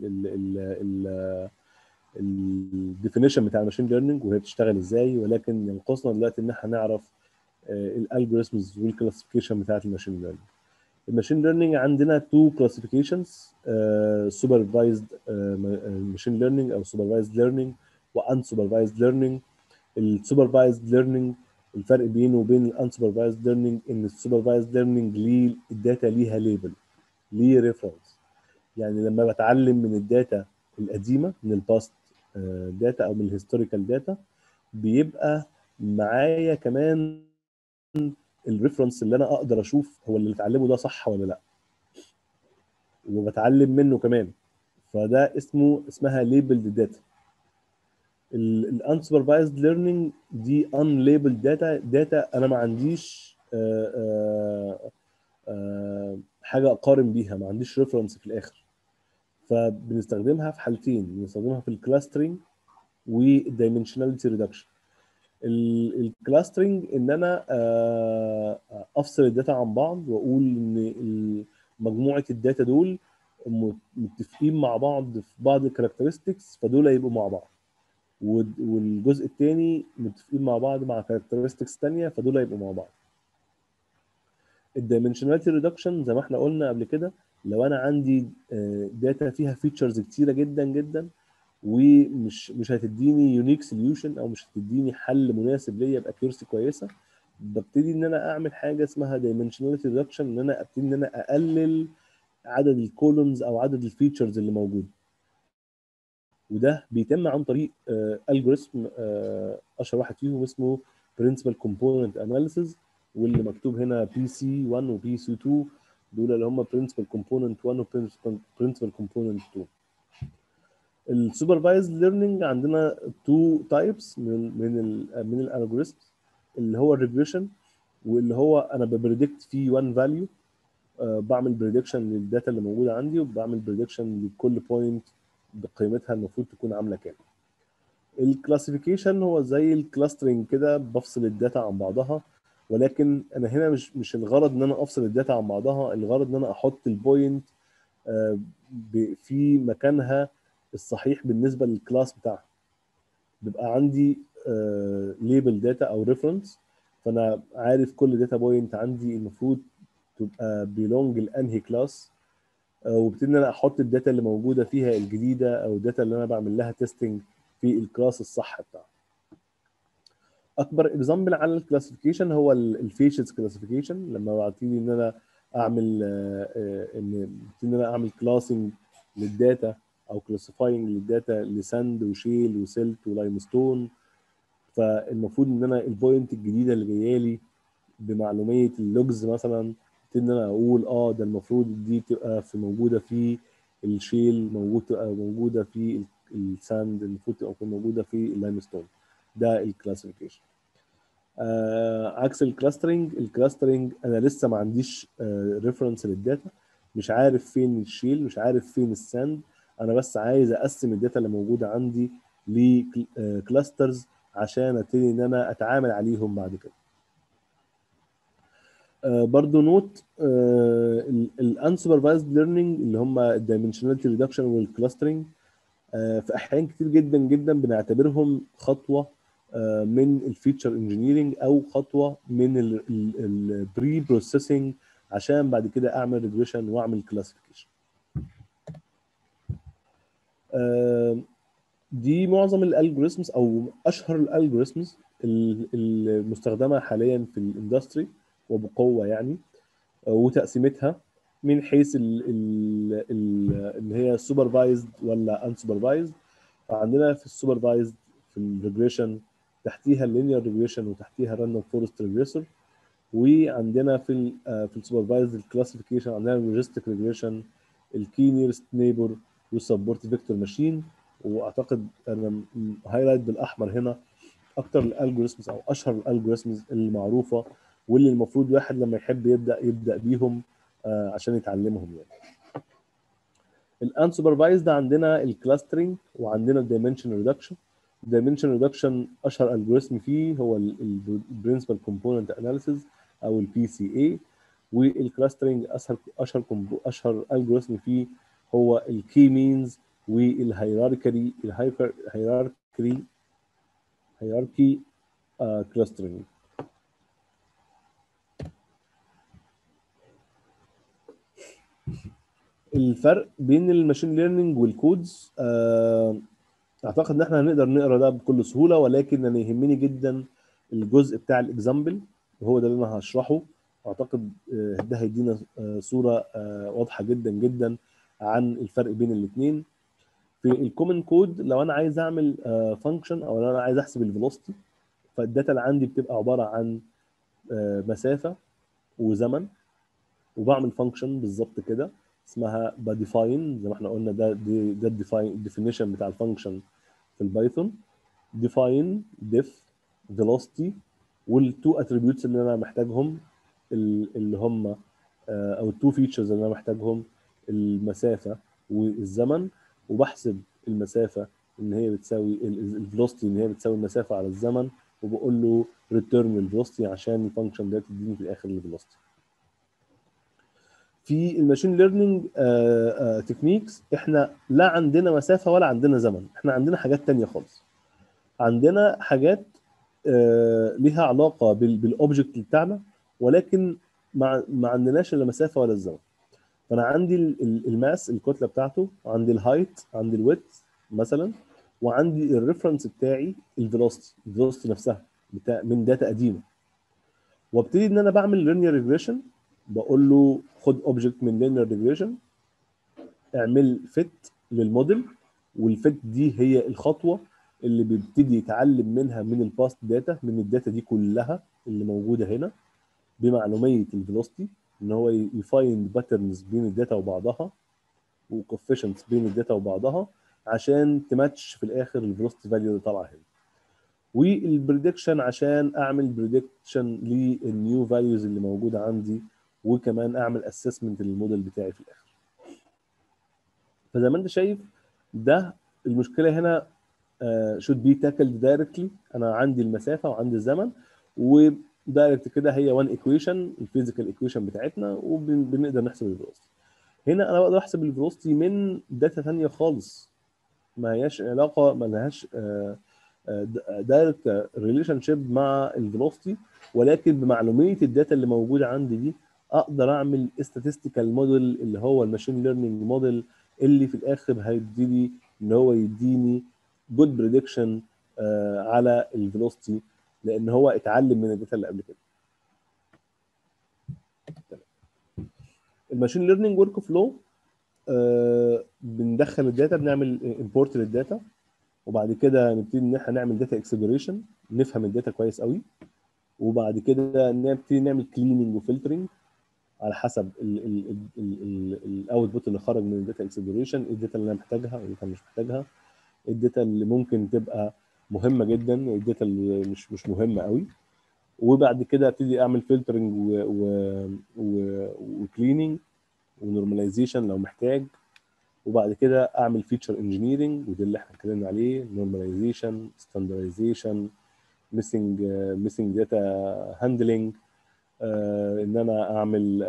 الديفينيشن بتاع الماشين ليرنينج وهي بتشتغل ازاي ولكن ينقصنا دلوقتي ان احنا نعرف الالجوريزمز والكلاسيفيكيشن بتاعت الماشين ليرنينج الماشين ليرنينج عندنا تو كلاسيفيكيشنز سوبرفايزد ماشين ليرنينج او سوبرفايزد ليرنينج وان سوبرفايزد ليرنينج السوبرفايزد ليرنينج الفرق بينه وبين الانسوبرفايزد ليرنينج ان السوبرفايزد ليرنينج ليه الداتا ليها ليبل ليه ريفرنس يعني لما بتعلم من الداتا القديمه من الباست داتا او من الهيستوريكال داتا بيبقى معايا كمان الريفرنس اللي انا اقدر اشوف هو اللي بتعلمه ده صح ولا لا وبتعلم منه كمان فده اسمه اسمها ليبلد داتا الانسوبرفايزد ليرنينج دي ان ليبلد داتا داتا انا ما عنديش آه، آه، آه، حاجه اقارن بيها ما عنديش ريفرنس في الاخر فبنستخدمها في حالتين بنستخدمها في الكلاسترنج والدايمنشناليتي ريدكشن الكلاسترنج ان انا آه، افصل الداتا عن بعض واقول ان مجموعه الداتا دول م- متفقين مع بعض في بعض الكاركترستكس فدول يبقوا مع بعض وال- والجزء الثاني متفقين مع بعض مع كاركترستكس ثانيه فدول يبقوا مع بعض الدايمنشناليتي ريدكشن زي ما احنا قلنا قبل كده لو انا عندي داتا فيها فيتشرز كتيره جدا جدا ومش مش هتديني يونيك سوليوشن او مش هتديني حل مناسب ليا باكيورسي كويسه ببتدي ان انا اعمل حاجه اسمها دايمنشناليتي ريدكشن ان انا ابتدي ان انا اقلل عدد الكولومز او عدد الفيتشرز اللي موجوده وده بيتم عن طريق الجوريثم اشهر واحد فيهم اسمه برنسبل كومبوننت اناليسيز واللي مكتوب هنا بي سي 1 وبي سي 2 دول اللي هم برنسبل كومبوننت 1 وبرنسبل كومبوننت 2 السوبرفايزد ليرنينج عندنا تو تايبس من من ال من الالجوريثم اللي هو الريجريشن واللي هو انا ببريدكت فيه 1 فاليو بعمل بريدكشن للداتا اللي موجوده عندي وبعمل بريدكشن لكل بوينت بقيمتها المفروض تكون عامله كام الكلاسيفيكيشن هو زي الكلاسترنج كده بفصل الداتا عن بعضها ولكن انا هنا مش مش الغرض ان انا افصل الداتا عن بعضها الغرض ان انا احط البوينت في مكانها الصحيح بالنسبه للكلاس بتاعها بيبقى عندي ليبل داتا او ريفرنس فانا عارف كل داتا بوينت عندي المفروض تبقى بيلونج لانهي كلاس وابتدي ان انا احط الداتا اللي موجوده فيها الجديده او الداتا اللي انا بعمل لها تيستنج في الكلاس الصح بتاعها اكبر اكزامبل على الكلاسيفيكيشن هو الفيشز كلاسيفيكيشن لما بعتيلي ان انا اعمل ان ان انا اعمل كلاسنج للداتا او كلاسيفاينج للداتا لساند وشيل وسلت ولايمستون فالمفروض ان انا البوينت الجديده اللي جايه لي بمعلوميه اللوجز مثلا ان انا اقول اه ده المفروض دي تبقى في موجوده في الشيل موجود تبقى موجوده في الساند المفروض تبقى موجوده في اللايمستون ده الكلاسيفيكيشن آه عكس الكلاسترنج الكلاسترنج انا لسه ما عنديش آه ريفرنس للداتا مش عارف فين الشيل مش عارف فين الساند انا بس عايز اقسم الداتا اللي موجوده عندي لكلاسترز عشان ابتدي ان انا اتعامل عليهم بعد كده آه برضو نوت الانسوبرفايزد ليرنينج اللي هم الدايمنشناليتي ريدكشن والكلاسترنج في احيان كتير جدا جدا بنعتبرهم خطوه من الفيتشر انجينيرنج او خطوه من البري بروسيسنج عشان بعد كده اعمل ريجريشن واعمل كلاسيفيكيشن دي معظم الالجوريثمز او اشهر الالجوريثمز المستخدمه حاليا في الاندستري وبقوه يعني وتقسيمتها من حيث ال ال ال ان هي سوبرفايزد ولا ان سوبرفايزد فعندنا في السوبرفايزد في الريجريشن تحتيها اللينير ريجريشن وتحتيها الراندوم فورست ريجريسور وعندنا في ال في السوبرفايزد الكلاسيفيكيشن عندنا اللوجيستيك ريجريشن الكي نيرست نيبر والسبورت فيكتور ماشين واعتقد انا هايلايت بالاحمر هنا اكتر الالجوريثمز او اشهر الالجوريثمز المعروفه واللي المفروض واحد لما يحب يبدا يبدا بيهم آه عشان يتعلمهم يعني الانسوبرفايزد عندنا الكلاسترنج وعندنا الدايمنشن ريدكشن الدايمنشن ريدكشن اشهر الجوريثم فيه هو البرنسبل كومبوننت اناليسيز او البي سي اي والكلاسترنج اشهر اشهر اشهر الجوريثم فيه هو الكي مينز والهيراركي الهيراركي هيراركي كلاسترنج الفرق بين الماشين ليرنينج والكودز اعتقد ان احنا هنقدر نقرا ده بكل سهوله ولكن انا يهمني جدا الجزء بتاع الاكزامبل وهو ده اللي انا هشرحه اعتقد ده هيدينا صوره واضحه جدا جدا عن الفرق بين الاثنين في الكومن كود لو انا عايز اعمل فانكشن او لو انا عايز احسب الفيلوسيتي فالداتا اللي عندي بتبقى عباره عن مسافه وزمن وبعمل فانكشن بالظبط كده اسمها بديفاين زي ما احنا قلنا ده دي ده الديفينيشن بتاع الفانكشن في البايثون ديفاين ديف فيلوسيتي والتو اتريبيوتس اللي انا محتاجهم اللي هم او التو فيتشرز اللي انا محتاجهم المسافه والزمن وبحسب المسافه ان هي بتساوي الفيلوسيتي ان هي بتساوي المسافه على الزمن وبقول له ريتيرن الفيلوسيتي عشان الفانكشن ده تديني في الاخر الفيلوسيتي في الماشين ليرنينج تكنيكس احنا لا عندنا مسافه ولا عندنا زمن احنا عندنا حاجات تانية خالص عندنا حاجات آه ليها علاقه بالاوبجكت بتاعنا ولكن ما ما عندناش الا مسافه ولا الزمن فانا عندي الماس الكتله بتاعته عندي الهايت عندي الويت مثلا وعندي الريفرنس بتاعي الفيلوسيتي الفيلوسيتي نفسها بتاع من داتا قديمه وابتدي ان انا بعمل لينير ريجريشن بقول له خد اوبجكت من لينير ريجريشن اعمل فيت للموديل والفيت دي هي الخطوه اللي بيبتدي يتعلم منها من الباست داتا من الداتا دي كلها اللي موجوده هنا بمعلوميه الفيلوسيتي ان هو يفايند باترنز بين الداتا وبعضها وكوفيشنتس بين الداتا وبعضها عشان تماتش في الاخر الفيلوسيتي فاليو اللي طالعه هنا والبريدكشن عشان اعمل بريدكشن للنيو فاليوز اللي موجوده عندي وكمان اعمل اسسمنت للموديل بتاعي في الاخر فزي ما انت شايف ده المشكله هنا should be tackled directly انا عندي المسافه وعندي الزمن ودايركت كده هي وان ايكويشن الفيزيكال ايكويشن بتاعتنا وبنقدر نحسب الفيلوسيتي هنا انا بقدر احسب الفيلوسيتي من داتا ثانيه خالص ما هياش علاقه ما لهاش دايركت ريليشن شيب مع الفيلوسيتي ولكن بمعلوميه الداتا اللي موجوده عندي دي اقدر اعمل statistical موديل اللي هو الماشين ليرنينج موديل اللي في الاخر هيديني ان هو يديني جود بريدكشن على الفيلوسيتي لان هو اتعلم من الداتا اللي قبل كده الماشين ليرنينج ورك فلو بندخل الداتا بنعمل امبورت للداتا وبعد كده نبتدي ان احنا نعمل داتا اكسبلوريشن نفهم الداتا كويس قوي وبعد كده نبتدي نعمل كليننج وفلترنج على حسب الاوتبوت اللي خرج من الداتا اكسبلوريشن الداتا اللي انا محتاجها والداتا اللي مش محتاجها الداتا اللي ممكن تبقى مهمه جدا الداتا اللي مش مش مهمه قوي وبعد كده ابتدي اعمل فلترنج وكليننج ونورماليزيشن لو محتاج وبعد كده اعمل فيتشر انجينيرنج وده اللي احنا اتكلمنا عليه نورماليزيشن ستاندرديزيشن ميسنج ميسنج داتا هاندلنج ان انا اعمل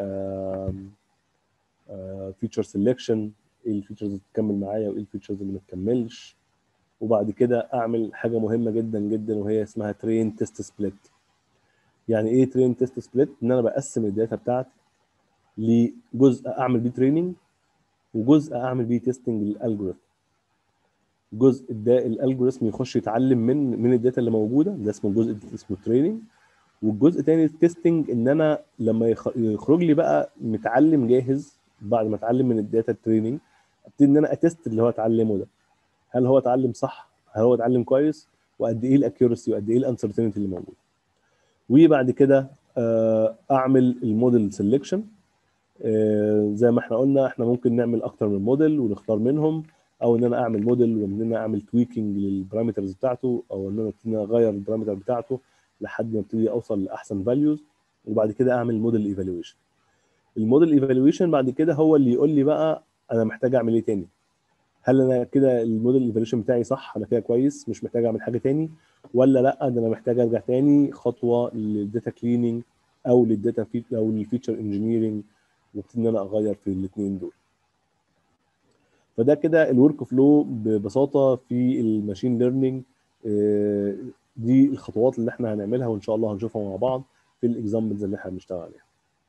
فيتشر سelection ايه الفيتشرز اللي تكمل معايا وايه الفيتشرز اللي ما تكملش وبعد كده اعمل حاجه مهمه جدا جدا وهي اسمها ترين تيست سبليت يعني ايه ترين تيست سبليت ان انا بقسم الداتا بتاعتي لجزء اعمل بيه تريننج وجزء اعمل بيه تيستنج للالجوريثم جزء ده الالجوريثم يخش يتعلم من من الداتا اللي موجوده ده اسمه الجزء اسمه تريننج والجزء الثاني التستنج ان انا لما يخرج لي بقى متعلم جاهز بعد ما اتعلم من الداتا التريننج ابتدي ان انا اتست اللي هو اتعلمه ده هل هو اتعلم صح هل هو اتعلم كويس وقد ايه الاكيورسي وقد ايه الانسرتينتي اللي موجود وبعد كده اعمل الموديل سيلكشن زي ما احنا قلنا احنا ممكن نعمل اكتر من موديل ونختار منهم او ان انا اعمل موديل وان انا اعمل تويكنج للبارامترز بتاعته او ان انا ابتدي اغير البارامتر بتاعته لحد ما ابتدي اوصل لاحسن فاليوز وبعد كده اعمل موديل ايفالويشن الموديل ايفالويشن بعد كده هو اللي يقول لي بقى انا محتاج اعمل ايه تاني هل انا كده الموديل ايفالويشن بتاعي صح انا كده كويس مش محتاج اعمل حاجه تاني ولا لا ده انا محتاج ارجع تاني خطوه للداتا كليننج او للداتا في او للفيتشر انجينيرنج وابتدي ان انا اغير في الاثنين دول فده كده الورك فلو ببساطه في الماشين ليرنينج دي الخطوات اللي احنا هنعملها وان شاء الله هنشوفها مع بعض في الاكزامبلز اللي احنا بنشتغل عليها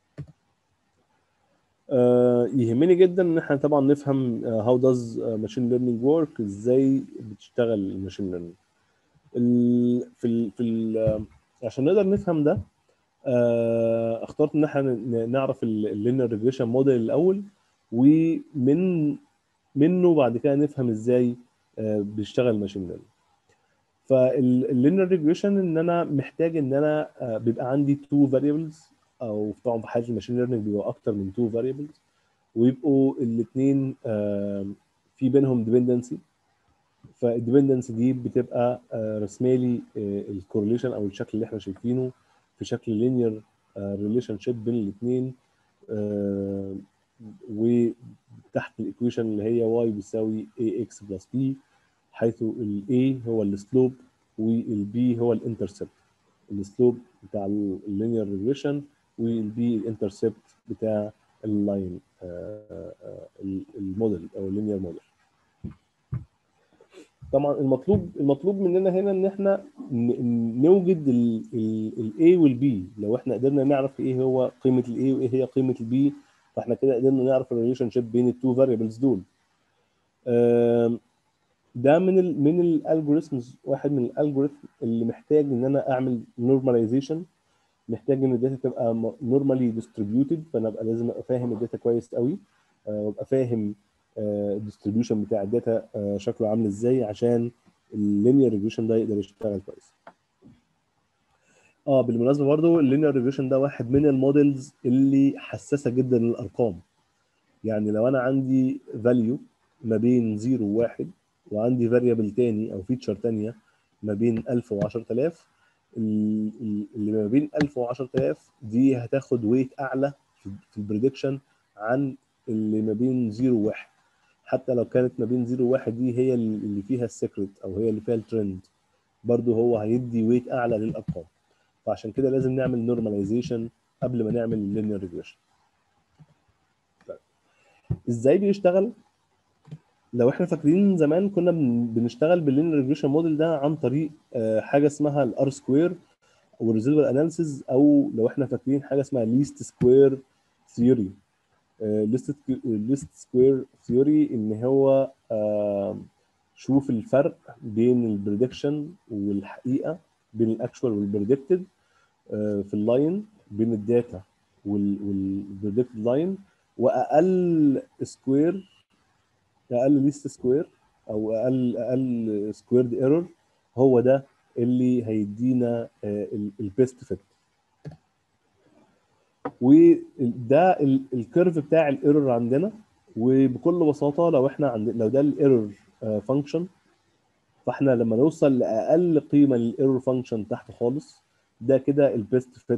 آه يهمني جدا ان احنا طبعا نفهم هاو داز ماشين ليرنينج ورك ازاي بتشتغل الماشين ليرنينج في ال في ال عشان نقدر نفهم ده آه اخترت ان احنا نعرف اللينير ريجريشن موديل الاول ومن منه بعد كده نفهم ازاي آه بيشتغل ماشين ليرنينج فاللينير ريجريشن ان انا محتاج ان انا بيبقى عندي تو فاريبلز او طبعا في حاله الماشين ليرنينج بيبقى اكتر من تو فاريبلز ويبقوا الاثنين في بينهم ديبندنسي فالديبندنسي دي بتبقى رسمه لي الكورليشن او الشكل اللي احنا شايفينه في شكل لينير ريليشن شيب بين الاثنين وتحت الايكويشن اللي هي y بيساوي ax بلس b حيث ال A هو السلوب وال B هو الانترسبت السلوب بتاع اللينير ريجريشن وال B الانترسبت بتاع اللاين الموديل او اللينير موديل طبعا المطلوب المطلوب مننا هنا ان احنا نوجد ال A وال B لو احنا قدرنا نعرف ايه هو قيمه ال A وايه هي قيمه ال B فاحنا كده قدرنا نعرف الريليشن شيب بين التو فاريبلز دول ده من ال من الالجوريثمز واحد من الالجوريثم اللي محتاج ان انا اعمل نورماليزيشن محتاج ان الداتا تبقى نورمالي ديستريبيوتد فانا ابقى لازم ابقى فاهم الداتا كويس قوي وابقى فاهم الديستريبيوشن بتاع الداتا شكله عامل ازاي عشان اللينير ريجريشن ده يقدر يشتغل كويس اه بالمناسبه برضو اللينير ريجريشن ده واحد من المودلز اللي حساسه جدا للارقام يعني لو انا عندي فاليو ما بين 0 و1 وعندي فاريبل تاني او فيتشر تانية ما بين 1000 و 10000 ال- ال- اللي ما بين 1000 و 10000 دي هتاخد ويت اعلى في في البريدكشن عن اللي ما بين 0 و 1 حتى لو كانت ما بين 0 و 1 دي هي اللي فيها السيكريت او هي اللي فيها الترند برضو هو هيدي ويت اعلى للارقام فعشان كده لازم نعمل نورماليزيشن قبل ما نعمل اللينير ريجريشن ازاي بيشتغل لو احنا فاكرين زمان كنا بن- بنشتغل باللينير ريجريشن موديل ده عن طريق آه، حاجه اسمها الار سكوير والريزيدوال اناليسيز او لو احنا فاكرين حاجه اسمها ليست سكوير ثيوري ليست ليست سكوير ثيوري ان هو آه، شوف الفرق بين البريدكشن والحقيقه بين الاكشوال والبريدكتد في اللاين بين الداتا والبريدكتد لاين واقل سكوير اقل ليست سكوير او اقل اقل سكويرد ايرور هو ده اللي هيدينا البيست فيت وده ال- الكيرف بتاع الايرور عندنا وبكل بساطه لو احنا عند لو ده الايرور فانكشن فاحنا لما نوصل لاقل قيمه للايرور فانكشن تحت خالص ده كده البيست فيت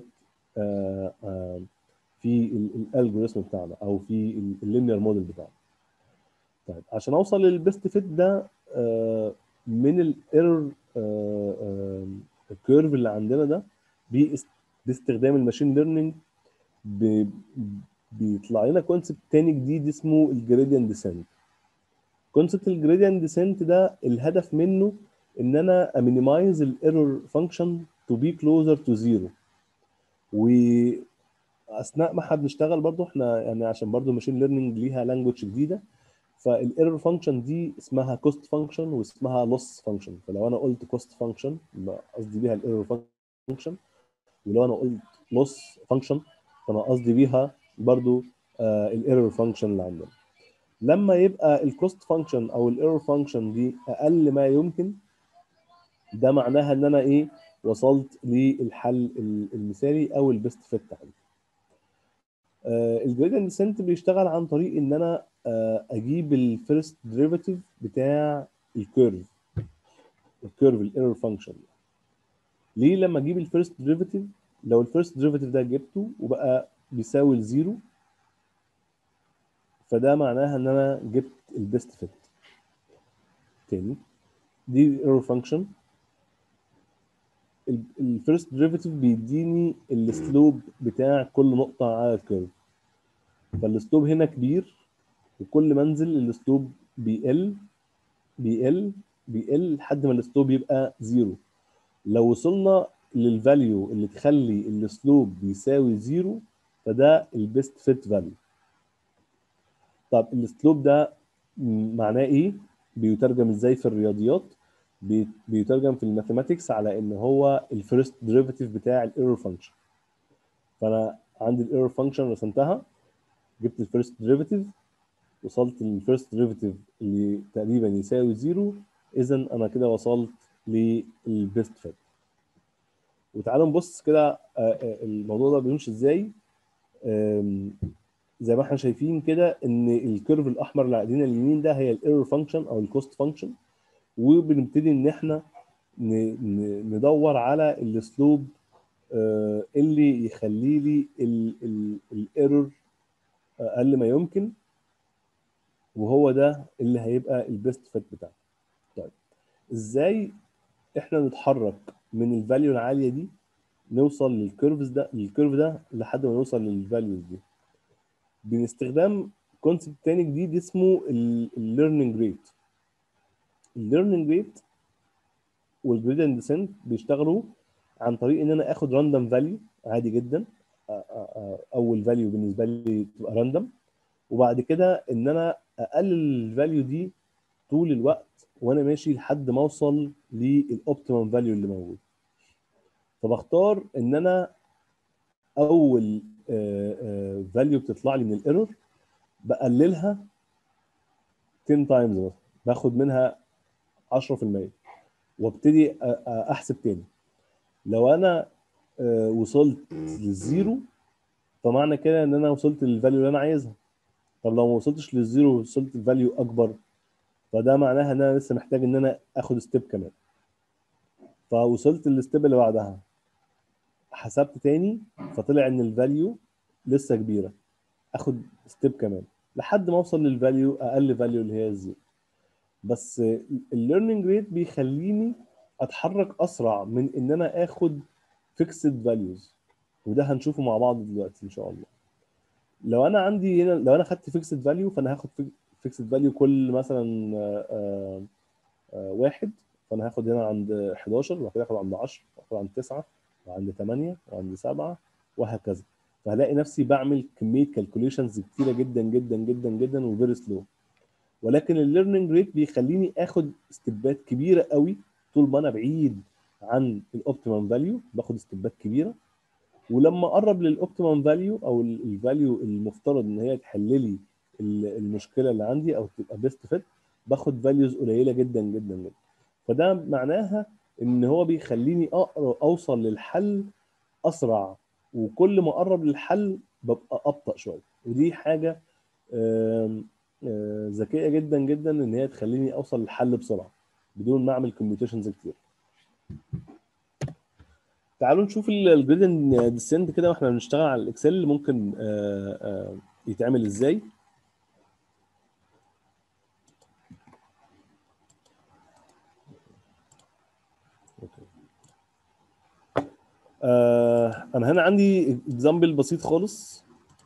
في الالجوريثم بتاعنا او في اللينير موديل بتاعنا طيب عشان اوصل للبيست فيت ده آه، من الايرور الكيرف اللي عندنا ده بيست- باستخدام الماشين ليرنينج بيطلع لنا كونسبت تاني جديد اسمه الجريدينت ديسنت كونسبت الجريدينت ديسنت ده الهدف منه ان انا امينيمايز الايرور فانكشن تو بي كلوزر تو زيرو واثناء ما احنا بنشتغل برضو احنا يعني عشان برضو ماشين ليرنينج ليها لانجوج جديده فالايرور فانكشن دي اسمها كوست فانكشن واسمها لوس فانكشن فلو انا قلت كوست فانكشن قصدي بيها الايرور فانكشن ولو انا قلت لوس فانكشن فانا قصدي بيها برضو الايرور فانكشن اللي عندنا لما يبقى الكوست فانكشن او الايرور فانكشن دي اقل ما يمكن ده معناها ان انا ايه وصلت للحل المثالي او البيست فيت عندي الجريدينت ديسنت بيشتغل عن طريق ان انا آه، اجيب الفيرست ديريفاتيف بتاع الكيرف الكيرف الايرور فانكشن ليه لما اجيب الفيرست ديريفاتيف لو الفيرست ديريفاتيف ده جبته وبقى بيساوي الزيرو فده معناها ان انا جبت البيست فيت تاني دي الايرور فانكشن الفيرست ديريفاتيف بيديني السلوب بتاع كل نقطه على الكيرف فالسلوب هنا كبير وكل ما انزل السلوب بيقل بيقل بيقل لحد ما السلوب يبقى زيرو لو وصلنا للفاليو اللي تخلي السلوب بيساوي زيرو فده البيست فيت فاليو طب السلوب ده معناه ايه بيترجم ازاي في الرياضيات بي- بيترجم في الماثيماتكس على ان هو الفيرست ديريفاتيف بتاع الايرور فانكشن فانا عندي الايرور فانكشن رسمتها جبت الفيرست ديريفاتيف وصلت للفيرست ديريفاتيف اللي تقريبا يساوي زيرو اذا انا كده وصلت للبيست فيت وتعالوا نبص كده آه، آه، الموضوع ده بيمشي ازاي آم، زي ما احنا شايفين كده ان الكيرف الاحمر اللي على ايدينا اليمين ده هي الايرور فانكشن او الكوست فانكشن وبنبتدي ان احنا ن- ن- ندور على الاسلوب آه، اللي يخلي لي الايرور اقل ما يمكن وهو ده اللي هيبقى البيست فيت بتاعنا طيب ازاي احنا نتحرك من الفاليو العاليه دي نوصل للكيرفز ده للكيرف ده لحد ما نوصل للفاليوز دي باستخدام كونسبت تاني جديد اسمه الليرنينج ريت الليرنينج ريت والجريدينت ديسنت بيشتغلوا عن طريق ان انا اخد راندوم فاليو عادي جدا آ- آ- آ- اول فاليو بالنسبه لي تبقى راندوم وبعد كده ان انا اقلل الفاليو دي طول الوقت وانا ماشي لحد ما اوصل للاوبتيمم فاليو اللي موجود فبختار ان انا اول فاليو بتطلع لي من الايرور بقللها 10 تايمز مثلا باخد منها 10% وابتدي أ- أ- احسب تاني لو انا آه، وصلت للزيرو فمعنى كده ان انا وصلت للفاليو اللي انا عايزها طب لو ما وصلتش للزيرو وصلت لفاليو اكبر فده معناها ان انا لسه محتاج ان انا اخد ستيب كمان فوصلت للستيب اللي بعدها حسبت تاني فطلع ان الفاليو لسه كبيره اخد ستيب كمان لحد ما اوصل للفاليو اقل فاليو اللي هي الزيرو بس الليرنينج ريت بيخليني اتحرك اسرع من ان انا اخد فيكسد فاليوز وده هنشوفه مع بعض دلوقتي ان شاء الله لو انا عندي هنا لو انا خدت فيكسد فاليو فانا هاخد فيكسد فاليو كل مثلا آه، آه، آه، واحد فانا هاخد هنا عند 11 وبعد كده هاخد عند 10 واخد عند 9 وعند 8 وعند 7 وهكذا فهلاقي نفسي بعمل كميه كالكوليشنز كتيره جدا جدا جدا جدا وفيري سلو ولكن الليرنينج ريت بيخليني اخد ستيبات كبيره قوي طول ما انا بعيد عن الاوبتيمم فاليو باخد ستيبات كبيره ولما اقرب للاوبتيمم فاليو او الفاليو المفترض ان هي تحل لي ال- المشكله اللي عندي او تبقى بيست فيت باخد فاليوز قليله جدا جدا جدا فده معناها ان هو بيخليني اقرا اوصل للحل اسرع وكل ما اقرب للحل ببقى ابطا شويه ودي حاجه آم، آه، ذكيه جدا جدا ان هي تخليني اوصل للحل بسرعه بدون ما اعمل كومبيوتيشنز كتير تعالوا نشوف الجريدن ديسنت كده واحنا بنشتغل على الاكسل ممكن آه، آه، يتعمل ازاي أوكي. آه، انا هنا عندي اكزامبل بسيط خالص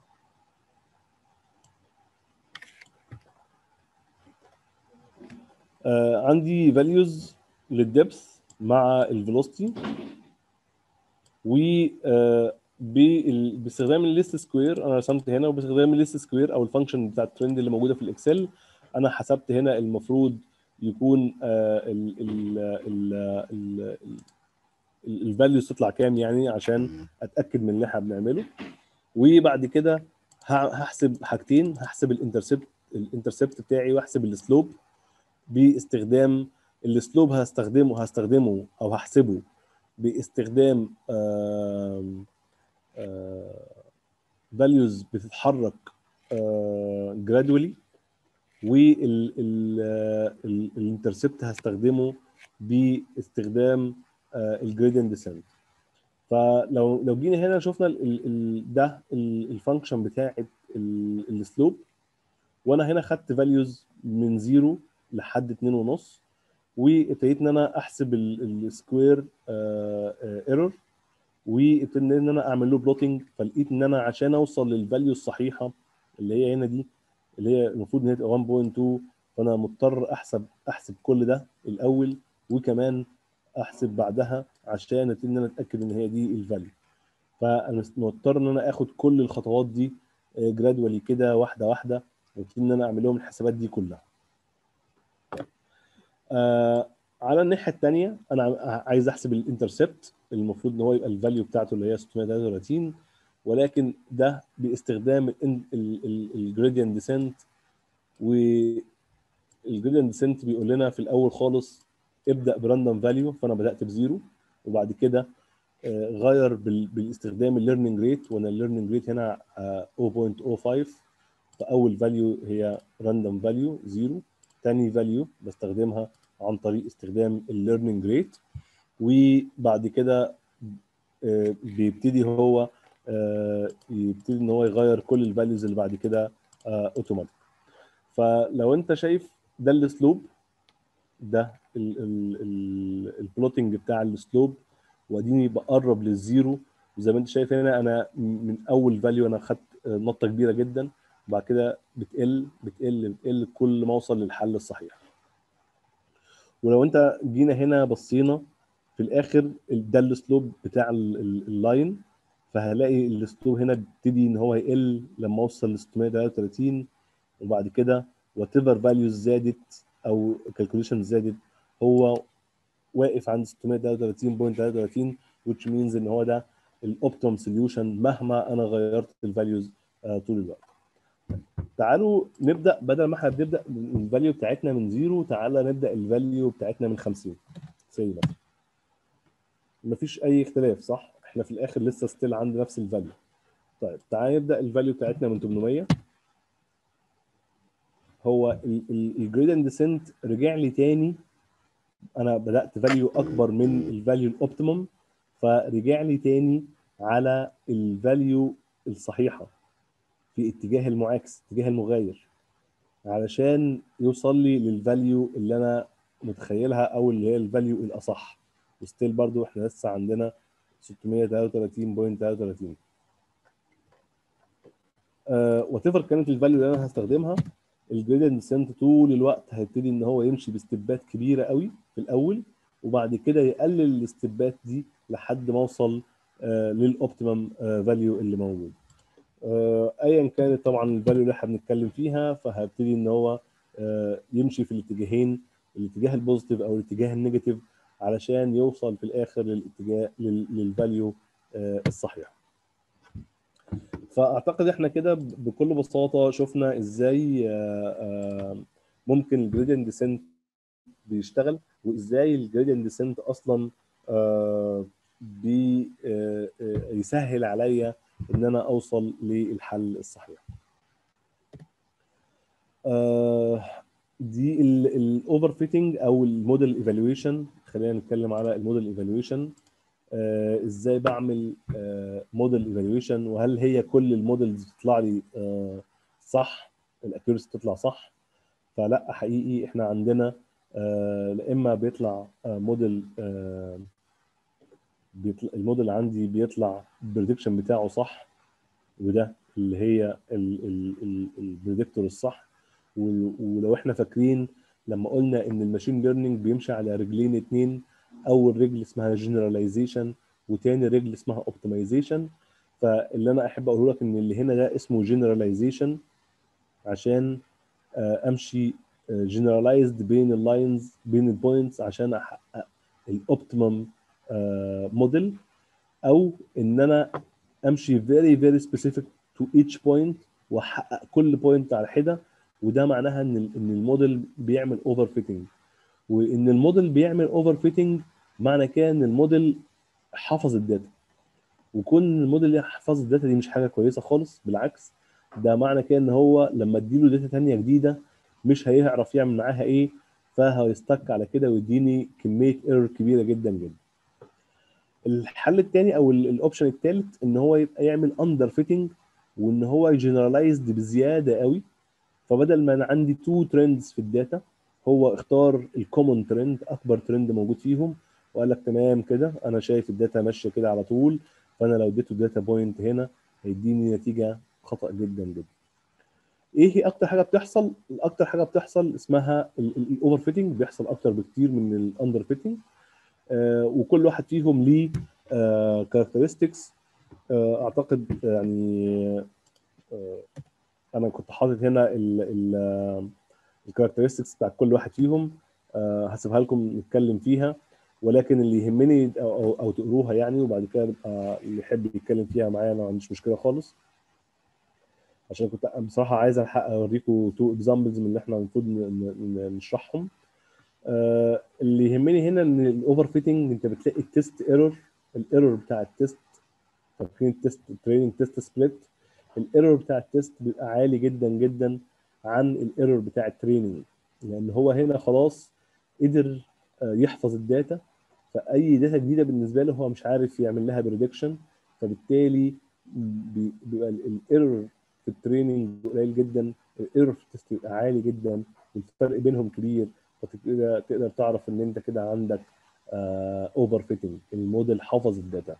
آه، عندي فاليوز للدبث مع الفيلوسيتي و آه، بال- باستخدام الليست سكوير انا رسمت هنا وباستخدام الليست سكوير او الفانكشن بتاع الترند اللي موجوده في الاكسل انا حسبت هنا المفروض يكون الفاليوز تطلع كام يعني عشان اتاكد من اللي احنا بنعمله وبعد كده ه- هحسب حاجتين هحسب الانترسبت الانترسبت بتاعي واحسب السلوب باستخدام السلوب هستخدمه هستخدمه او هحسبه باستخدام فاليوز بتتحرك جرادولي والانترسبت هستخدمه باستخدام الجريدينت ديسنت فلو لو جينا هنا شفنا ال ال ال ده الفانكشن بتاعت السلوب وانا هنا خدت فاليوز من زيرو لحد اتنين ونص وابتديت ان انا احسب السكوير ايرور وابتديت ان انا اعمل له بلوتنج فلقيت ان انا عشان اوصل للفاليو الصحيحه اللي هي هنا دي اللي هي المفروض ان هي تبقى 1.2 فانا مضطر احسب احسب كل ده الاول وكمان احسب بعدها عشان ابتدي ان انا اتاكد ان هي دي الفاليو فانا مضطر ان انا اخد كل الخطوات دي جرادولي كده واحده واحده وابتدي ان انا اعمل لهم الحسابات دي كلها آه على الناحيه الثانيه انا ع- عايز احسب الانترسبت المفروض ان هو يبقى الفاليو بتاعته اللي هي 633 ولكن ده باستخدام الجريدينت ديسنت والجريدينت ديسنت بيقول لنا في الاول خالص ابدا براندوم فاليو فانا بدات بزيرو وبعد كده آه، غير بال- بالاستخدام الليرنينج ريت وانا الليرنينج ريت هنا آه، 0.05 فاول فاليو هي راندوم فاليو زيرو تاني فاليو بستخدمها عن طريق استخدام الليرنينج ريت وبعد كده آه، بيبتدي هو آه، يبتدي ان هو يغير كل الفاليوز اللي بعد كده اوتوماتيك فلو انت شايف ده السلوب ده البلوتنج بتاع السلوب واديني بقرب للزيرو وزي ما انت شايف هنا انا من اول فاليو انا خدت آه، نطه كبيره جدا وبعد كده بتقل بتقل بتقل كل ما اوصل للحل الصحيح ولو انت جينا هنا بصينا في الاخر ده السلوب بتاع ال- ال- اللاين فهلاقي السلوب هنا بيبتدي ان هو يقل لما اوصل ل 633 وبعد كده وات ايفر فاليوز زادت او كالكوليشن زادت هو واقف عند 633.33 which means ان هو ده الاوبتيمم سوليوشن مهما انا غيرت الفاليوز طول الوقت تعالوا نبدا بدل ما احنا بنبدا الفاليو بتاعتنا من زيرو تعالى نبدا الفاليو بتاعتنا من 50 سي مثلا مفيش اي اختلاف صح احنا في الاخر لسه ستيل عند نفس الفاليو طيب تعالى نبدا الفاليو بتاعتنا من 800 هو الجريدينت ديسنت رجع لي تاني انا بدات فاليو اكبر من الفاليو الاوبتيمم فرجع لي تاني على الفاليو الصحيحه في اتجاه المعاكس اتجاه المغاير علشان يوصل لي للفاليو اللي انا متخيلها او اللي هي الفاليو الاصح وستيل برضو احنا لسه عندنا 633.33 وات ايفر كانت الفاليو اللي انا هستخدمها الجريدينت ديسنت طول الوقت هيبتدي ان هو يمشي بستبات كبيره قوي في الاول وبعد كده يقلل الستبات دي لحد ما اوصل آه للاوبتيمم آه فاليو اللي موجود آه ايا كانت طبعا الفاليو اللي احنا بنتكلم فيها فهيبتدي ان هو آه يمشي في الاتجاهين الاتجاه البوزيتيف او الاتجاه النيجاتيف علشان يوصل في الاخر للاتجاه للفاليو آه الصحيح فاعتقد احنا كده بكل بساطه شفنا ازاي ممكن الجريدينت ديسنت بيشتغل وازاي الجريدينت ديسنت اصلا بيسهل عليا ان انا اوصل للحل الصحيح دي الاوفر فيتنج او الموديل ايفالويشن خلينا نتكلم على الموديل ايفالويشن آه ازاي بعمل آه موديل ايفالويشن وهل هي كل الموديلز بتطلع لي آه صح الاكيورسي تطلع صح فلا حقيقي احنا عندنا لا اما بيطلع موديل بيطلع الموديل عندي بيطلع البريدكشن بتاعه صح وده اللي هي البريدكتور الصح ولو احنا فاكرين لما قلنا ان الماشين ليرنينج بيمشي على رجلين اتنين اول رجل اسمها جنراليزيشن وتاني رجل اسمها اوبتمايزيشن فاللي انا احب اقوله لك ان اللي هنا ده اسمه جنراليزيشن عشان امشي جنرالايزد بين اللاينز بين البوينتس عشان احقق الاوبتيمم موديل او ان انا امشي فيري فيري سبيسيفيك تو ايتش بوينت واحقق كل بوينت على حده وده معناها ان ان الموديل بيعمل اوفر فيتنج وان الموديل بيعمل اوفر فيتنج معنى كده ان الموديل حفظ الداتا وكون الموديل يحفظ الداتا دي مش حاجه كويسه خالص بالعكس ده معنى كده ان هو لما اديله داتا ثانيه جديده مش هيعرف يعمل معاها ايه فهيستك على كده ويديني كميه ايرور كبيره جدا جدا الحل الثاني او الاوبشن الثالث ان هو يبقى يعمل اندر فيتنج وان هو يجنرالايزد بزياده قوي فبدل ما انا عندي تو ترندز في الداتا هو اختار الكومون ترند اكبر ترند موجود فيهم وقال لك تمام كده انا شايف الداتا ماشيه كده على طول فانا لو اديته داتا بوينت هنا هيديني نتيجه خطا جدا جدا ايه هي اكتر حاجه بتحصل الاكتر حاجه بتحصل اسمها الاوفر فيتنج بيحصل اكتر بكتير من الاندر فيتنج آه وكل واحد فيهم ليه آه كاركترستكس آه اعتقد يعني آه انا كنت حاطط هنا الكاركترستكس بتاع كل واحد فيهم آه هسيبها لكم نتكلم فيها ولكن اللي يهمني او, أو, أو تقروها يعني وبعد كده نبقى اللي يحب يتكلم فيها معايا انا ما عنديش مشكله خالص عشان كنت بصراحه عايز الحق اوريكم تو اكزامبلز من اللي احنا المفروض نشرحهم آه اللي يهمني هنا ان الاوفر فيتنج انت بتلاقي التيست ايرور الايرور بتاع التيست فاكرين التيست تريننج تيست سبليت الايرور بتاع التيست بيبقى عالي جدا جدا عن الايرور بتاع التريننج لان هو هنا خلاص قدر يحفظ الداتا فاي داتا جديده بالنسبه له هو مش عارف يعمل لها بريدكشن فبالتالي بيبقى الايرور في التريننج قليل جدا الايرور في التست بيبقى عالي جدا والفرق بينهم كبير فتقدر تقدر تعرف ان انت كده عندك اوفر فيتنج الموديل حفظ الداتا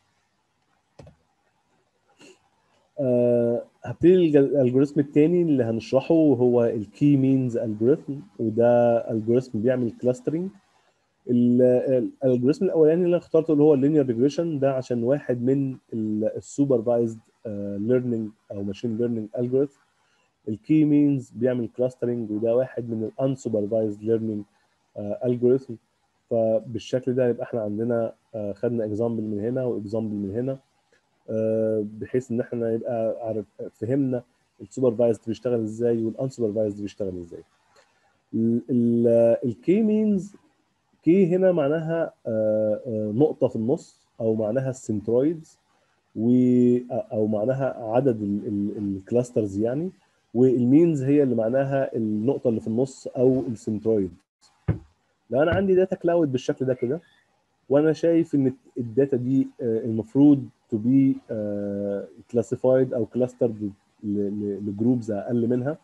أه هبتدي الالجوريثم الثاني اللي هنشرحه هو الكي مينز الجوريثم وده الجوريثم بيعمل كلاسترنج الالجوريثم الاولاني اللي انا اخترته اللي هو اللينير ريجريشن ده عشان واحد من السوبرفايزد ليرنينج او ماشين ليرنينج الجوريثم الكي مينز بيعمل كلاسترنج وده واحد من الانسوبرفايزد ليرنينج الجوريثم فبالشكل ده يبقى احنا عندنا خدنا اكزامبل من هنا واكزامبل من هنا بحيث ان احنا يبقى عارف فهمنا السوبرفايزد بيشتغل ازاي والانسوبرفايزد بيشتغل ازاي الكي مينز كي هنا معناها آه، آه، نقطه في النص او معناها السنترويدز و او معناها عدد الكلاسترز يعني والمينز هي اللي معناها النقطه اللي في النص او السنترويد لو انا عندي داتا كلاود بالشكل ده كده وانا شايف ان الداتا دي آه، المفروض تو بي كلاسيفايد او كلاسترد لجروبز اقل منها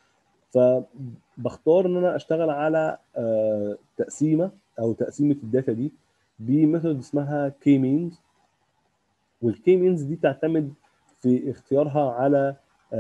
فبختار ان انا اشتغل على آه، تقسيمه او تقسيمه الداتا دي بميثود اسمها كي مينز والكي مينز دي تعتمد في اختيارها على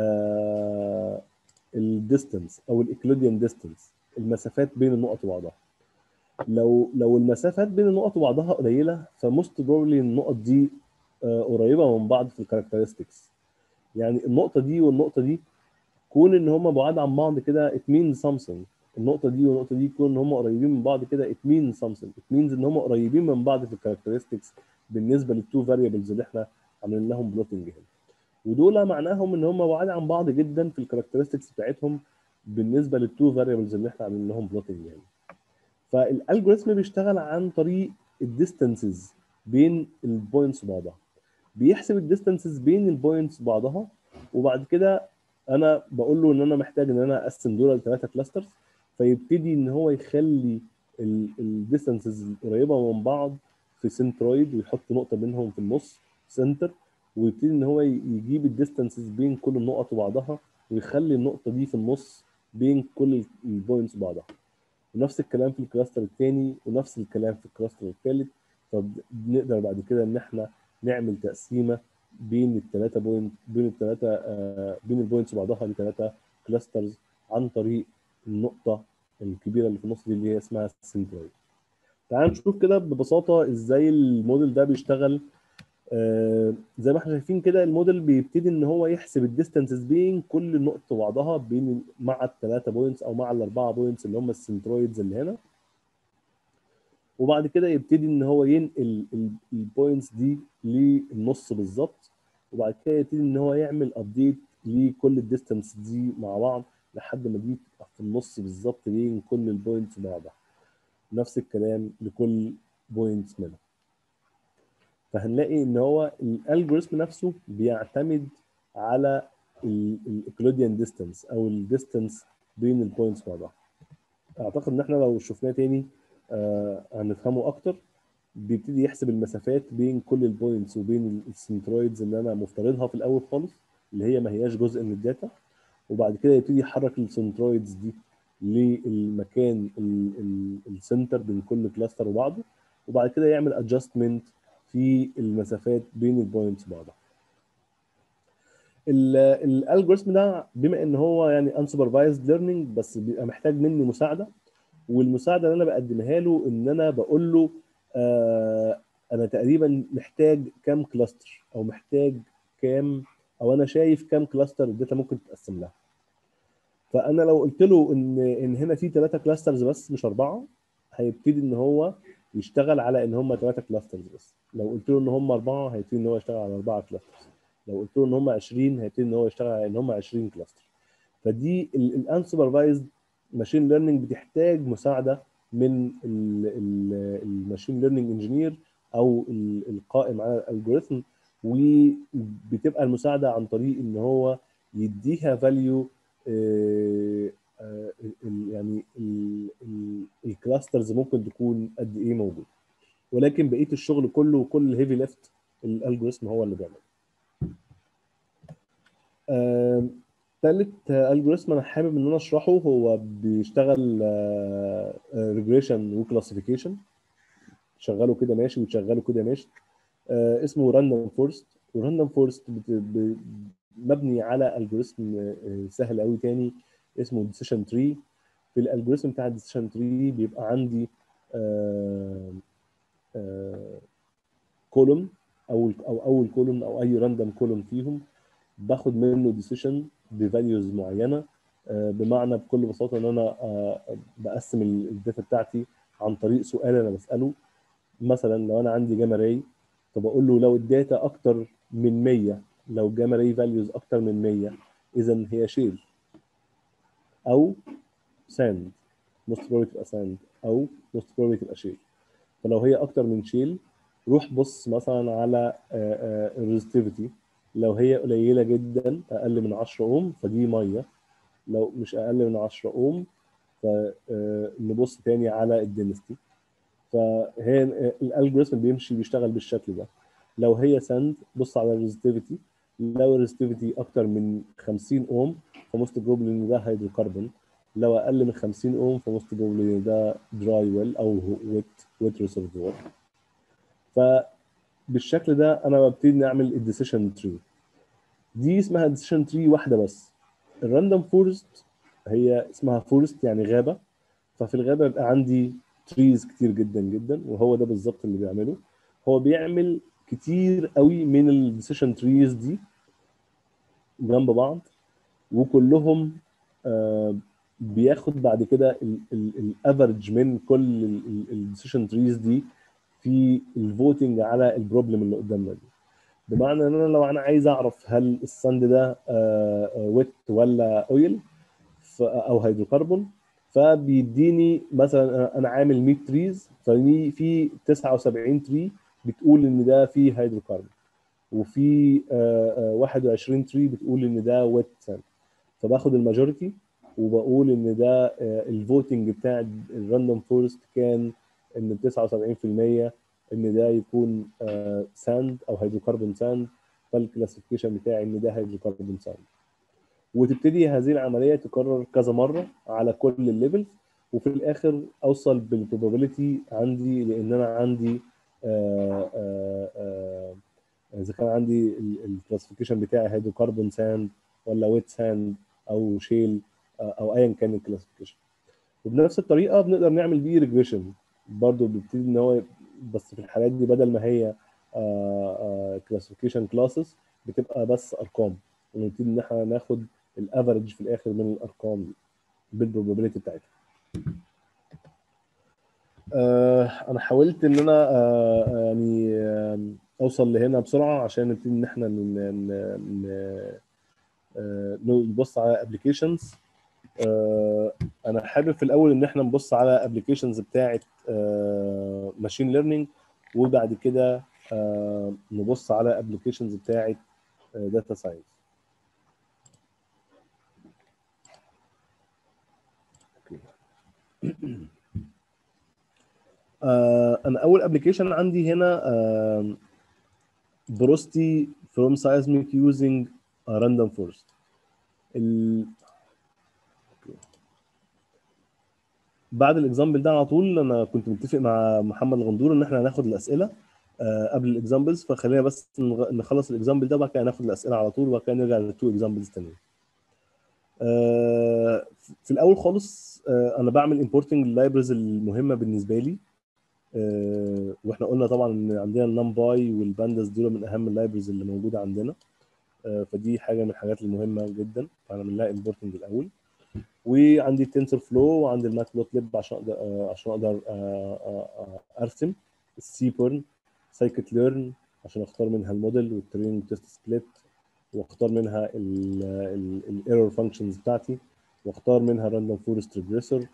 الديستنس او الاكلوديان ديستنس المسافات بين النقط وبعضها لو لو المسافات بين النقط وبعضها قليله فموست بروبلي النقط دي آه، قريبه من بعض في الكاركترستكس يعني النقطه دي والنقطه دي كون ان هم بعاد عن بعض كده it means something النقطه دي والنقطه دي كون ان هم قريبين من بعض كده it means something it means ان هم قريبين من بعض في الكاركترستكس بالنسبه للتو فاريبلز اللي احنا عاملين لهم بلوتنج هنا ودول معناهم ان هم بعاد عن بعض جدا في الكاركترستكس بتاعتهم بالنسبه للتو فاريبلز اللي احنا عاملين لهم بلوتنج يعني فالالجوريثم بيشتغل عن طريق الديستانسز بين البوينتس وبعضها بيحسب الديستانسز بين البوينتس بعضها وبعد كده انا بقول له ان انا محتاج ان انا اقسم دول لثلاثه كلاسترز فيبتدي ان هو يخلي الديستانسز القريبه من بعض في سنترويد ويحط نقطه بينهم في النص سنتر ويبتدي ان هو يجيب الديستانسز بين كل النقط وبعضها ويخلي النقطه دي في النص بين كل البوينتس وبعضها ونفس الكلام في الكلاستر الثاني ونفس الكلام في الكلاستر الثالث فبنقدر بعد كده ان احنا نعمل تقسيمه بين الثلاثه بوينت بين الثلاثه آه بين البوينتس وبعضها لثلاثه كلاسترز عن طريق النقطه الكبيره اللي في النص دي اللي هي اسمها السنترويد تعال نشوف كده ببساطه ازاي الموديل ده بيشتغل آه زي ما احنا شايفين كده الموديل بيبتدي ان هو يحسب الديستانسز بين كل نقطه وبعضها بين مع الثلاثه بوينتس او مع الاربعه بوينتس اللي هم السنترويدز اللي هنا وبعد كده يبتدي ان هو ينقل البوينتس دي للنص بالظبط وبعد كده يبتدي ان هو يعمل ابديت لكل الديستانس دي مع بعض لحد ما دي تبقى في النص بالظبط بين كل البوينتس مع بعض نفس الكلام لكل بوينتس منها فهنلاقي ان هو الالجوريثم نفسه بيعتمد على الاكلوديان ديستانس او الديستانس بين البوينتس مع بعض اعتقد ان احنا لو شفناه تاني آه هنفهمه اكتر بيبتدي يحسب المسافات بين كل البوينتس وبين السنترويدز اللي انا مفترضها في الاول خالص اللي هي ما هياش جزء من الداتا وبعد كده يبتدي يحرك السنترويدز دي للمكان السنتر بين كل كلاستر وبعضه وبعد كده يعمل ادجستمنت في المسافات بين البوينتس بعضها الالجوريثم ده بما ان هو يعني انسوبرفايزد ليرنينج بس بيبقى محتاج مني مساعده والمساعده اللي انا بقدمها له ان انا بقول له آه انا تقريبا محتاج كام كلاستر او محتاج كام او انا شايف كام كلاستر الداتا ممكن تتقسم لها فانا لو قلت له ان ان هنا في ثلاثه كلاسترز بس مش اربعه هيبتدي ان هو يشتغل على ان هم ثلاثه كلاسترز بس لو قلت له ان هم اربعه هيبتدي ان هو يشتغل على اربعه كلاسترز لو قلت له ان هم 20 هيبتدي ان هو يشتغل على ان هم 20 كلاستر فدي الانسوبرفايزد ماشين ليرنينج بتحتاج مساعده من الماشين ليرنينج انجينير او القائم على الالجوريثم وبتبقى المساعده عن طريق ان هو يديها فاليو يعني الكلاسترز ممكن تكون قد ايه موجود ولكن بقيه الشغل كله وكل الهيفي ليفت الالجوريثم هو اللي بيعمله ثالث الجوريثم انا حابب ان انا اشرحه هو بيشتغل ريجريشن وكلاسيفيكيشن شغله كده ماشي وتشغله كده ماشي آه اسمه راندوم فورست وراندوم فورست مبني على الجوريثم سهل قوي تاني اسمه ديسيشن تري في الالجوريثم بتاع الديسيشن تري بيبقى عندي آه آه كولوم اول او اول كولوم او اي راندوم كولوم فيهم باخد منه ديسيشن بفاليوز معينه بمعنى بكل بساطه ان انا بقسم الداتا بتاعتي عن طريق سؤال انا بساله مثلا لو انا عندي جاما راي فبقول له لو الداتا اكتر من 100 لو جاما راي فاليوز اكتر من 100 اذا هي شيل او ساند most probably تبقى ساند او most probably تبقى شيل فلو هي اكتر من شيل روح بص مثلا على الريزستيفيتي لو هي قليله جدا اقل من 10 اوم فدي ميه لو مش اقل من 10 اوم فنبص تاني على الدنستي فهي الالجوريثم بيمشي بيشتغل بالشكل ده لو هي ساند بص على الريزستيفيتي لو الريزستيفيتي اكتر من 50 اوم فموست بروبلي ان ده هيدروكربون لو اقل من 50 اوم فموست بروبلي ان ده دراي ويل او ويت ويت ريسيرفوار فبالشكل ده انا ببتدي نعمل الديسيشن تري دي اسمها ديسيشن تري واحده بس الراندوم فورست هي اسمها فورست يعني غابه ففي الغابه بيبقى عندي تريز كتير جدا جدا وهو ده بالظبط اللي بيعمله هو بيعمل كتير قوي من الديسيشن تريز دي جنب بعض وكلهم آه بياخد بعد كده الافرج من كل الديسيشن تريز دي في الفوتنج على البروبلم اللي قدامنا دي بمعنى ان انا لو انا عايز اعرف هل الساند ده ويت ولا اويل او هيدروكربون فبيديني مثلا انا عامل 100 تريز ففي في 79 تري بتقول ان ده فيه هيدروكربون وفي 21 تري بتقول ان ده ويت ساند فباخد الماجوريتي وبقول ان ده الفوتنج بتاع الراندوم فورست كان ان 79% ان ده يكون ساند او هيدروكربون ساند فالكلاسيفيكيشن بتاعي ان ده هيدروكربون ساند وتبتدي هذه العمليه تكرر كذا مره على كل الليفلز وفي الاخر اوصل بالبروبابيلتي عندي لان انا عندي اذا كان عندي الكلاسيفيكيشن بتاعي هيدروكربون ساند ولا ويت ساند او شيل او ايا كان الكلاسيفيكيشن وبنفس الطريقه بنقدر نعمل بيه ريجريشن برضه بيبتدي ان هو بس في الحالات دي بدل ما هي كلاسيفيكيشن كلاسز بتبقى بس ارقام ونبتدي ان احنا ناخد الافرج في الاخر من الارقام دي بالبروبابيلتي بتاعتها آه انا حاولت ان انا آه يعني آه اوصل لهنا بسرعه عشان نبتدي ان احنا نبص على ابلكيشنز انا حابب في الاول ان احنا نبص على ابلكيشنز بتاعه ماشين ليرنينج وبعد كده نبص على ابلكيشنز بتاعه داتا ساينس انا اول ابلكيشن عندي هنا بروستي from seismic using a random forest ال... بعد الاكزامبل ده على طول انا كنت متفق مع محمد الغندور ان احنا هناخد الاسئله قبل الاكزامبلز فخلينا بس نخلص الاكزامبل ده وبعد كده ناخد الاسئله على طول وبعد كده نرجع للتو اكزامبلز تانيين في الاول خالص انا بعمل امبورتنج اللايبرز المهمه بالنسبه لي واحنا قلنا طبعا ان عندنا النمباي والبانداس دول من اهم اللايبرز اللي موجوده عندنا فدي حاجه من الحاجات المهمه جدا فهنعمل لها امبورتنج الاول وعندي التنسر فلو وعندي المات بلوت ليب عشان اقدر عشان اقدر ارسم السي بورن سايكت ليرن عشان اختار منها الموديل والتريننج تيست سبليت واختار منها الايرور فانكشنز بتاعتي واختار منها راندوم فورست ريجريسور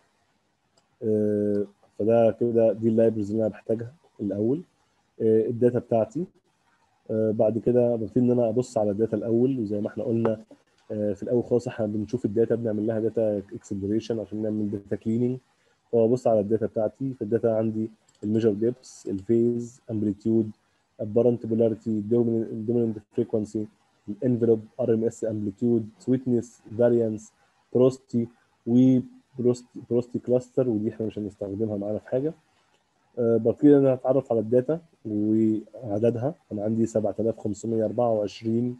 فده كده دي اللايبرز اللي انا بحتاجها الاول الداتا بتاعتي بعد كده ببتدي ان انا ابص على الداتا الاول وزي ما احنا قلنا في الاول خالص احنا بنشوف الداتا بنعمل لها داتا اكسبلوريشن عشان نعمل داتا كليننج فببص على الداتا بتاعتي في الداتا عندي الميجر ديبس الفيز امبليتيود apparent polarity dominant frequency الانفلوب ار ام اس امبليتيود سويتنس فاريانس بروستي و بروستي كلاستر ودي احنا مش هنستخدمها معانا في حاجه أه ببتدي انا اتعرف على الداتا وعددها انا عندي 7524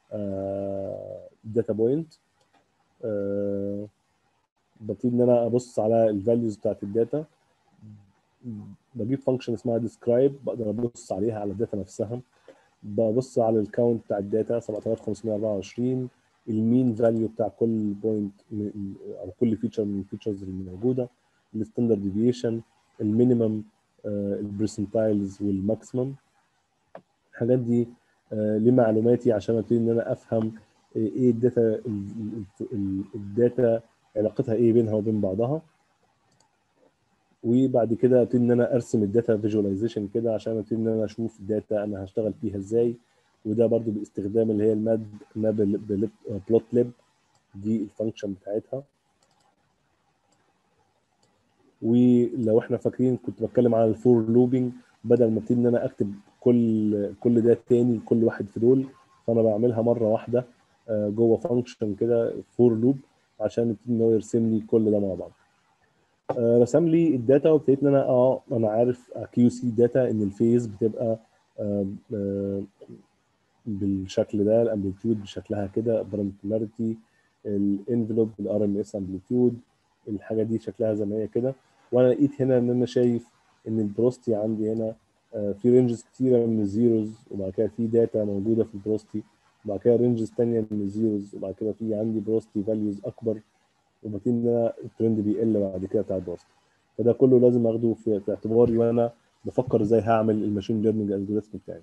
داتا بوينت أه ببتدي ان انا ابص على الفاليوز بتاعت الداتا بجيب فانكشن اسمها ديسكرايب بقدر ابص عليها على الداتا نفسها ببص على الكاونت بتاع الداتا 7524 المين فاليو بتاع كل بوينت او كل فيتشر من الفيتشرز اللي موجوده الستاندرد ديفيشن المينيمم البرسنتايلز والماكسيمم الحاجات دي لمعلوماتي عشان ابتدي ان انا افهم ايه الداتا الداتا علاقتها ايه بينها وبين بعضها وبعد كده ابتدي ان انا ارسم الداتا فيجواليزيشن كده عشان ابتدي ان انا اشوف الداتا انا هشتغل فيها ازاي وده برضو باستخدام اللي هي الماب ماب بلوت ليب دي الفانكشن بتاعتها ولو احنا فاكرين كنت بتكلم على الفور لوبينج بدل ما ابتدي ان انا اكتب كل كل ده تاني كل واحد في دول فانا بعملها مره واحده آه، جوه فانكشن كده فور لوب عشان يبتدي ان هو يرسم لي كل ده مع بعض آه، رسم لي الداتا وابتديت ان انا اه انا عارف كيو سي داتا ان الفيز بتبقى آه، آه، بالشكل ده الامبليتيود بشكلها كده برامتولاريتي الانفلوب بالار ام اس امبليتيود الحاجه دي شكلها زي ما هي كده وانا لقيت هنا ان انا شايف ان البروستي عندي هنا آه، في رينجز كتيره من الزيروز وبعد كده في داتا موجوده في البروستي وبعد كده رينجز ثانيه من الزيروز وبعد كده في عندي بروستي فاليوز اكبر وبعدين ان انا الترند بيقل بعد كده بتاع البروستي فده كله لازم اخده في في اعتباري وانا بفكر ازاي هعمل الماشين ليرنينج الجوريثم بتاعي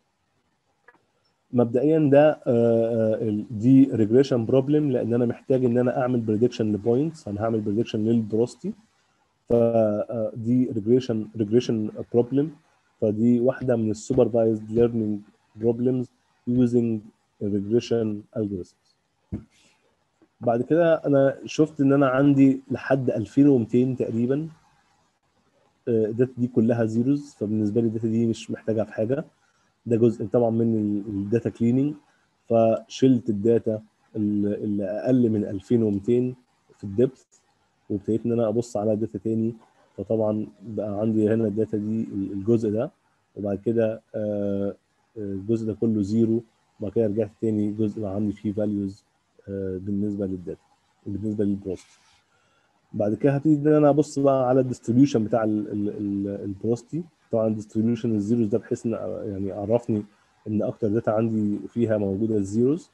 مبدئيا ده آه، آه، ال- دي ريجريشن بروبلم لان انا محتاج ان انا اعمل بريدكشن لبوينتس انا هعمل بريدكشن للبروستي فدي ريجريشن ريجريشن بروبلم فدي واحده من السوبرفايزد ليرنينج بروبلمز يوزنج ريجريشن algorithms بعد كده انا شفت ان انا عندي لحد 2200 تقريبا آه، الداتا دي كلها زيروز فبالنسبه لي الداتا دي مش محتاجها في حاجه ده جزء طبعا من الداتا كليننج فشلت الداتا اللي اللي اقل من 2200 في الدبث وابتديت ان انا ابص على داتا تاني فطبعا بقى عندي هنا الداتا دي الجزء ده وبعد كده آه، الجزء ده كله زيرو وبعد كده رجعت تاني جزء بقى عندي فيه فاليوز بالنسبه للداتا بالنسبه للبروست بعد كده هبتدي ان انا ابص بقى على الديستريبيوشن بتاع ال- ال- ال- البروستي طبعا الديستريبيوشن الزيروز ده بحيث ان يعني عرفني ان اكتر داتا عندي فيها موجوده الزيروز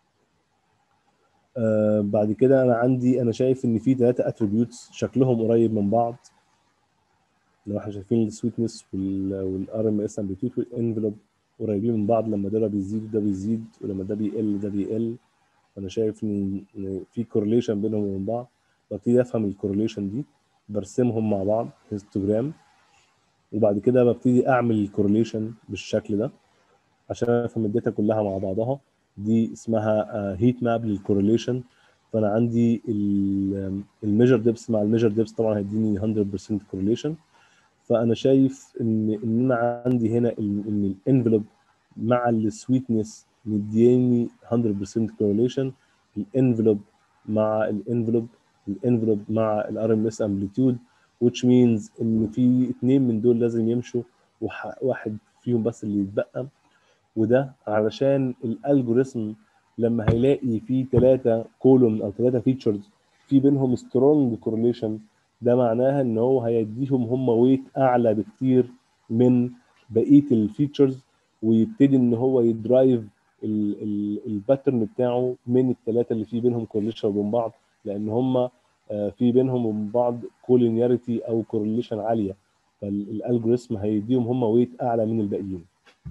آه بعد كده انا عندي انا شايف ان في ثلاثه اتريبيوتس شكلهم قريب من بعض لو احنا شايفين السويتنس والار ام اس امبليتيود والانفلوب قريبين من بعض لما ده بيزيد ده بيزيد ولما ده بيقل ده بيقل انا شايف ان إن في كورليشن بينهم وبين بعض ببتدي افهم الكورليشن دي برسمهم مع بعض هيستوجرام وبعد كده ببتدي اعمل الكورليشن بالشكل ده عشان افهم الداتا كلها مع بعضها دي اسمها هيت ماب للكورليشن فانا عندي الميجر ديبس مع الميجر ديبس طبعا هيديني 100% كورليشن فانا شايف ان ان انا عندي هنا ال- ان الانفلوب مع السويتنس مدياني 100% كورليشن الانفلوب مع الانفلوب الانفلوب مع الار ام اس امبليتيود which means ان في اتنين من دول لازم يمشوا وح- واحد فيهم بس اللي يتبقى وده علشان الالجوريثم لما هيلاقي في ثلاثه كولوم او ثلاثه فيتشرز في بينهم سترونج كورليشن ده معناها ان هو هيديهم هم ويت اعلى بكتير من بقيه الفيتشرز ويبتدي ان هو يدرايف الباترن بتاعه من الثلاثه اللي في بينهم كورليشن وبين بعض لان هم آه، في بينهم وبين بعض كولينياريتي او كورليشن عاليه فالالجوريثم هيديهم هم ويت اعلى من الباقيين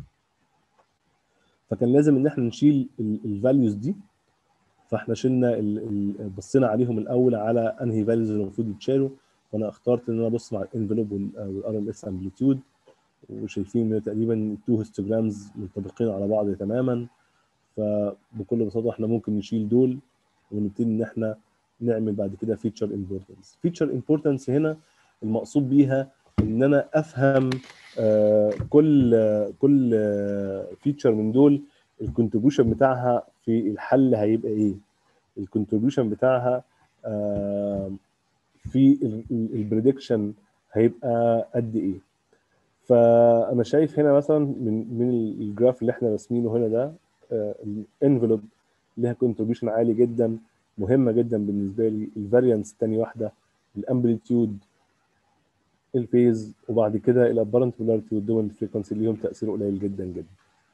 فكان لازم ان احنا نشيل الفاليوز دي فاحنا شلنا ال- ال- بصينا عليهم الاول على انهي فاليوز اللي المفروض يتشالوا فانا اخترت ان انا ابص مع الانفلوب والار ام اس امبليتيود وشايفين ان تقريبا التو هيستوجرامز منطبقين على بعض تماما فبكل بساطه احنا ممكن نشيل دول ونبتدي ان احنا نعمل بعد كده فيتشر امبورتنس فيتشر امبورتنس هنا المقصود بيها ان انا افهم آه، كل آه، كل فيتشر من دول الكونتريبيوشن بتاعها في الحل هيبقى ايه الكونتريبيوشن بتاعها آه، في البريدكشن هيبقى قد ايه فانا شايف هنا مثلا من من الجراف اللي احنا راسمينه هنا ده الانفلوب ليها كونتريبيوشن عالي جدا مهمه جدا بالنسبه لي الفاريانس تاني واحده الامبليتيود الفيز وبعد كده الابرنت بولاريتي والدومن فريكونسي ليهم تاثير قليل جدا جدا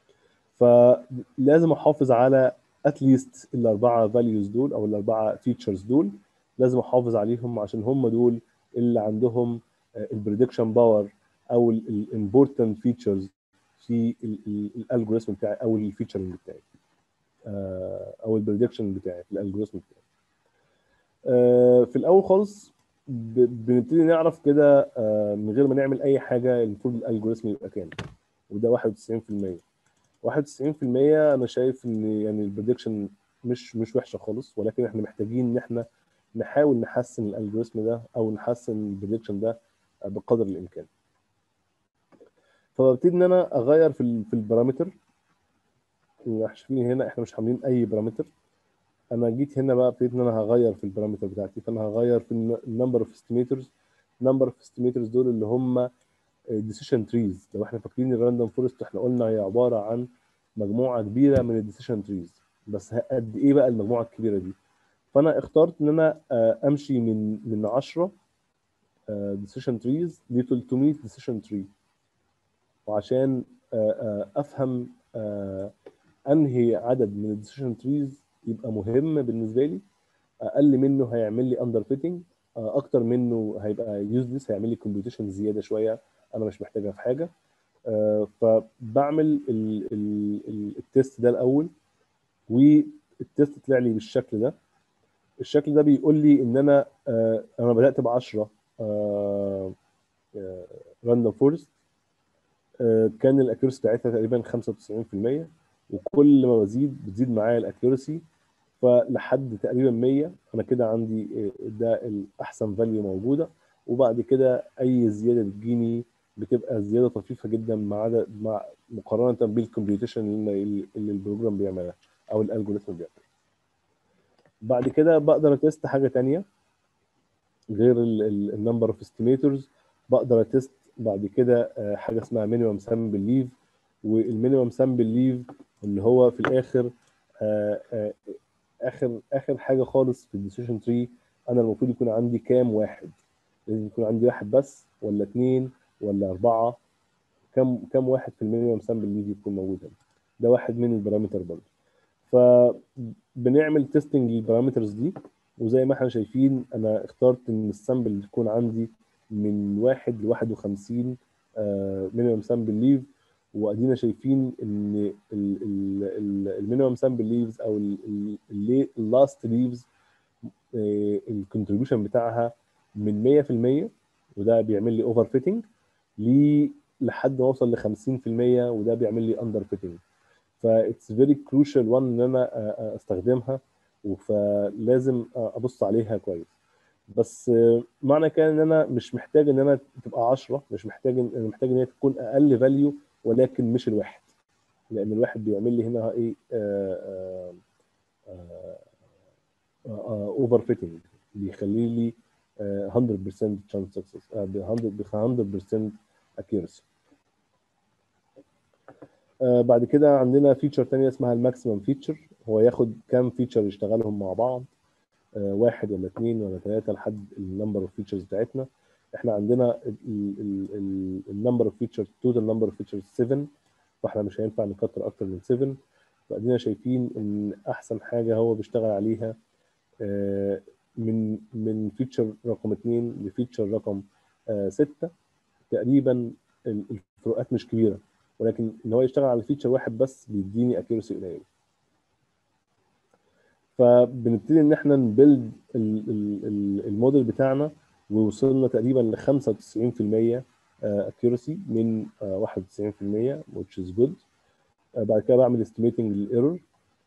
فلازم احافظ على اتليست الاربعه فاليوز دول او الاربعه فيتشرز دول لازم احافظ عليهم عشان هم دول اللي عندهم البريدكشن باور او الامبورتنت فيتشرز في الالجوريثم بتاعي او الفيتشرنج بتاعي آه، او البريدكشن بتاعي في الالجوريثم بتاعي آه، في الاول خالص ب- بنبتدي نعرف كده آه، من غير ما نعمل اي حاجه المفروض الالجوريثم يبقى كام وده 91% 91% انا شايف ان يعني البريدكشن مش مش وحشه خالص ولكن احنا محتاجين ان احنا نحاول نحسن الالجوريثم ده او نحسن البريدكشن ده بقدر الامكان فببتدي ان انا اغير في ال- في البارامتر احنا شايفين هنا احنا مش عاملين اي بارامتر انا جيت هنا بقى ابتديت ان انا هغير في البارامتر بتاعتي فانا هغير في النمبر اوف استيميترز نمبر اوف استيميترز دول اللي هم ديسيشن تريز لو احنا فاكرين الراندوم فورست احنا قلنا هي عباره عن مجموعه كبيره من الديسيشن تريز بس قد ايه بقى المجموعه الكبيره دي فانا اخترت ان انا آه، امشي من من 10 ديسيشن تريز ل 300 ديسيشن تري وعشان آه، آه، افهم آه، انهي عدد من الديسيشن تريز يبقى مهم بالنسبه لي اقل منه هيعمل لي اندر فيتنج اكتر منه هيبقى يوزلس هيعمل لي كومبيوتيشن زياده شويه انا مش محتاجها في حاجه آه، فبعمل ال- ال- ال- التيست ده الاول والتيست طلع لي بالشكل ده الشكل ده بيقول لي ان انا آه، انا بدات ب 10 راندوم فورست كان الاكيورسي بتاعتها تقريبا 95% وكل ما بزيد بتزيد معايا الاكيورسي فلحد تقريبا 100 انا كده عندي آه، ده الاحسن فاليو موجوده وبعد كده اي زياده بتجيني بتبقى زياده طفيفه جدا مع عدد مع مقارنه بالكمبيوتيشن اللي, اللي البروجرام بيعملها او الالجوريثم بيعملها بعد كده بقدر اتست حاجه تانية غير النمبر اوف استيميتورز بقدر اتست بعد كده آه، حاجه اسمها مينيمم سامبل ليف والمينيمم سامبل ليف اللي هو في الاخر آه، آه، اخر اخر حاجه خالص في الديسيشن تري انا المفروض يكون عندي كام واحد لازم يكون عندي واحد بس ولا اثنين ولا اربعه كم كم واحد في المينيمم سامبل ليف يكون موجود هنا ده واحد من البارامتر برضه فبنعمل تيستنج للبارامترز دي وزي ما احنا شايفين انا اخترت ان السامبل يكون عندي من واحد ل 51 مينيمم سامبل ليف وادينا شايفين ان المينيمم سامبل ليفز او اللاست ليفز الكونتريبيوشن بتاعها من 100% وده بيعمل لي اوفر فيتنج لحد ما اوصل ل 50% وده بيعمل لي اندر فيتنج فاتس فيري كروشال وان ان انا آه، آه، استخدمها فلازم آه، ابص عليها كويس بس آه، معنى كده ان انا مش محتاج ان انا تبقى 10 مش محتاج إن- انا محتاج ان هي تكون اقل فاليو ولكن مش الواحد لان الواحد بيعمل لي هنا ايه اوفر فيتنج بيخلي لي آه، 100% chance success آه، ب 100 ب 100% accuracy آه، بعد كده عندنا فيتشر تانية اسمها الماكسيمم فيتشر هو ياخد كام فيتشر يشتغلهم مع بعض آه، واحد ولا اثنين ولا ثلاثة لحد النمبر اوف فيتشرز بتاعتنا احنا عندنا النمبر اوف فيتشرز توتال نمبر اوف فيتشرز 7 فاحنا مش هينفع نكتر اكتر من 7 فادينا شايفين ان احسن حاجة هو بيشتغل عليها آه، من من فيتشر رقم 2 لفيتشر رقم 6 تقريبا ال- الفروقات مش كبيره ولكن ان هو يشتغل على فيتشر واحد بس بيديني اكيورسي قليل فبنبتدي ان احنا نبيلد الموديل بتاعنا ووصلنا تقريبا ل 95% اكيورسي من آه، 91% which is good آه، بعد كده بعمل estimating للايرور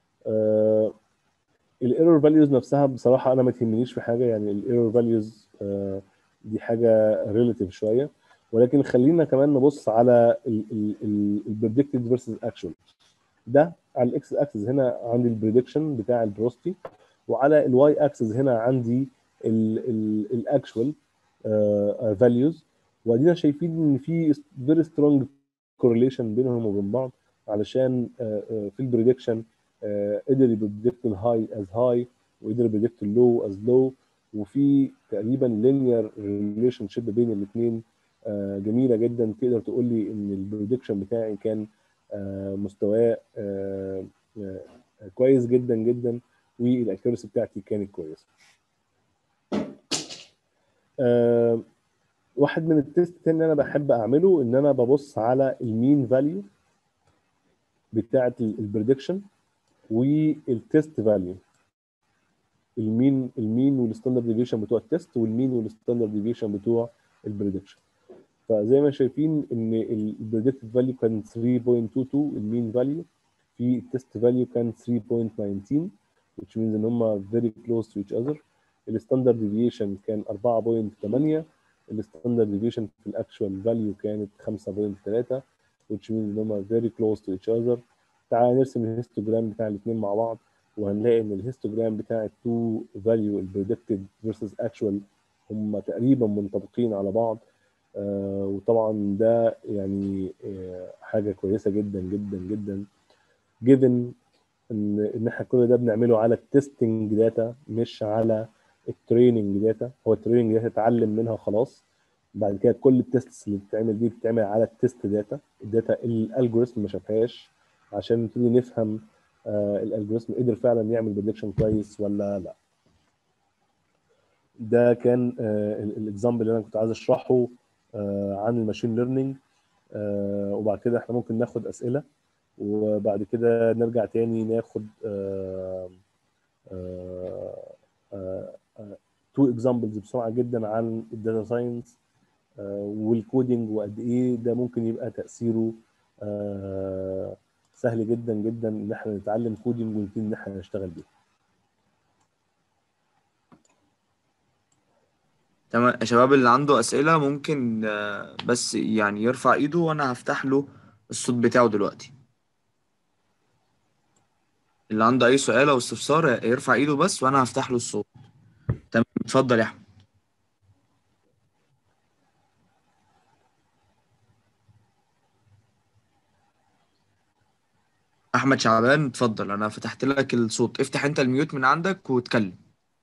الايرور فاليوز نفسها بصراحه انا ما تهمنيش في حاجه يعني الايرور فاليوز دي حاجه ريليتيف شويه ولكن خلينا كمان نبص على البريدكتد فيرسز اكشوال ده على الاكس اكسس هنا عندي البريدكشن بتاع البروستي وعلى الواي اكسس هنا عندي الاكشوال فاليوز وادينا شايفين ان في فيري سترونج كورليشن بينهم وبين بعض علشان آه، آه، في البريدكشن قدر يبريدكت الهاي از هاي وقدر يبريدكت اللو از لو وفي تقريبا لينير ريليشن شيب بين الاثنين جميله جدا تقدر تقول لي ان البريدكشن بتاعي كان آه، مستواه آه، آه، كويس جدا جدا والاكيورسي بتاعتي كانت كويسه. آه، واحد من التيست التاني اللي انا بحب اعمله ان انا ببص على المين فاليو بتاعه البريدكشن والتيست فاليو المين المين والستاندرد ديفيشن بتوع التست والمين والستاندرد ديفيشن بتوع البريدكشن فزي ما شايفين ان البريدكتد فاليو كان 3.22 المين فاليو في التست فاليو كان 3.19 which means ان هم very close to each other الستاندرد ديفيشن كان 4.8 الستاندرد ديفيشن في الاكشوال فاليو كانت 5.3 which means ان هم very close to each other تعال نرسم الهيستوجرام بتاع الاثنين مع بعض وهنلاقي ان الهيستوجرام بتاع التو فاليو البريدكتد فيرسز اكشوال هم تقريبا منطبقين على بعض آه وطبعا ده يعني آه حاجه كويسه جدا جدا جدا given ان ان احنا كل ده بنعمله على التستنج داتا مش على التريننج داتا هو التريننج داتا اتعلم منها خلاص بعد كده كل التستس اللي بتتعمل دي بتتعمل على التست داتا الداتا الالجوريثم ما شافهاش عشان نبتدي نفهم آه الالجوريثم قدر فعلا يعمل بريدكشن كويس ولا لا ده كان آه الاكزامبل اللي انا كنت عايز اشرحه آه عن الماشين ليرنينج آه وبعد كده احنا ممكن ناخد اسئله وبعد كده نرجع تاني ناخد آه آه آه تو اكزامبلز بسرعه جدا عن الداتا ساينس والكودينج وقد ايه ده ممكن يبقى تاثيره آه سهل جدا جدا ان احنا نتعلم كودينج ونبتدي ان احنا نشتغل بيه. تمام يا شباب اللي عنده اسئله ممكن بس يعني يرفع ايده وانا هفتح له الصوت بتاعه دلوقتي. اللي عنده اي سؤال او استفسار يرفع ايده بس وانا هفتح له الصوت. تمام اتفضل يا احمد. احمد شعبان اتفضل انا فتحت لك الصوت افتح انت الميوت من عندك واتكلم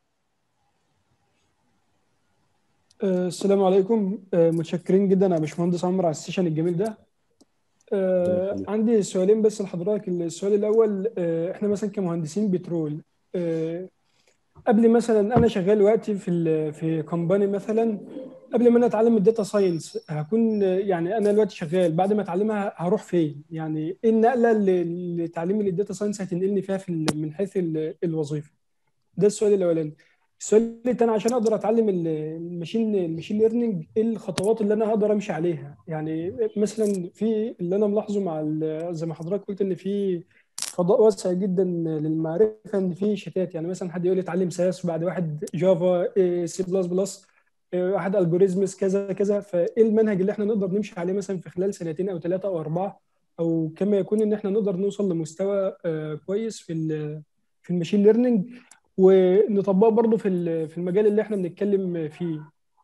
أه السلام عليكم أه متشكرين جدا يا باشمهندس عمرو على السيشن الجميل ده أه عندي سؤالين بس لحضرتك السؤال الاول احنا مثلا كمهندسين بترول قبل مثلا انا شغال وقتي في في كومباني مثلا قبل ما انا اتعلم الداتا ساينس هكون يعني انا دلوقتي شغال بعد ما اتعلمها هروح فين؟ يعني ايه النقله اللي تعليمي للداتا ساينس هتنقلني فيها في من حيث الوظيفه؟ ده السؤال الاولاني. السؤال الثاني عشان اقدر اتعلم الماشين الماشين ليرنينج ايه الخطوات اللي انا هقدر امشي عليها؟ يعني مثلا في اللي انا ملاحظه مع زي ما حضرتك قلت ان في فضاء واسع جدا للمعرفه ان في شتات يعني مثلا حد يقول لي اتعلم ساس وبعد واحد جافا سي بلس بلس واحد الجوريزمز كذا كذا فايه المنهج اللي احنا نقدر نمشي عليه مثلا في خلال سنتين او ثلاثه او اربعه او كما يكون ان احنا نقدر نوصل لمستوى كويس في في الماشين ليرنينج ونطبقه برضه في في المجال اللي احنا بنتكلم فيه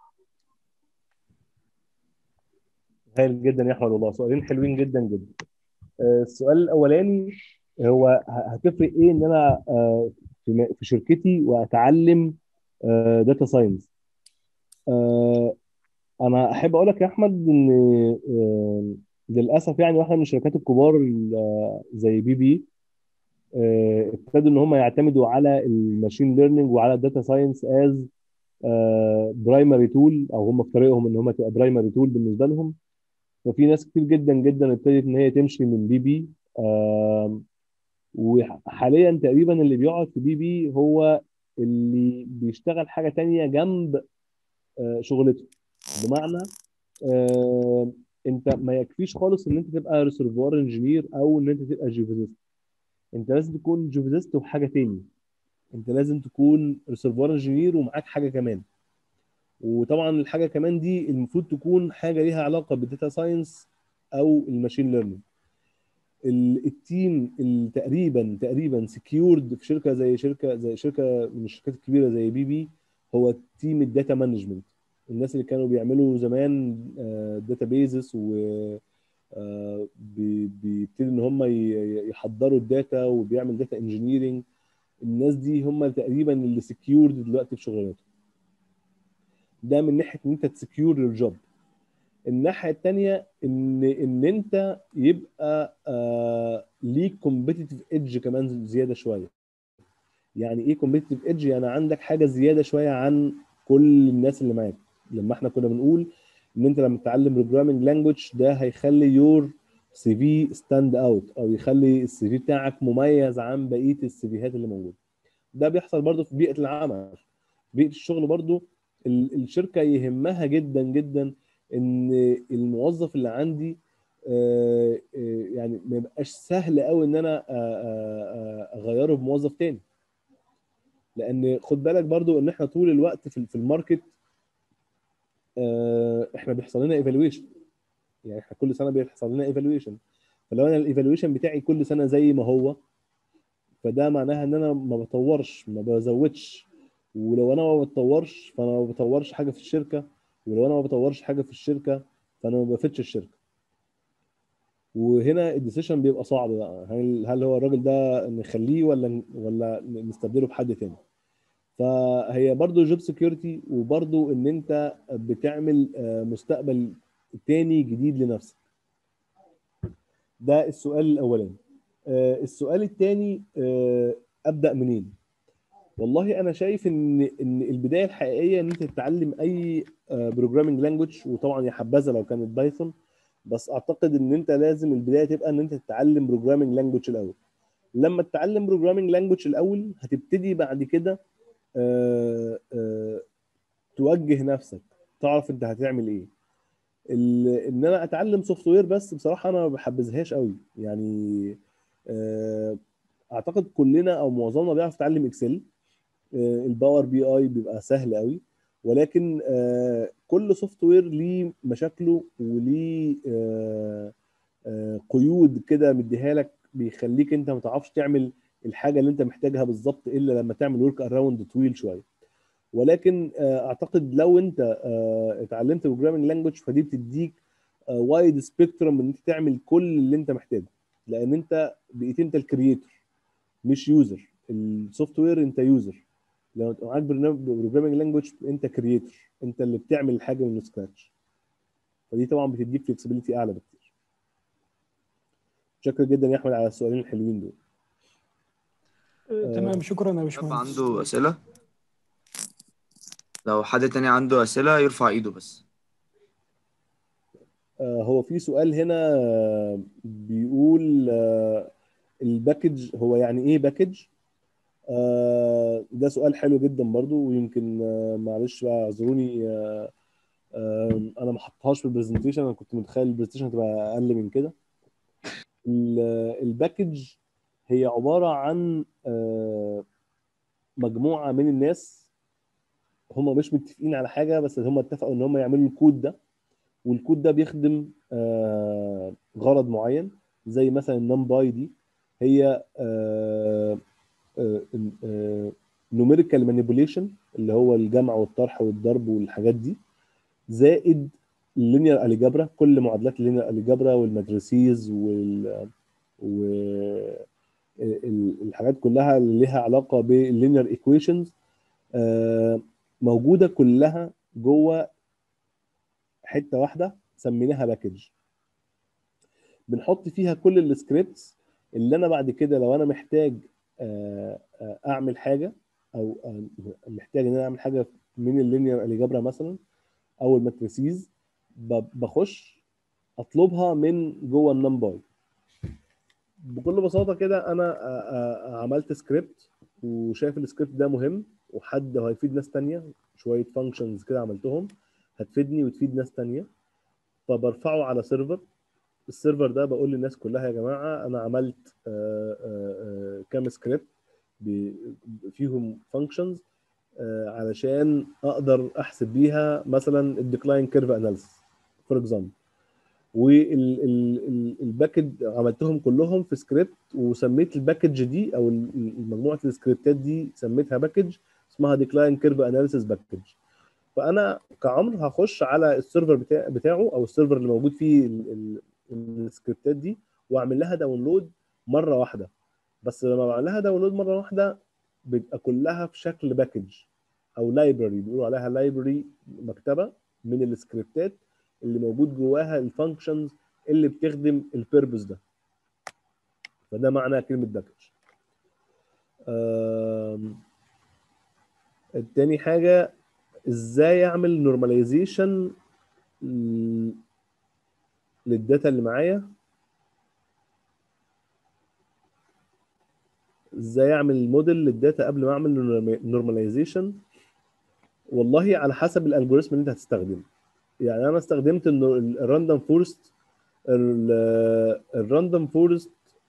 هايل جدا يا احمد والله سؤالين حلوين جدا جدا السؤال الاولاني هو هتفرق ايه ان انا في شركتي واتعلم داتا ساينس انا احب اقول لك يا احمد ان للاسف يعني واحده من الشركات الكبار زي بي بي ابتدوا ان هم يعتمدوا على الماشين ليرنينج وعلى الداتا ساينس از برايمري تول او هم في طريقهم ان هم تبقى برايمري تول بالنسبه لهم ففي ناس كتير جدا جدا ابتدت ان هي تمشي من بي بي وحاليا تقريبا اللي بيقعد في بي بي هو اللي بيشتغل حاجه تانية جنب شغلته بمعنى انت ما يكفيش خالص ان انت تبقى ريسيرفوار انجينير او ان انت تبقى جيوفيزيست انت لازم تكون جيوفيزيست وحاجه تاني انت لازم تكون ريسيرفوار انجينير ومعاك حاجه كمان وطبعا الحاجه كمان دي المفروض تكون حاجه ليها علاقه بالداتا ساينس او الماشين ليرنينج التيم تقريبا تقريبا سكيورد في شركه زي شركه زي شركه من الشركات الكبيره زي بي بي هو تيم الداتا مانجمنت الناس اللي كانوا بيعملوا زمان داتا بيزس و بيبتدوا ان هم يحضروا الداتا وبيعمل داتا انجينيرنج الناس دي هم تقريبا اللي سكيورد دلوقتي في شغلانتهم ده من ناحيه ان انت تسكيور الجوب الناحيه الثانيه ان ان انت يبقى آه ليك كومبيتيتيف ايدج كمان زياده شويه يعني ايه كومبيتيتيف ايدج يعني عندك حاجه زياده شويه عن كل الناس اللي معاك لما احنا كنا بنقول ان انت لما تتعلم بروجرامنج لانجوج ده هيخلي يور سي في ستاند اوت او يخلي السي في بتاعك مميز عن بقيه السي فيهات اللي موجوده ده بيحصل برضو في بيئه العمل بيئه الشغل برضو ال- الشركه يهمها جدا جدا ان الموظف اللي عندي آه، آه، يعني ما يبقاش سهل قوي ان انا آه، آه، آه، اغيره بموظف تاني لان خد بالك برضو ان احنا طول الوقت في في الماركت آه، احنا بيحصل لنا ايفالويشن يعني احنا كل سنه بيحصل لنا ايفالويشن فلو انا الايفالويشن بتاعي كل سنه زي ما هو فده معناها ان انا ما بطورش ما بزودش ولو انا ما بتطورش فانا ما بطورش حاجه في الشركه ولو انا ما بطورش حاجه في الشركه فانا ما بفيدش الشركه وهنا الديسيشن بيبقى صعب بقى هل هل هو الراجل ده نخليه ولا ولا نستبدله بحد تاني فهي برضو جوب سكيورتي وبرضو ان انت بتعمل آه، مستقبل تاني جديد لنفسك ده السؤال الاولاني آه، السؤال الثاني ابدا منين والله انا شايف ان ان البدايه الحقيقيه ان انت تتعلم اي بروجرامنج لانجوج وطبعا يا حبذا لو كانت بايثون بس اعتقد ان انت لازم البدايه تبقى ان انت تتعلم بروجرامنج لانجوج الاول لما تتعلم بروجرامنج لانجوج الاول هتبتدي بعد كده آه، آه، توجه نفسك تعرف انت هتعمل ايه ال- ان انا اتعلم سوفت وير بس بصراحه انا ما بحبذهاش قوي يعني آه، اعتقد كلنا او معظمنا بيعرف يتعلم اكسل آه، الباور بي اي بيبقى سهل قوي ولكن آه، كل سوفت وير ليه مشاكله وليه آه، آه، قيود كده مديها لك بيخليك انت ما تعرفش تعمل الحاجه اللي انت محتاجها بالظبط الا لما تعمل ورك اراوند طويل شويه ولكن آه، اعتقد لو انت آه، اتعلمت بروجرامنج لانجوج فدي بتديك وايد سبيكترم ان انت تعمل كل اللي انت محتاجه لان انت بقيت انت الكرييتور مش يوزر السوفت وير انت يوزر لو انت معاك بروجرامنج لانجوج انت كرييتور انت اللي بتعمل الحاجه من سكراتش فدي طبعا بتديك فلكسبيليتي اعلى بكتير شكرا جدا يا احمد على السؤالين الحلوين دول آه، تمام شكرا يا شاب باشمهندس عنده أسئلة لو حد تاني عنده أسئلة يرفع إيده بس آه، هو في سؤال هنا آه، بيقول آه، الباكج هو يعني ايه باكج آه، ده سؤال حلو جدا برضو ويمكن آه، معلش بقى اعذروني آه، آه، انا ما حطهاش في البرزنتيشن انا كنت متخيل البرزنتيشن هتبقى اقل من كده ال- الباكج هي عبارة عن آه، مجموعة من الناس هم مش متفقين على حاجة بس هم اتفقوا ان هم يعملوا الكود ده والكود ده بيخدم آه، غرض معين زي مثلا النمباي دي هي نوميريكال مانيبوليشن اللي هو الجمع والطرح والضرب والحاجات دي زائد اللينير اليجبرا كل معادلات اللينير اليجبرا والماتريسيز وال و ال- الحاجات كلها اللي ليها علاقه باللينير ايكويشنز موجوده كلها جوه حته واحده سميناها باكج بنحط فيها كل السكريبتس اللي انا بعد كده لو انا محتاج آه، آه، اعمل حاجه او آه، محتاج ان انا اعمل حاجه من اللينير اليجبرا مثلا او الماتريسيز ب- بخش اطلبها من جوه النمباي بكل بساطه كده انا آه، آه، عملت سكريبت وشايف السكريبت ده مهم وحد هيفيد ناس تانية شويه فانكشنز كده عملتهم هتفيدني وتفيد ناس تانية فبرفعه على سيرفر السيرفر ده بقول للناس كلها يا جماعه انا عملت آه، آه، آه، كام سكريبت ب- فيهم فانكشنز علشان اقدر احسب بيها مثلا الديكلاين كيرف اناليسيس فور اكزامبل والباكج عملتهم كلهم في سكريبت وسميت الباكج دي او ال- ال- مجموعه السكريبتات دي سميتها باكج اسمها ديكلاين كيرف اناليسيس باكج فانا كعمر هخش على السيرفر بتاع بتاعه او السيرفر اللي موجود فيه ال- ال- السكريبتات دي واعمل لها داونلود مره واحده بس لما بعمل لها داونلود مره واحده بيبقى كلها في شكل باكج او لايبرري بيقولوا عليها لايبرري مكتبه من السكريبتات اللي موجود جواها الفانكشنز اللي بتخدم البيربز ده فده معنى كلمه باكج آم، التاني حاجه ازاي اعمل نورماليزيشن للداتا اللي معايا ازاي اعمل موديل للداتا قبل ما اعمل نورماليزيشن والله على حسب الالجوريثم اللي انت هتستخدمه يعني انا استخدمت الراندوم فورست الراندوم فورست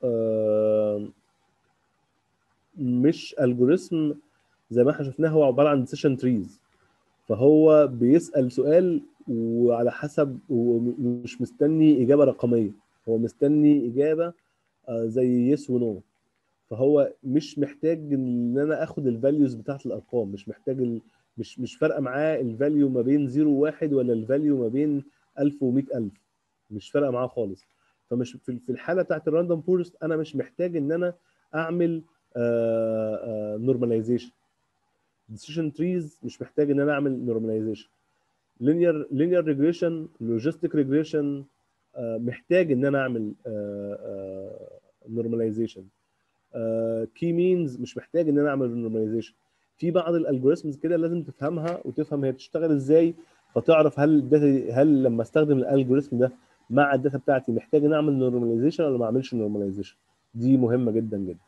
مش الجوريثم زي ما احنا شفناه هو عباره عن ديسيشن تريز فهو بيسال سؤال وعلى حسب ومش مستني اجابه رقميه هو مستني اجابه آه، زي يس ونو فهو مش محتاج ان انا اخد الفاليوز بتاعت الارقام مش محتاج ال... مش مش فارقه معاه الفاليو ما بين 0 و1 ولا الفاليو ما بين 1000 و100000 مش فارقه معاه خالص فمش في في الحاله بتاعت الراندوم فورست انا مش محتاج ان انا اعمل نورماليزيشن ديسيشن تريز مش محتاج ان انا اعمل نورماليزيشن لينير لينير ريجريشن لوجيستيك ريجريشن محتاج ان انا اعمل نورماليزيشن كي مينز مش محتاج ان انا اعمل نورماليزيشن في بعض الالجوريزمز كده لازم تفهمها وتفهم هي بتشتغل ازاي فتعرف هل الداتا هل لما استخدم الالجوريزم ده مع الداتا بتاعتي محتاج ان اعمل نورماليزيشن ولا ما اعملش نورماليزيشن دي مهمه جدا جدا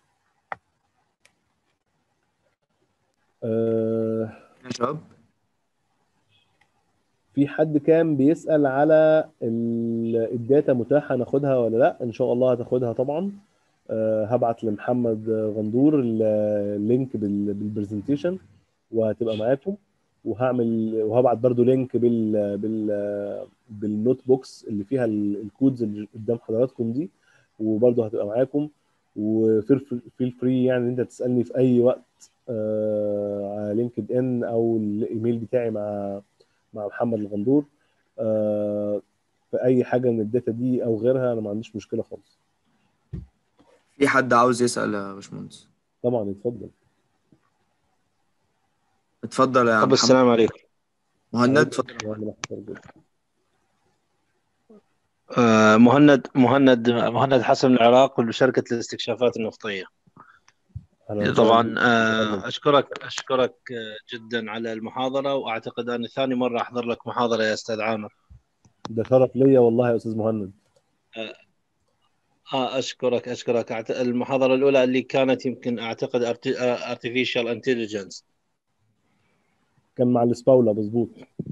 آه يا شباب في حد كان بيسأل على ال- الداتا متاحة ناخدها ولا لا ان شاء الله هتاخدها طبعا آه، هبعت لمحمد غندور ال- اللينك بال- بالبرزنتيشن وهتبقى معاكم وهعمل وهبعت برضو لينك بال بال بالنوت بوكس اللي فيها ال- الكودز اللي قدام حضراتكم دي وبرضو هتبقى معاكم وفيل فري يعني ان انت تسالني في اي وقت آه، على لينكد ان او الايميل بتاعي مع مع محمد الغندور آه، في اي حاجه من الداتا دي او غيرها انا ما عنديش مشكله خالص في حد عاوز يسأل يا باشمهندس طبعا اتفضل اتفضل يا طب محمد السلام عليكم مهند اتفضل أهلا وسهلا. آه، مهند مهند مهند حسن من العراق وشركة الاستكشافات النفطية أهلا وسهلا. طبعا آه، أشكرك أشكرك آه، جدا على المحاضرة وأعتقد أن ثاني مرة أحضر لك محاضرة يا أستاذ عامر ده شرف ليا والله يا استاذ مهند آه أشكرك أشكرك أعت- المحاضرة الأولى اللي كانت يمكن أعتقد arti- آه، artificial intelligence كان مع السباولا مظبوط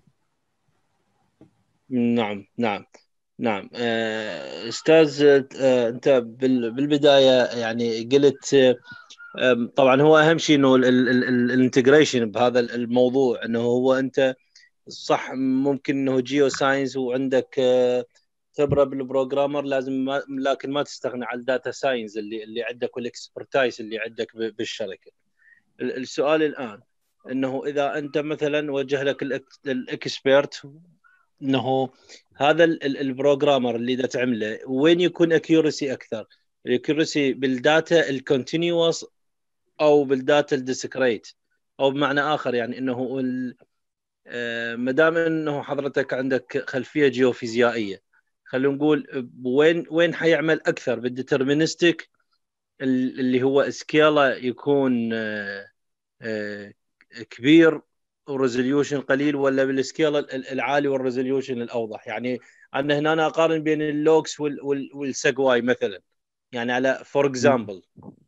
نعم نعم نعم آه، أستاذ آه، أنت بال- بالبداية يعني قلت آه، أم، طبعا هو اهم شيء انه الانتجريشن بهذا الموضوع انه هو انت صح ممكن انه جيو ساينس وعندك آه، خبره بالبروجرامر لازم ما لكن ما تستغنى عن الداتا ساينس اللي اللي عندك والاكسبرتايز اللي عندك ب- بالشركه. ال- السؤال الان انه اذا انت مثلا وجه لك الإك- الاكسبيرت انه هذا ال- ال- البروجرامر اللي دا تعمله وين يكون اكيورسي اكثر؟ الاكيورسي بالداتا الكونتينوس او بالداتا الديسكريت او بمعنى اخر يعني انه ال- آه، ما دام انه حضرتك عندك خلفيه جيوفيزيائيه خلينا نقول وين وين حيعمل اكثر بالديترمينستيك اللي هو سكيله يكون آه، آه، كبير وريزوليوشن قليل ولا بالسكيل ال- العالي والريزوليوشن الاوضح يعني انا هنا أنا اقارن بين اللوكس وال- وال- والسجواي مثلا يعني على فور اكزامبل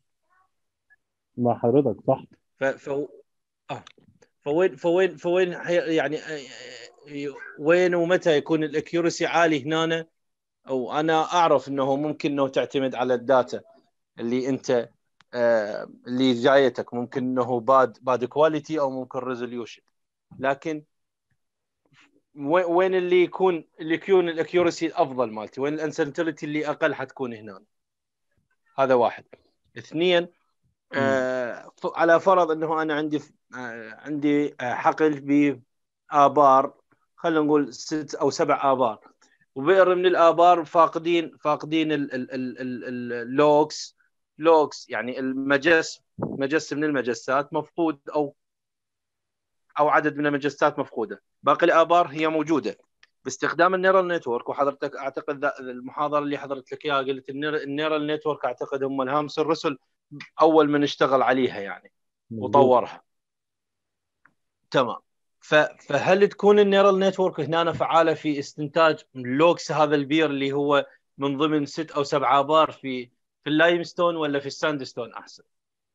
مع حضرتك صح ف ف آه. فوين فوين فوين حي... يعني آه، آه، وين ومتى يكون الاكيورسي عالي هنا او انا اعرف انه ممكن انه تعتمد على الداتا اللي انت آه، اللي جايتك ممكن انه باد باد كواليتي او ممكن ريزوليوشن لكن وين وين اللي يكون اللي يكون الاكيورسي الافضل مالتي وين الانسرتينتي اللي اقل حتكون هنا هذا واحد اثنين آه ف- على فرض انه انا عندي آه عندي آه حقل بآبار خلينا نقول ست او سبع آبار وبئر من الآبار فاقدين فاقدين ال- ال- ال- ال- ال- اللوكس لوكس يعني المجس مجس من المجسات مفقود او او عدد من المجسات مفقوده باقي الآبار هي موجوده باستخدام النيرال نتورك وحضرتك اعتقد ذا- المحاضره اللي حضرت لك اياها قلت النير- النيرال نتورك اعتقد هم الهامس الرسل اول من اشتغل عليها يعني وطورها تمام ف- فهل تكون النيرال نتورك هنا فعاله في استنتاج لوكس هذا البير اللي هو من ضمن ست او سبع ابار في في اللايمستون ولا في الساندستون احسن؟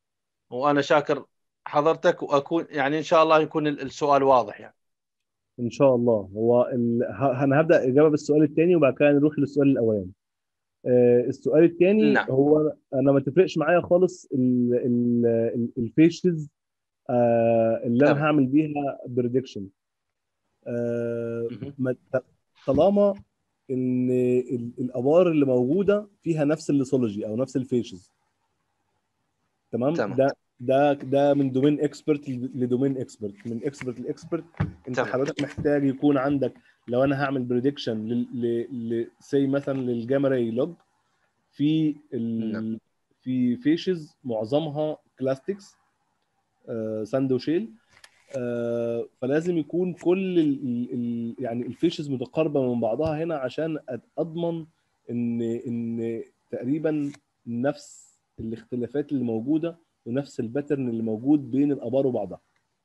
وانا شاكر حضرتك واكون يعني ان شاء الله يكون السؤال واضح يعني ان شاء الله هو ال... ه... انا هبدا اجابه بالسؤال الثاني وبعد كده نروح للسؤال الاولاني آه السؤال الثاني نعم. هو انا ما تفرقش معايا خالص ال... ال... ال- الفيشز آه اللي انا تمام. هعمل بيها بريدكشن آه مهم. ما- ط- طالما ان ال- الابار اللي موجوده فيها نفس الليسولوجي او نفس الفيشز تمام تمام. ده ده ده من دومين اكسبرت لدومين اكسبرت من اكسبرت لاكسبرت انت تمام. حضرتك محتاج يكون عندك لو انا هعمل بريدكشن ل سي مثلا للجاما راي لوج في ال نعم. في فيشز معظمها كلاستكس ساند وشيل آه، فلازم يكون كل ال ال يعني الفيشز متقاربه من بعضها هنا عشان أد- اضمن ان ان تقريبا نفس الاختلافات اللي موجوده ونفس الباترن اللي موجود بين الابار وبعضها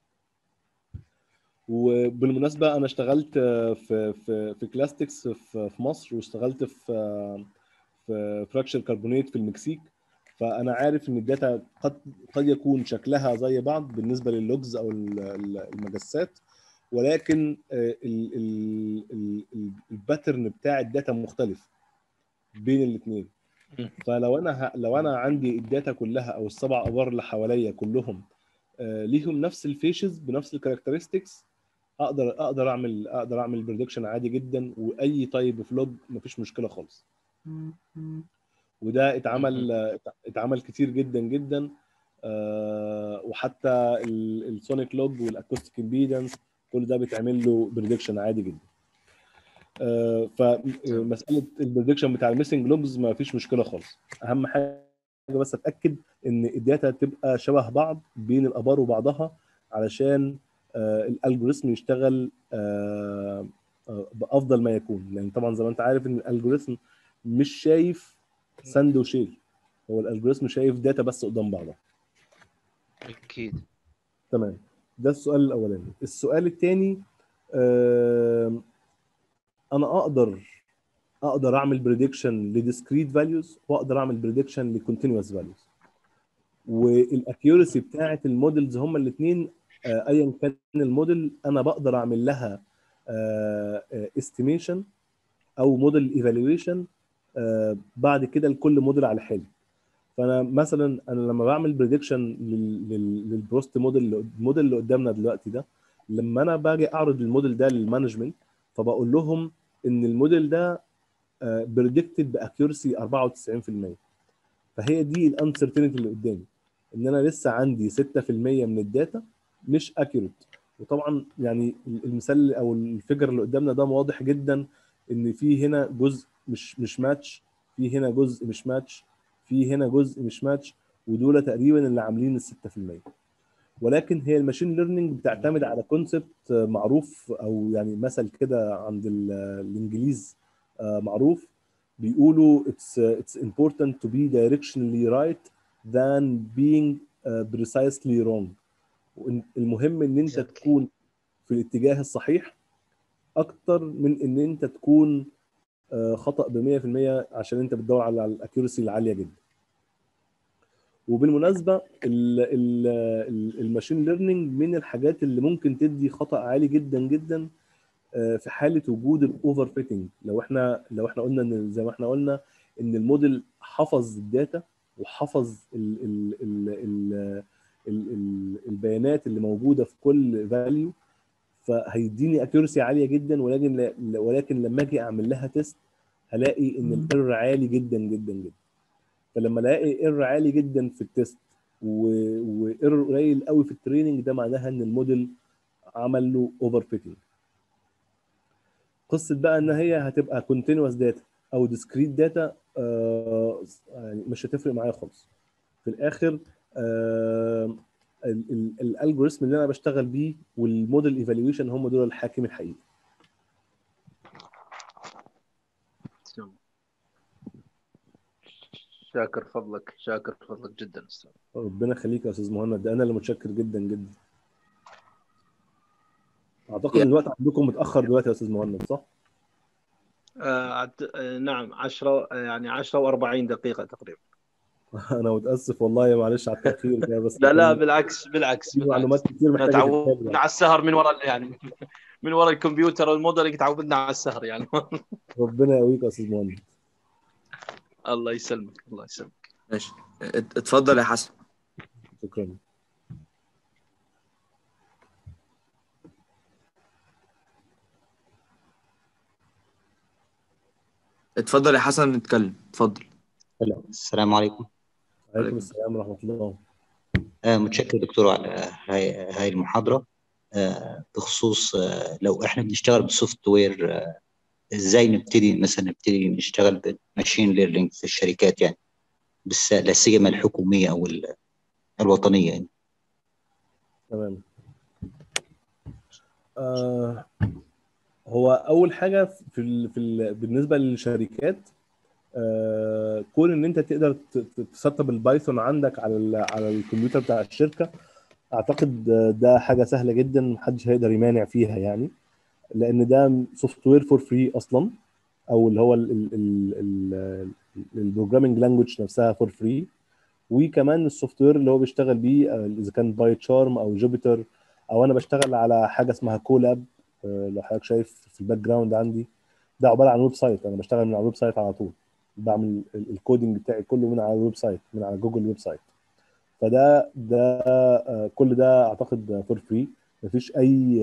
وبالمناسبه انا اشتغلت آه، في في في كلاستكس في في مصر واشتغلت في آه، في فراكشر كربونيت في المكسيك فانا عارف ان الداتا قد قد يكون شكلها زي بعض بالنسبه للوجز او ال- ال- المجسات ولكن آه، ال- ال- ال- ال- الباترن بتاع الداتا مختلف بين الاثنين مم. فلو انا ه- لو انا عندي الداتا كلها او السبع ابار اللي حواليا كلهم آه، ليهم نفس الفيشز بنفس الكاركترستكس اقدر اقدر اعمل اقدر اعمل بريدكشن عادي جدا واي تايب اوف لوج مفيش مشكله خالص وده اتعمل اتعمل كتير جدا جدا آه، وحتى ال- السونيك لوج والاكوستيك امبيدنس كل ده بيتعمل له بريدكشن عادي جدا آه، فمساله البريدكشن بتاع الميسنج لوجز ما فيش مشكله خالص اهم حاجه بس اتاكد ان الداتا تبقى شبه بعض بين الابار وبعضها علشان آه، الالجوريثم يشتغل آه، آه، بافضل ما يكون لان طبعا زي ما انت عارف ان الالجوريثم مش شايف ساند وشيل هو الالجوريثم شايف داتا بس قدام بعضها اكيد تمام ده السؤال الاولاني السؤال الثاني انا اقدر اقدر اعمل بريدكشن لديسكريت فاليوز واقدر اعمل بريدكشن لكونتينوس فاليوز والاكيورسي بتاعه المودلز هما الاثنين ايا كان الموديل انا بقدر اعمل لها استيميشن او موديل ايفالويشن بعد كده لكل موديل على حاله فانا مثلا انا لما بعمل بريدكشن للبروست موديل الموديل اللي قدامنا دلوقتي ده لما انا باجي اعرض الموديل ده للمانجمنت فبقول لهم ان الموديل ده بريدكتد باكيورسي 94% فهي دي الانسرتينتي اللي قدامي ان انا لسه عندي 6% من الداتا مش اكيوريت وطبعا يعني المثال او الفيجر اللي قدامنا ده واضح جدا ان في هنا جزء مش مش ماتش في هنا جزء مش ماتش في هنا جزء مش ماتش ودول تقريبا اللي عاملين ال 6% ولكن هي الماشين ليرنينج بتعتمد على كونسبت معروف او يعني مثل كده عند الانجليز معروف بيقولوا it's it's important to be directionally right than being precisely wrong المهم ان انت تكون في الاتجاه الصحيح اكتر من ان انت تكون خطا ب 100% عشان انت بتدور على الاكيورسي العاليه جدا وبالمناسبه الماشين ليرنينج من الحاجات اللي ممكن تدي خطا عالي جدا جدا في حاله وجود الاوفر فيتنج لو احنا لو احنا قلنا ان زي ما احنا قلنا ان الموديل حفظ الداتا وحفظ ال ال ال ال ال ال البيانات اللي موجوده في كل فاليو فهيديني اكيورسي عاليه جدا ولكن ولكن لما اجي اعمل لها تيست هلاقي ان الايرور عالي جدا جدا جدا فلما الاقي ايرور عالي جدا في التيست وايرور قليل قوي في التريننج ده معناها ان الموديل عمل له اوفر فيتنج قصه بقى ان هي هتبقى كونتينوس داتا او ديسكريت داتا آه يعني مش هتفرق معايا خالص في الاخر آه الالجوريثم اللي انا بشتغل بيه والموديل ايفالويشن هم دول الحاكم الحقيقي شاكر فضلك شاكر فضلك جدا استاذ ربنا يخليك يا استاذ مهند ده انا اللي متشكر جدا جدا اعتقد ان الوقت عندكم متاخر دلوقتي يا استاذ مهند صح؟ آه نعم 10 يعني 10 و40 دقيقه تقريبا انا متاسف والله معلش على التاخير كده بس لا لا كان بالعكس بالعكس في بالعكس معلومات كتير احنا محتاجه تتقال تعودنا يعني. على السهر من وراء يعني من وراء الكمبيوتر والموديلنج تعودنا على السهر يعني ربنا يقويك يا استاذ مهند الله يسلمك الله يسلمك ماشي ات- اتفضل يا حسن شكرا اتفضل يا حسن نتكلم اتفضل السلام عليكم عليكم السلام ورحمه الله آه، متشكر دكتور على هاي هاي المحاضرة آه، بخصوص آه، لو احنا بنشتغل بسوفت وير آه، ازاي نبتدي مثلا نبتدي نشتغل بالماشين ليرنينج في الشركات يعني بس لا سيما الحكومية او ال- الوطنية يعني تمام آه هو اول حاجه في ال في ال بالنسبه للشركات آه كون ان انت تقدر ت- ت- تسطب البايثون عندك على ال على الكمبيوتر بتاع الشركه اعتقد آه، ده حاجه سهله جدا محدش هيقدر يمانع فيها يعني لان ده سوفت وير فور فري اصلا او اللي هو البروجرامينج لانجوج نفسها فور فري وكمان السوفت وير اللي هو بيشتغل بيه آه، اذا كان باي تشارم او جوبيتر او انا بشتغل على حاجه اسمها كولاب لو حضرتك شايف في الباك جراوند عندي ده عباره عن ويب سايت انا بشتغل من على الويب سايت على طول بعمل ال- الكودينج بتاعي كله من على الويب سايت من على جوجل ويب سايت فده ده آه، كل ده اعتقد فور فري مفيش اي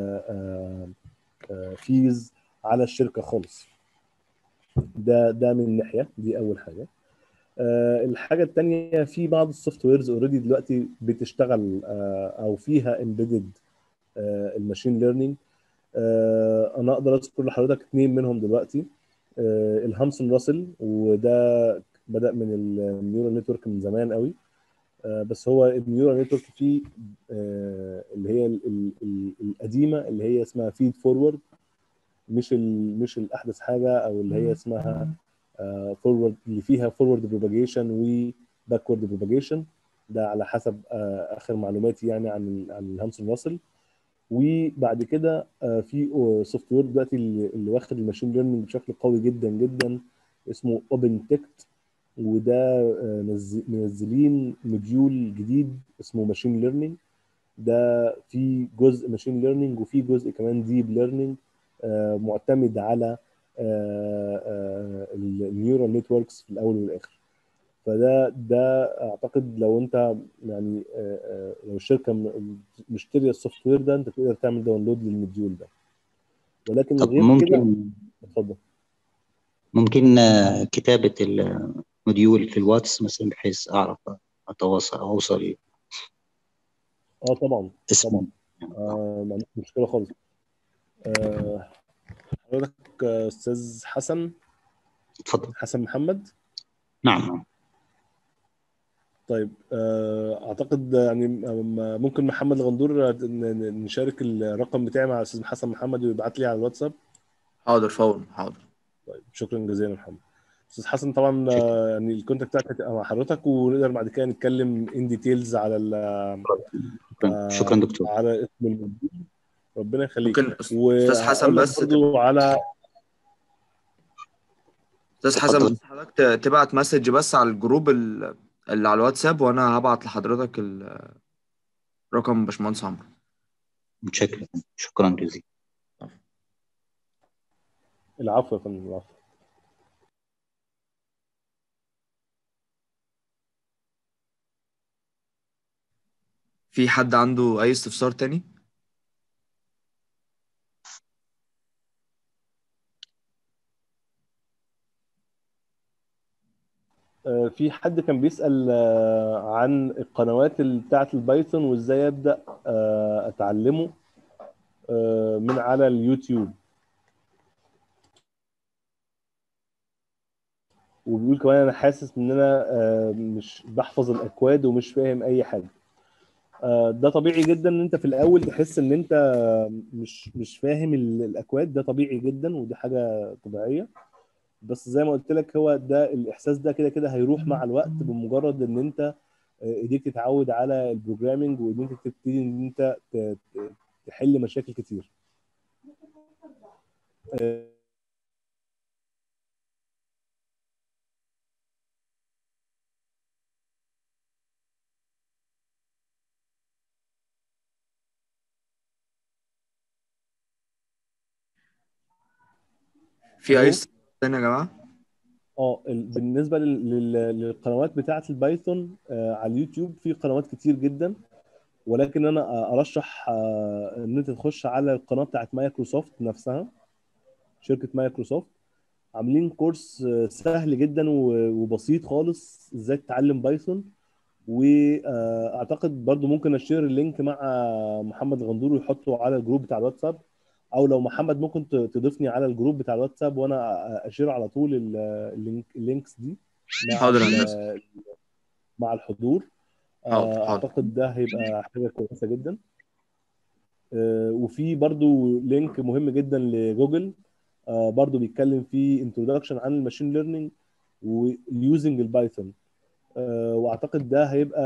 فيز على الشركه خالص ده ده من ناحيه دي اول حاجه آه، الحاجه الثانيه في بعض السوفت ويرز اوريدي دلوقتي بتشتغل آه، او فيها امبيدد الماشين ليرنينج انا اقدر اذكر لحضرتك اثنين منهم دلوقتي آه، الهامسون راسل وده بدا من النيورال نتورك من زمان قوي آه، بس هو النيورال نتورك فيه آه، اللي هي ال- ال- ال- القديمه اللي هي اسمها فيد فورورد مش ال مش الاحدث حاجه او اللي هي اسمها فورورد اللي فيها فورورد بروباجيشن وباكورد بروباجيشن ده على حسب آه، اخر معلوماتي يعني عن ال- عن الهامسون راسل وبعد كده آه، في سوفت وير دلوقتي اللي اللي واخد الماشين ليرنينج بشكل قوي جدا جدا اسمه اوبن تكت وده آه، نز- منزلين موديول جديد اسمه ماشين ليرنينج ده في جزء ماشين ليرنينج وفي جزء كمان ديب ليرنينج معتمد على النيورال نتوركس في الاول والاخر فده ده اعتقد لو انت يعني آه، آه، لو الشركه م- مشتريه السوفت وير ده انت تقدر تعمل داونلود للموديول ده ولكن طب غير كده ممكن اتفضل ممكن آه، كتابة الموديول في الواتس مثلا بحيث اعرف اتواصل او اوصل اه طبعا اسم طبعا آه ما عنديش مشكله خالص آه، حضرتك آه، استاذ حسن اتفضل حسن محمد نعم طيب آه، اعتقد يعني م- ممكن محمد الغندور آه، ن- ن- نشارك الرقم بتاعي مع استاذ حسن محمد ويبعت لي على الواتساب حاضر فورا حاضر طيب شكرا جزيلا يا محمد استاذ حسن طبعا آه، يعني الكونتاكت بتاعك هتبقى مع حضرتك ونقدر بعد كده نتكلم ان ديتيلز على ال- شكرا شكرا دكتور على اسم المدير ربنا يخليك ممكن استاذ حسن وأقول لك بس برضو على استاذ حسن اتفضل. بس حضرتك ت- تبعت مسج بس على الجروب ال- اللي على الواتساب وانا هبعت لحضرتك ال- رقم باشمهندس عمرو متشكر شكرا جزيلا العفو يا فندم العفو في حد عنده اي استفسار تاني آه، في حد كان بيسأل آه، عن القنوات ال- بتاعة البايثون وازاي ابدأ آه، اتعلمه آه، من على اليوتيوب وبيقول كمان انا حاسس ان انا آه، مش بحفظ الاكواد ومش فاهم اي حاجة آه، ده طبيعي جدا ان انت في الاول تحس ان انت مش مش فاهم ال- الاكواد ده طبيعي جدا ودي حاجة طبيعية بس زي ما قلت لك هو ده الاحساس ده كده كده هيروح مع الوقت بمجرد ان انت آه، ايديك تتعود على البروجرامينج وان انت تبتدي ان انت ت- ت- تحل مشاكل كتير آه، في ألو؟ اي استفسار تاني يا جماعه اه ال- بالنسبه لل- لل- للقنوات بتاعه البايثون آه، على اليوتيوب في قنوات كتير جدا ولكن انا آه، ارشح آه، ان انت تخش على القناه بتاعه مايكروسوفت نفسها شركه مايكروسوفت عاملين كورس آه، سهل جدا و- وبسيط خالص ازاي تتعلم بايثون واعتقد برضو ممكن اشير اللينك مع محمد الغندور ويحطه على الجروب بتاع الواتساب او لو محمد ممكن ت- تضيفني على الجروب بتاع الواتساب وانا اشير على طول ال- اللينك اللينكس دي مع حاضر يا ال- هندسة. مع الحضور حاضر آه، حاضر اعتقد ده هيبقى حاجه كويسه جدا آه، وفي برضو لينك مهم جدا لجوجل آه، برضو بيتكلم فيه انتروداكشن عن الماشين ليرنينج ويوزنج البايثون آه، واعتقد ده هيبقى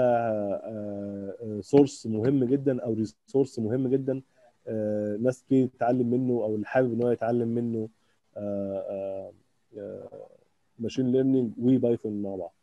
سورس مهم جدا او ريسورس مهم جدا آه، ناس كتير تتعلم منه او اللي حابب ان هو يتعلم منه ماشين ليرنينج وبايثون مع بعض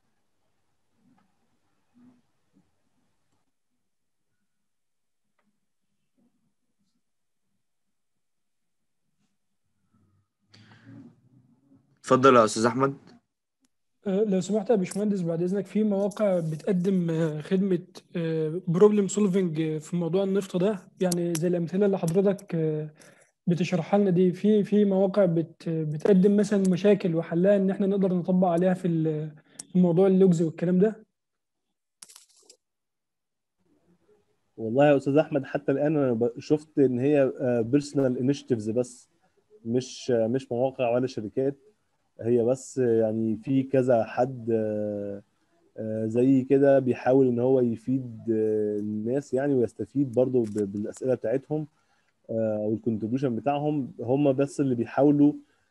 اتفضل يا استاذ احمد آه، لو سمحت يا باشمهندس بعد اذنك في مواقع بتقدم آه، خدمه بروبلم سولفنج في موضوع النفط ده يعني زي الامثله اللي حضرتك آه، بتشرحها لنا دي في في مواقع بت بتقدم مثلا مشاكل وحلها ان احنا نقدر نطبق عليها في ال- في موضوع اللوجز والكلام ده والله يا استاذ احمد حتى الان انا ب- شفت ان هي بيرسونال انيشيتيفز بس مش آه، مش مواقع ولا شركات هي بس آه، يعني في كذا حد آه، آه، زي كده بيحاول ان هو يفيد آه، الناس يعني ويستفيد برضه ب- بالاسئله بتاعتهم او الكونتريبيوشن بتاعهم هم بس اللي بيحاولوا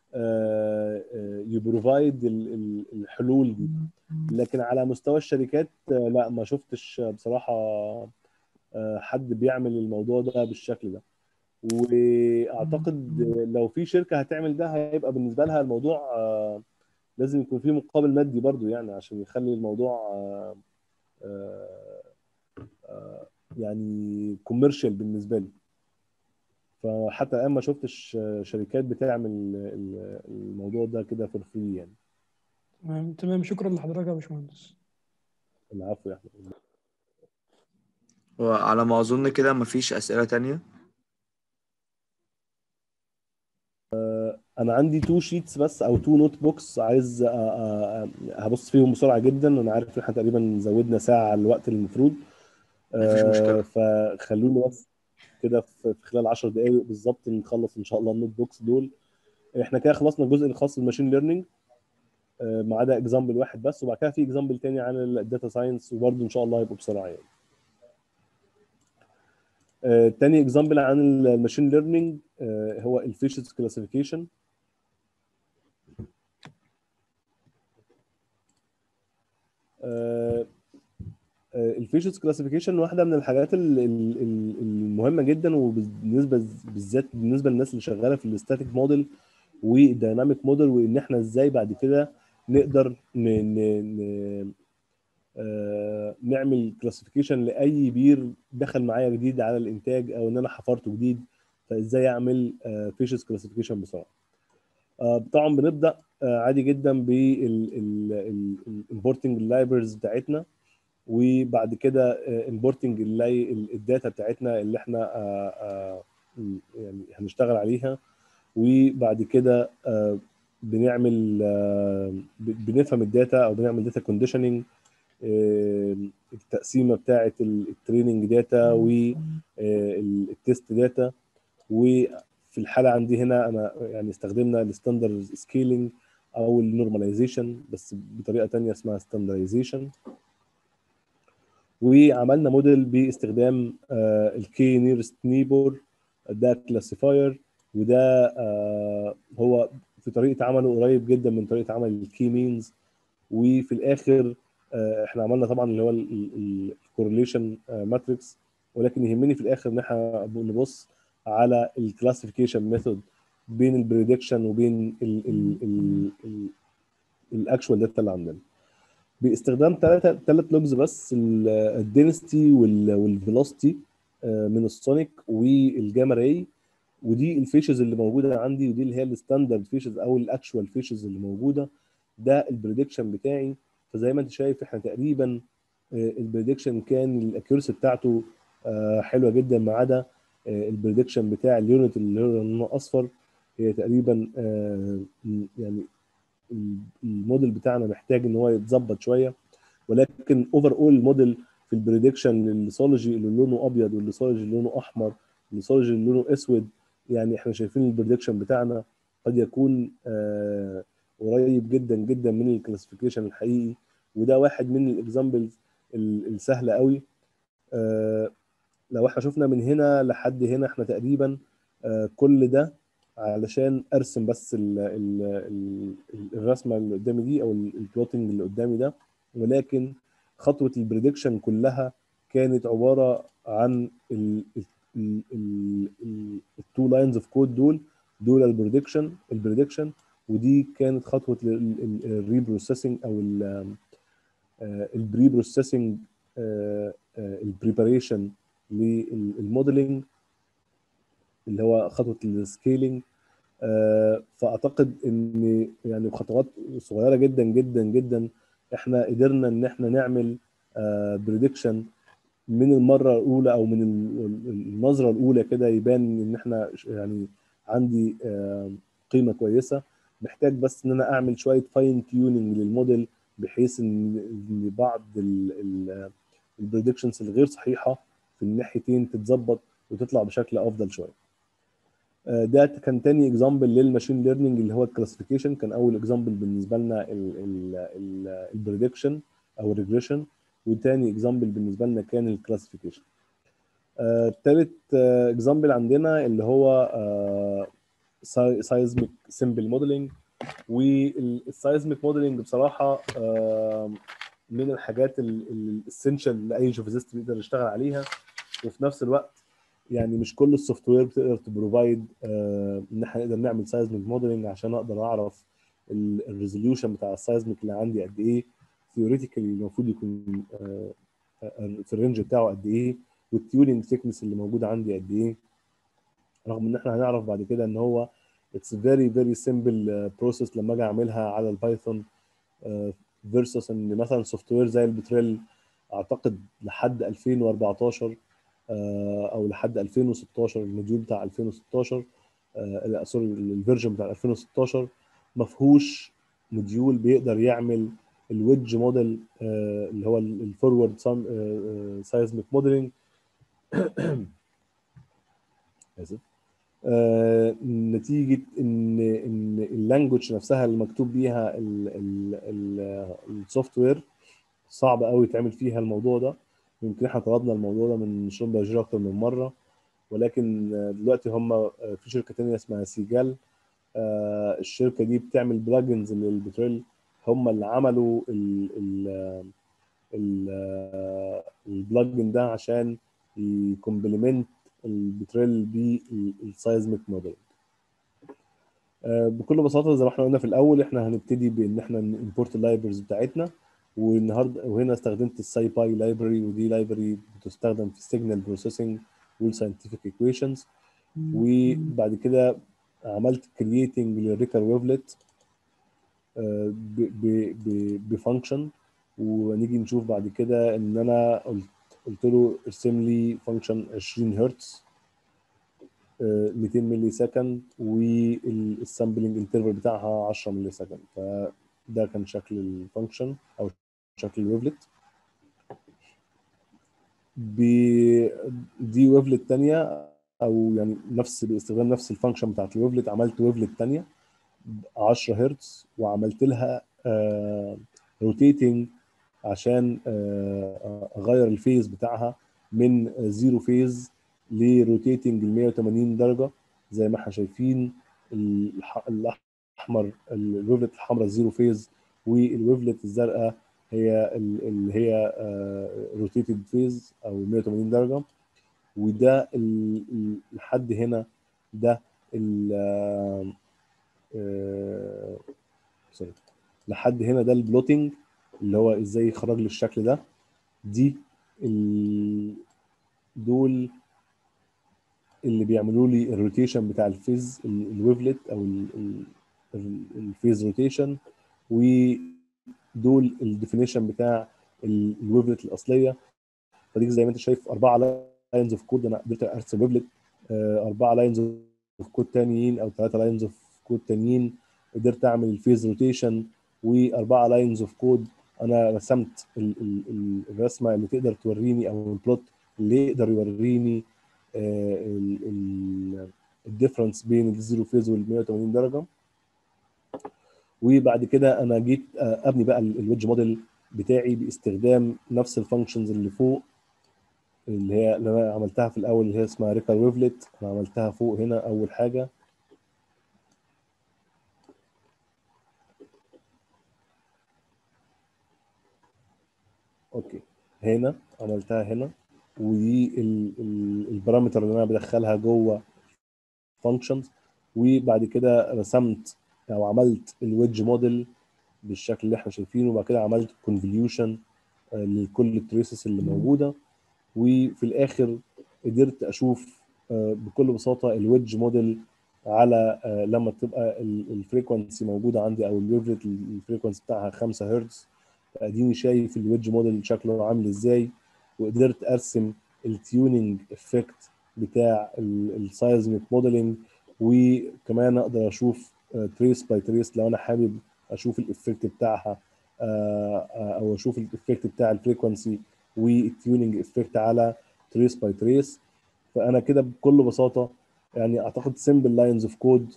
يبروفايد الحلول دي لكن على مستوى الشركات آه، لا ما شفتش آه، بصراحه آه، حد بيعمل الموضوع ده بالشكل ده واعتقد لو في شركه هتعمل ده هيبقى بالنسبه لها الموضوع آه، لازم يكون فيه مقابل مادي برضو يعني عشان يخلي الموضوع آه، آه، آه، يعني كوميرشال بالنسبه لي فحتى الان ما شفتش آه، شركات بتعمل ال- الموضوع ده كده فور فري يعني تمام تمام شكرا لحضرتك يا باشمهندس العفو يا احمد وعلى ما اظن كده مفيش اسئله تانية انا عندي تو شيتس بس او تو نوت بوكس عايز أ- أ- أ- هبص فيهم بسرعه جدا انا عارف ان احنا تقريبا زودنا ساعه على الوقت المفروض مفيش آه، مشكلة. فخلوني بس كده في في خلال 10 دقائق بالظبط نخلص ان شاء الله النوت بوكس دول احنا كده خلصنا الجزء الخاص بالماشين ليرنينج ما عدا اكزامبل واحد بس وبعد كده في اكزامبل تاني عن الداتا ساينس وبرده ان شاء الله هيبقوا بسرعه يعني آه، تاني اكزامبل عن الماشين ليرنينج هو الفيشز كلاسيفيكيشن الفيشز كلاسيفيكيشن واحده من الحاجات ال- ال- ال- المهمه جدا وبالنسبه بالذات بالنسبه للناس اللي شغاله في الاستاتيك موديل والديناميك موديل وان احنا ازاي بعد كده نقدر ن ن ن آه، نعمل كلاسيفيكيشن لاي بير دخل معايا جديد على الانتاج او ان انا حفرته جديد فازاي اعمل فيشز كلاسيفيكيشن بسرعه آه، طبعا بنبدا آه، عادي جدا بالامبورتنج اللايبرز بتاعتنا وبعد كده امبورتنج الداتا بتاعتنا اللي احنا آه، آه، يعني هنشتغل عليها وبعد كده آه، بنعمل آه، ب- بنفهم الداتا او بنعمل داتا كونديشننج التقسيمه بتاعه التريننج داتا والتست داتا وفي الحاله عندي هنا انا يعني استخدمنا الستاندرد سكيلينج او النورماليزيشن بس بطريقه تانية اسمها ستاندرديزيشن وعملنا موديل باستخدام الكي نيرست نيبور ده كلاسيفاير وده آه، هو في طريقه عمله قريب جدا من طريقه عمل الكي مينز وفي الاخر آه، احنا عملنا طبعا اللي هو الكورليشن ماتريكس ولكن يهمني في الاخر ان احنا نبص على الكلاسيفيكيشن ميثود بين البريدكشن وبين الاكشوال داتا اللي عندنا باستخدام ثلاثة ثلاث لوجز بس الدينستي والفيلوسيتي من السونيك والجاما راي ودي الفيشز اللي موجوده عندي ودي اللي هي الستاندرد فيشز او الاكشوال فيشز اللي موجوده ده البريدكشن بتاعي فزي ما انت شايف احنا تقريبا البريدكشن كان الاكيورسي بتاعته آه، حلوه جدا ما عدا البريدكشن بتاع اليونت اللي هو لونه اصفر هي تقريبا آه، م- يعني ال- الموديل بتاعنا محتاج ان هو يتظبط شويه ولكن اوفر اول الموديل في البريدكشن للسولوجي اللي لونه ابيض والليسولوجي اللي لونه احمر والليسولوجي اللي لونه اسود يعني احنا شايفين البريدكشن بتاعنا قد يكون آه، قريب جدا جدا من الكلاسيفيكيشن الحقيقي وده واحد من الاكزامبلز السهله قوي آه، لو احنا شفنا من هنا لحد هنا احنا تقريبا آه، كل ده علشان ارسم بس ال ال ال الرسمه اللي قدامي دي او البلوتنج اللي قدامي ده ولكن خطوه البريدكشن كلها كانت عباره عن التو لاينز اوف كود دول دول البريدكشن البريدكشن ودي كانت خطوه الري بروسيسنج او البري بروسيسنج البريباريشن للموديلنج اللي هو خطوه السكيلينج فاعتقد ان يعني بخطوات صغيره جدا جدا جدا احنا قدرنا ان احنا نعمل بريدكشن من المره الاولى او من ال- النظره الاولى كده يبان ان احنا ش- يعني عندي آه، قيمه كويسه محتاج بس ان انا اعمل شويه فاين تيوننج للموديل بحيث ان إن بعض البريدكشنز الغير صحيحه في الناحيتين تتظبط وتطلع بشكل افضل شويه آه، ده كان تاني اكزامبل للماشين ليرنينج اللي هو الكلاسيفيكيشن كان اول اكزامبل بالنسبه لنا البريدكشن او الريجريشن وتاني اكزامبل بالنسبه لنا كان الكلاسيفيكيشن تالت اكزامبل عندنا اللي هو سايزميك سيمبل موديلنج والسايزميك موديلنج بصراحه آه، من الحاجات الاسينشال لاي جيوفيزيست بيقدر يشتغل عليها وفي نفس الوقت يعني مش كل السوفت وير بتقدر تبروفايد ان احنا نقدر نعمل سايزميك موديلنج عشان اقدر اعرف الريزوليوشن بتاع السايزميك اللي عندي قد ايه ثيوريتيكالي المفروض يكون آه، آه، في الرينج بتاعه قد ايه والتيوننج ثيكنس اللي موجود عندي قد ايه رغم ان احنا هنعرف بعد كده ان هو اتس فيري فيري سيمبل بروسيس لما اجي اعملها على البايثون فيرسس ان مثلا سوفت وير زي البتريل اعتقد لحد 2014 آه، او لحد 2016 الموديول بتاع 2016 آه، لا سوري الفيرجن بتاع 2016 ما فيهوش موديول بيقدر يعمل الويدج موديل آه، اللي هو الفورورد سايزميك موديلنج اسف آه، نتيجه ان ان اللانجوج نفسها اللي مكتوب بيها السوفت وير صعب قوي يتعمل فيها الموضوع ده يمكن احنا طلبنا الموضوع ده من شون باجير اكتر من مره ولكن آه، دلوقتي هم آه، في شركه تانية اسمها سيجال آه، الشركه دي بتعمل بلاجنز للبتريل هم اللي عملوا ال ال ال البلاجن ده عشان يكمبلمنت البتريل بالسايزميك موديل بكل بساطه زي ما احنا قلنا في الاول احنا هنبتدي بان احنا نimporт اللايبرز بتاعتنا والنهارده وهنا استخدمت الساي باي لايبرري ودي لايبرري بتستخدم في السيجنال بروسيسنج والساينتفك ايكويشنز وبعد كده عملت كرييتنج للريكر ويفلت بفانكشن ونيجي نشوف بعد كده ان انا قلت قلت له ارسم لي فانكشن 20 هرتز آه، 200 ملي سكند والسامبلنج انترفال بتاعها 10 ملي سكند فده كان شكل الفانكشن او شكل الويفلت ب- دي ويفلت تانية او يعني نفس باستخدام نفس الفانكشن بتاعت الويفلت عملت ويفلت تانية 10 هرتز وعملت لها روتيتنج عشان آه، اغير الفيز بتاعها من زيرو فيز لروتيتنج ل 180 درجه زي ما احنا شايفين الح- الاحمر الويفلت الحمراء زيرو فيز والويفلت الزرقاء هي ال- اللي هي روتيتد فيز او 180 درجه وده ال- ال- لحد هنا ده ال آه، سوري لحد هنا ده البلوتنج اللي هو ازاي يخرج لي الشكل ده دي ال... دول اللي بيعملوا لي الروتيشن بتاع الفيز الويفلت او الفيز روتيشن ودول الديفينيشن بتاع الويفلت الاصليه فدي زي ما انت شايف اربعه لاينز اوف كود انا قدرت ارسم ويفلت اربعه لاينز اوف كود تانيين او ثلاثه لاينز اوف كود تانيين قدرت اعمل الفيز روتيشن واربعه لاينز اوف كود انا رسمت ال ال الرسمه اللي تقدر توريني او البلوت اللي يقدر يوريني الديفرنس بين الزيرو فيز وال 180 درجه وبعد كده انا جيت ابني بقى الويدج موديل بتاعي باستخدام نفس الفانكشنز اللي فوق اللي هي اللي انا عملتها في الاول اللي هي اسمها ريكار ويفلت انا عملتها فوق هنا اول حاجه اوكي هنا عملتها هنا ودي البارامتر اللي انا بدخلها جوه فانكشنز وبعد كده رسمت او عملت الويدج موديل بالشكل اللي احنا شايفينه وبعد كده عملت كونفوليوشن لكل التريسز اللي موجوده وفي الاخر قدرت اشوف بكل بساطه الويدج موديل على لما تبقى الفريكونسي موجوده عندي او الويفلت الفريكونسي بتاعها 5 هرتز اديني شايف الويدج موديل شكله عامل ازاي وقدرت ارسم التيوننج افكت بتاع السايزميك موديلنج وكمان اقدر اشوف تريس باي تريس لو انا حابب اشوف الافكت بتاعها او اشوف الافكت بتاع الفريكونسي والتيوننج افكت على تريس باي تريس فانا كده بكل بساطه يعني اعتقد سمبل لاينز اوف كود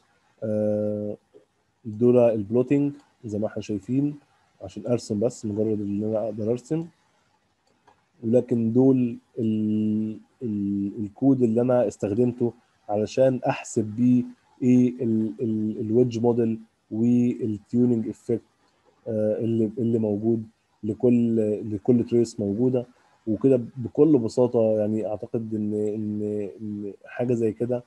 دول البلوتنج زي ما احنا شايفين عشان ارسم بس مجرد ان انا اقدر ارسم ولكن دول ال ال الكود اللي انا استخدمته علشان احسب بيه ايه الويدج موديل والتيوننج افكت اللي اللي موجود لكل لكل تريس موجوده وكده بكل بساطه يعني اعتقد ان ان ان حاجه زي كده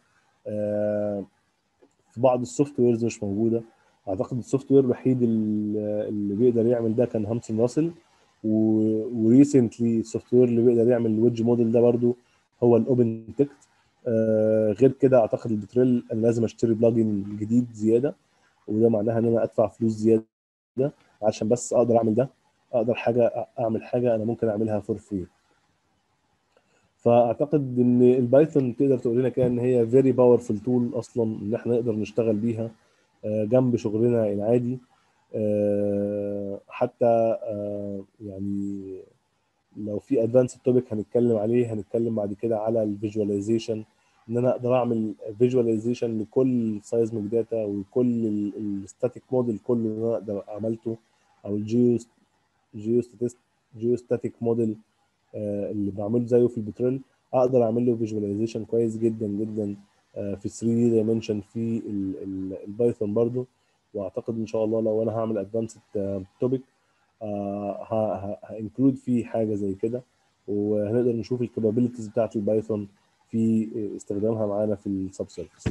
في بعض السوفت ويرز مش موجوده اعتقد السوفت وير الوحيد اللي بيقدر يعمل ده كان هامسون راسل وريسنتلي السوفت وير اللي بيقدر يعمل الويدج موديل ده برضو هو الاوبن تكت آه غير كده اعتقد البتريل انا لازم اشتري بلجن جديد زياده وده معناها ان انا ادفع فلوس زياده عشان بس اقدر اعمل ده اقدر حاجه اعمل حاجه انا ممكن اعملها فور فري فاعتقد ان البايثون تقدر تقول لنا كده ان هي فيري باورفul تول اصلا ان احنا نقدر نشتغل بيها جنب شغلنا العادي حتى يعني لو في ادفانس توبيك هنتكلم عليه هنتكلم بعد كده على الفيجواليزيشن ان انا اقدر اعمل فيجواليزيشن لكل سايزميك داتا وكل الستاتيك موديل كله اللي انا اقدر عملته او الجيو جيو جيو ستاتيك موديل اللي بعمله زيه في البترول اقدر اعمل له فيجواليزيشن كويس جدا جدا في 3 دي دايمنشن في البايثون برضو واعتقد ان شاء الله لو انا هعمل ادفانسد توبيك هانكلود فيه حاجه زي كده وهنقدر نشوف الكابابيلتيز بتاعت البايثون في استخدامها معانا في السب سيرفيس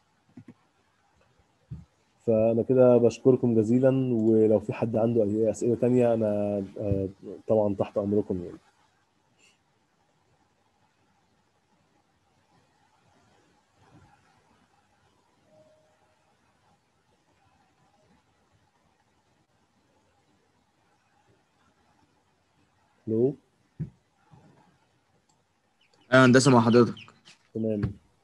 فانا كده بشكركم جزيلا ولو في حد عنده اي اسئله تانية انا طبعا تحت امركم يعني الو ايوه هندسه مع حضرتك تمام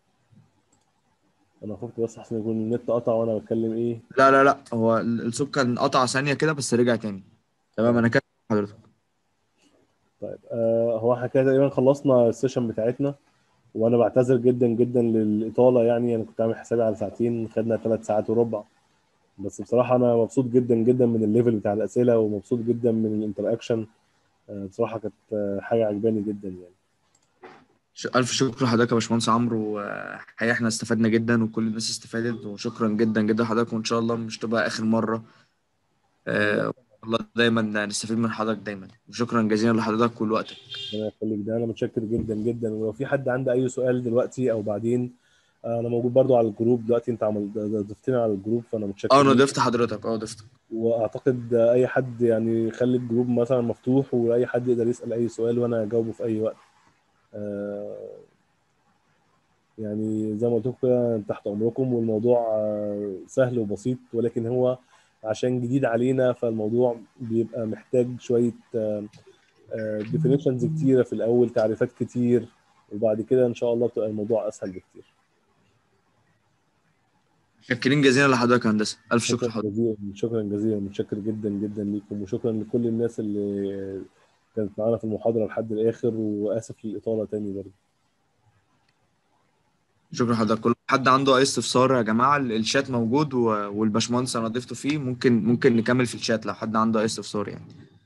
انا خفت بس احسن يكون النت قطع وانا بتكلم ايه لا لا لا هو الصوت كان قطع ثانيه كده بس رجع تاني تمام انا كده حضرتك طيب آه هو احنا كده تقريبا خلصنا السيشن بتاعتنا وانا بعتذر جدا جدا للاطاله يعني انا كنت عامل حسابي على ساعتين خدنا ثلاث ساعات وربع بس بصراحه انا مبسوط جدا جدا من الليفل بتاع الاسئله ومبسوط جدا من الانتراكشن آه بصراحه كانت آه حاجه عجباني جدا يعني ألف شكر لحضرتك يا باشمهندس عمرو حقيقة احنا استفدنا جدا وكل الناس استفادت وشكرا جدا جدا لحضرتك وإن شاء الله مش تبقى آخر مرة آه والله دايما نستفيد من حضرتك دايما وشكرا جزيلا لحضرتك ولوقتك ربنا يخليك ده أنا متشكر جدا جدا ولو في حد عنده أي سؤال دلوقتي أو بعدين أنا موجود برضو على الجروب دلوقتي أنت عمل ضفتني على الجروب فأنا متشكر اه انا ضفت حضرتك اه ضفتك واعتقد اي حد يعني يخلي الجروب مثلا مفتوح واي حد يقدر يسال اي سؤال وانا اجاوبه في اي وقت آه يعني زي ما قلت لكم كده تحت امركم والموضوع آه، سهل وبسيط ولكن هو عشان جديد علينا فالموضوع بيبقى محتاج شويه ديفينيشنز كتيره في الاول تعريفات كتير وبعد كده ان شاء الله بتبقى الموضوع اسهل بكتير شاكرين جزيلا لحضرتك يا هندسه الف شكر شكرا لحضرتك جزيلا شكرا جزيلا متشكر جدا جدا ليكم وشكرا لكل الناس اللي كانت معانا في المحاضره لحد الاخر واسف للاطاله تاني برضه شكرا لحضرتك كل حد عنده اي استفسار يا جماعه ال- الشات موجود و- والباشمهندس انا ضفته فيه ممكن ممكن نكمل في الشات لو حد عنده اي استفسار يعني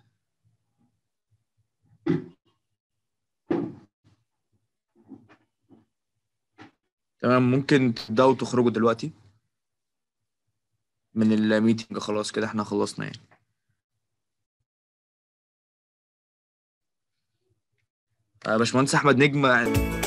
تمام ممكن تبداوا تخرجوا دلوقتي من الميتنج خلاص كده احنا خلصنا يعني آه، باشمهندس احمد نجم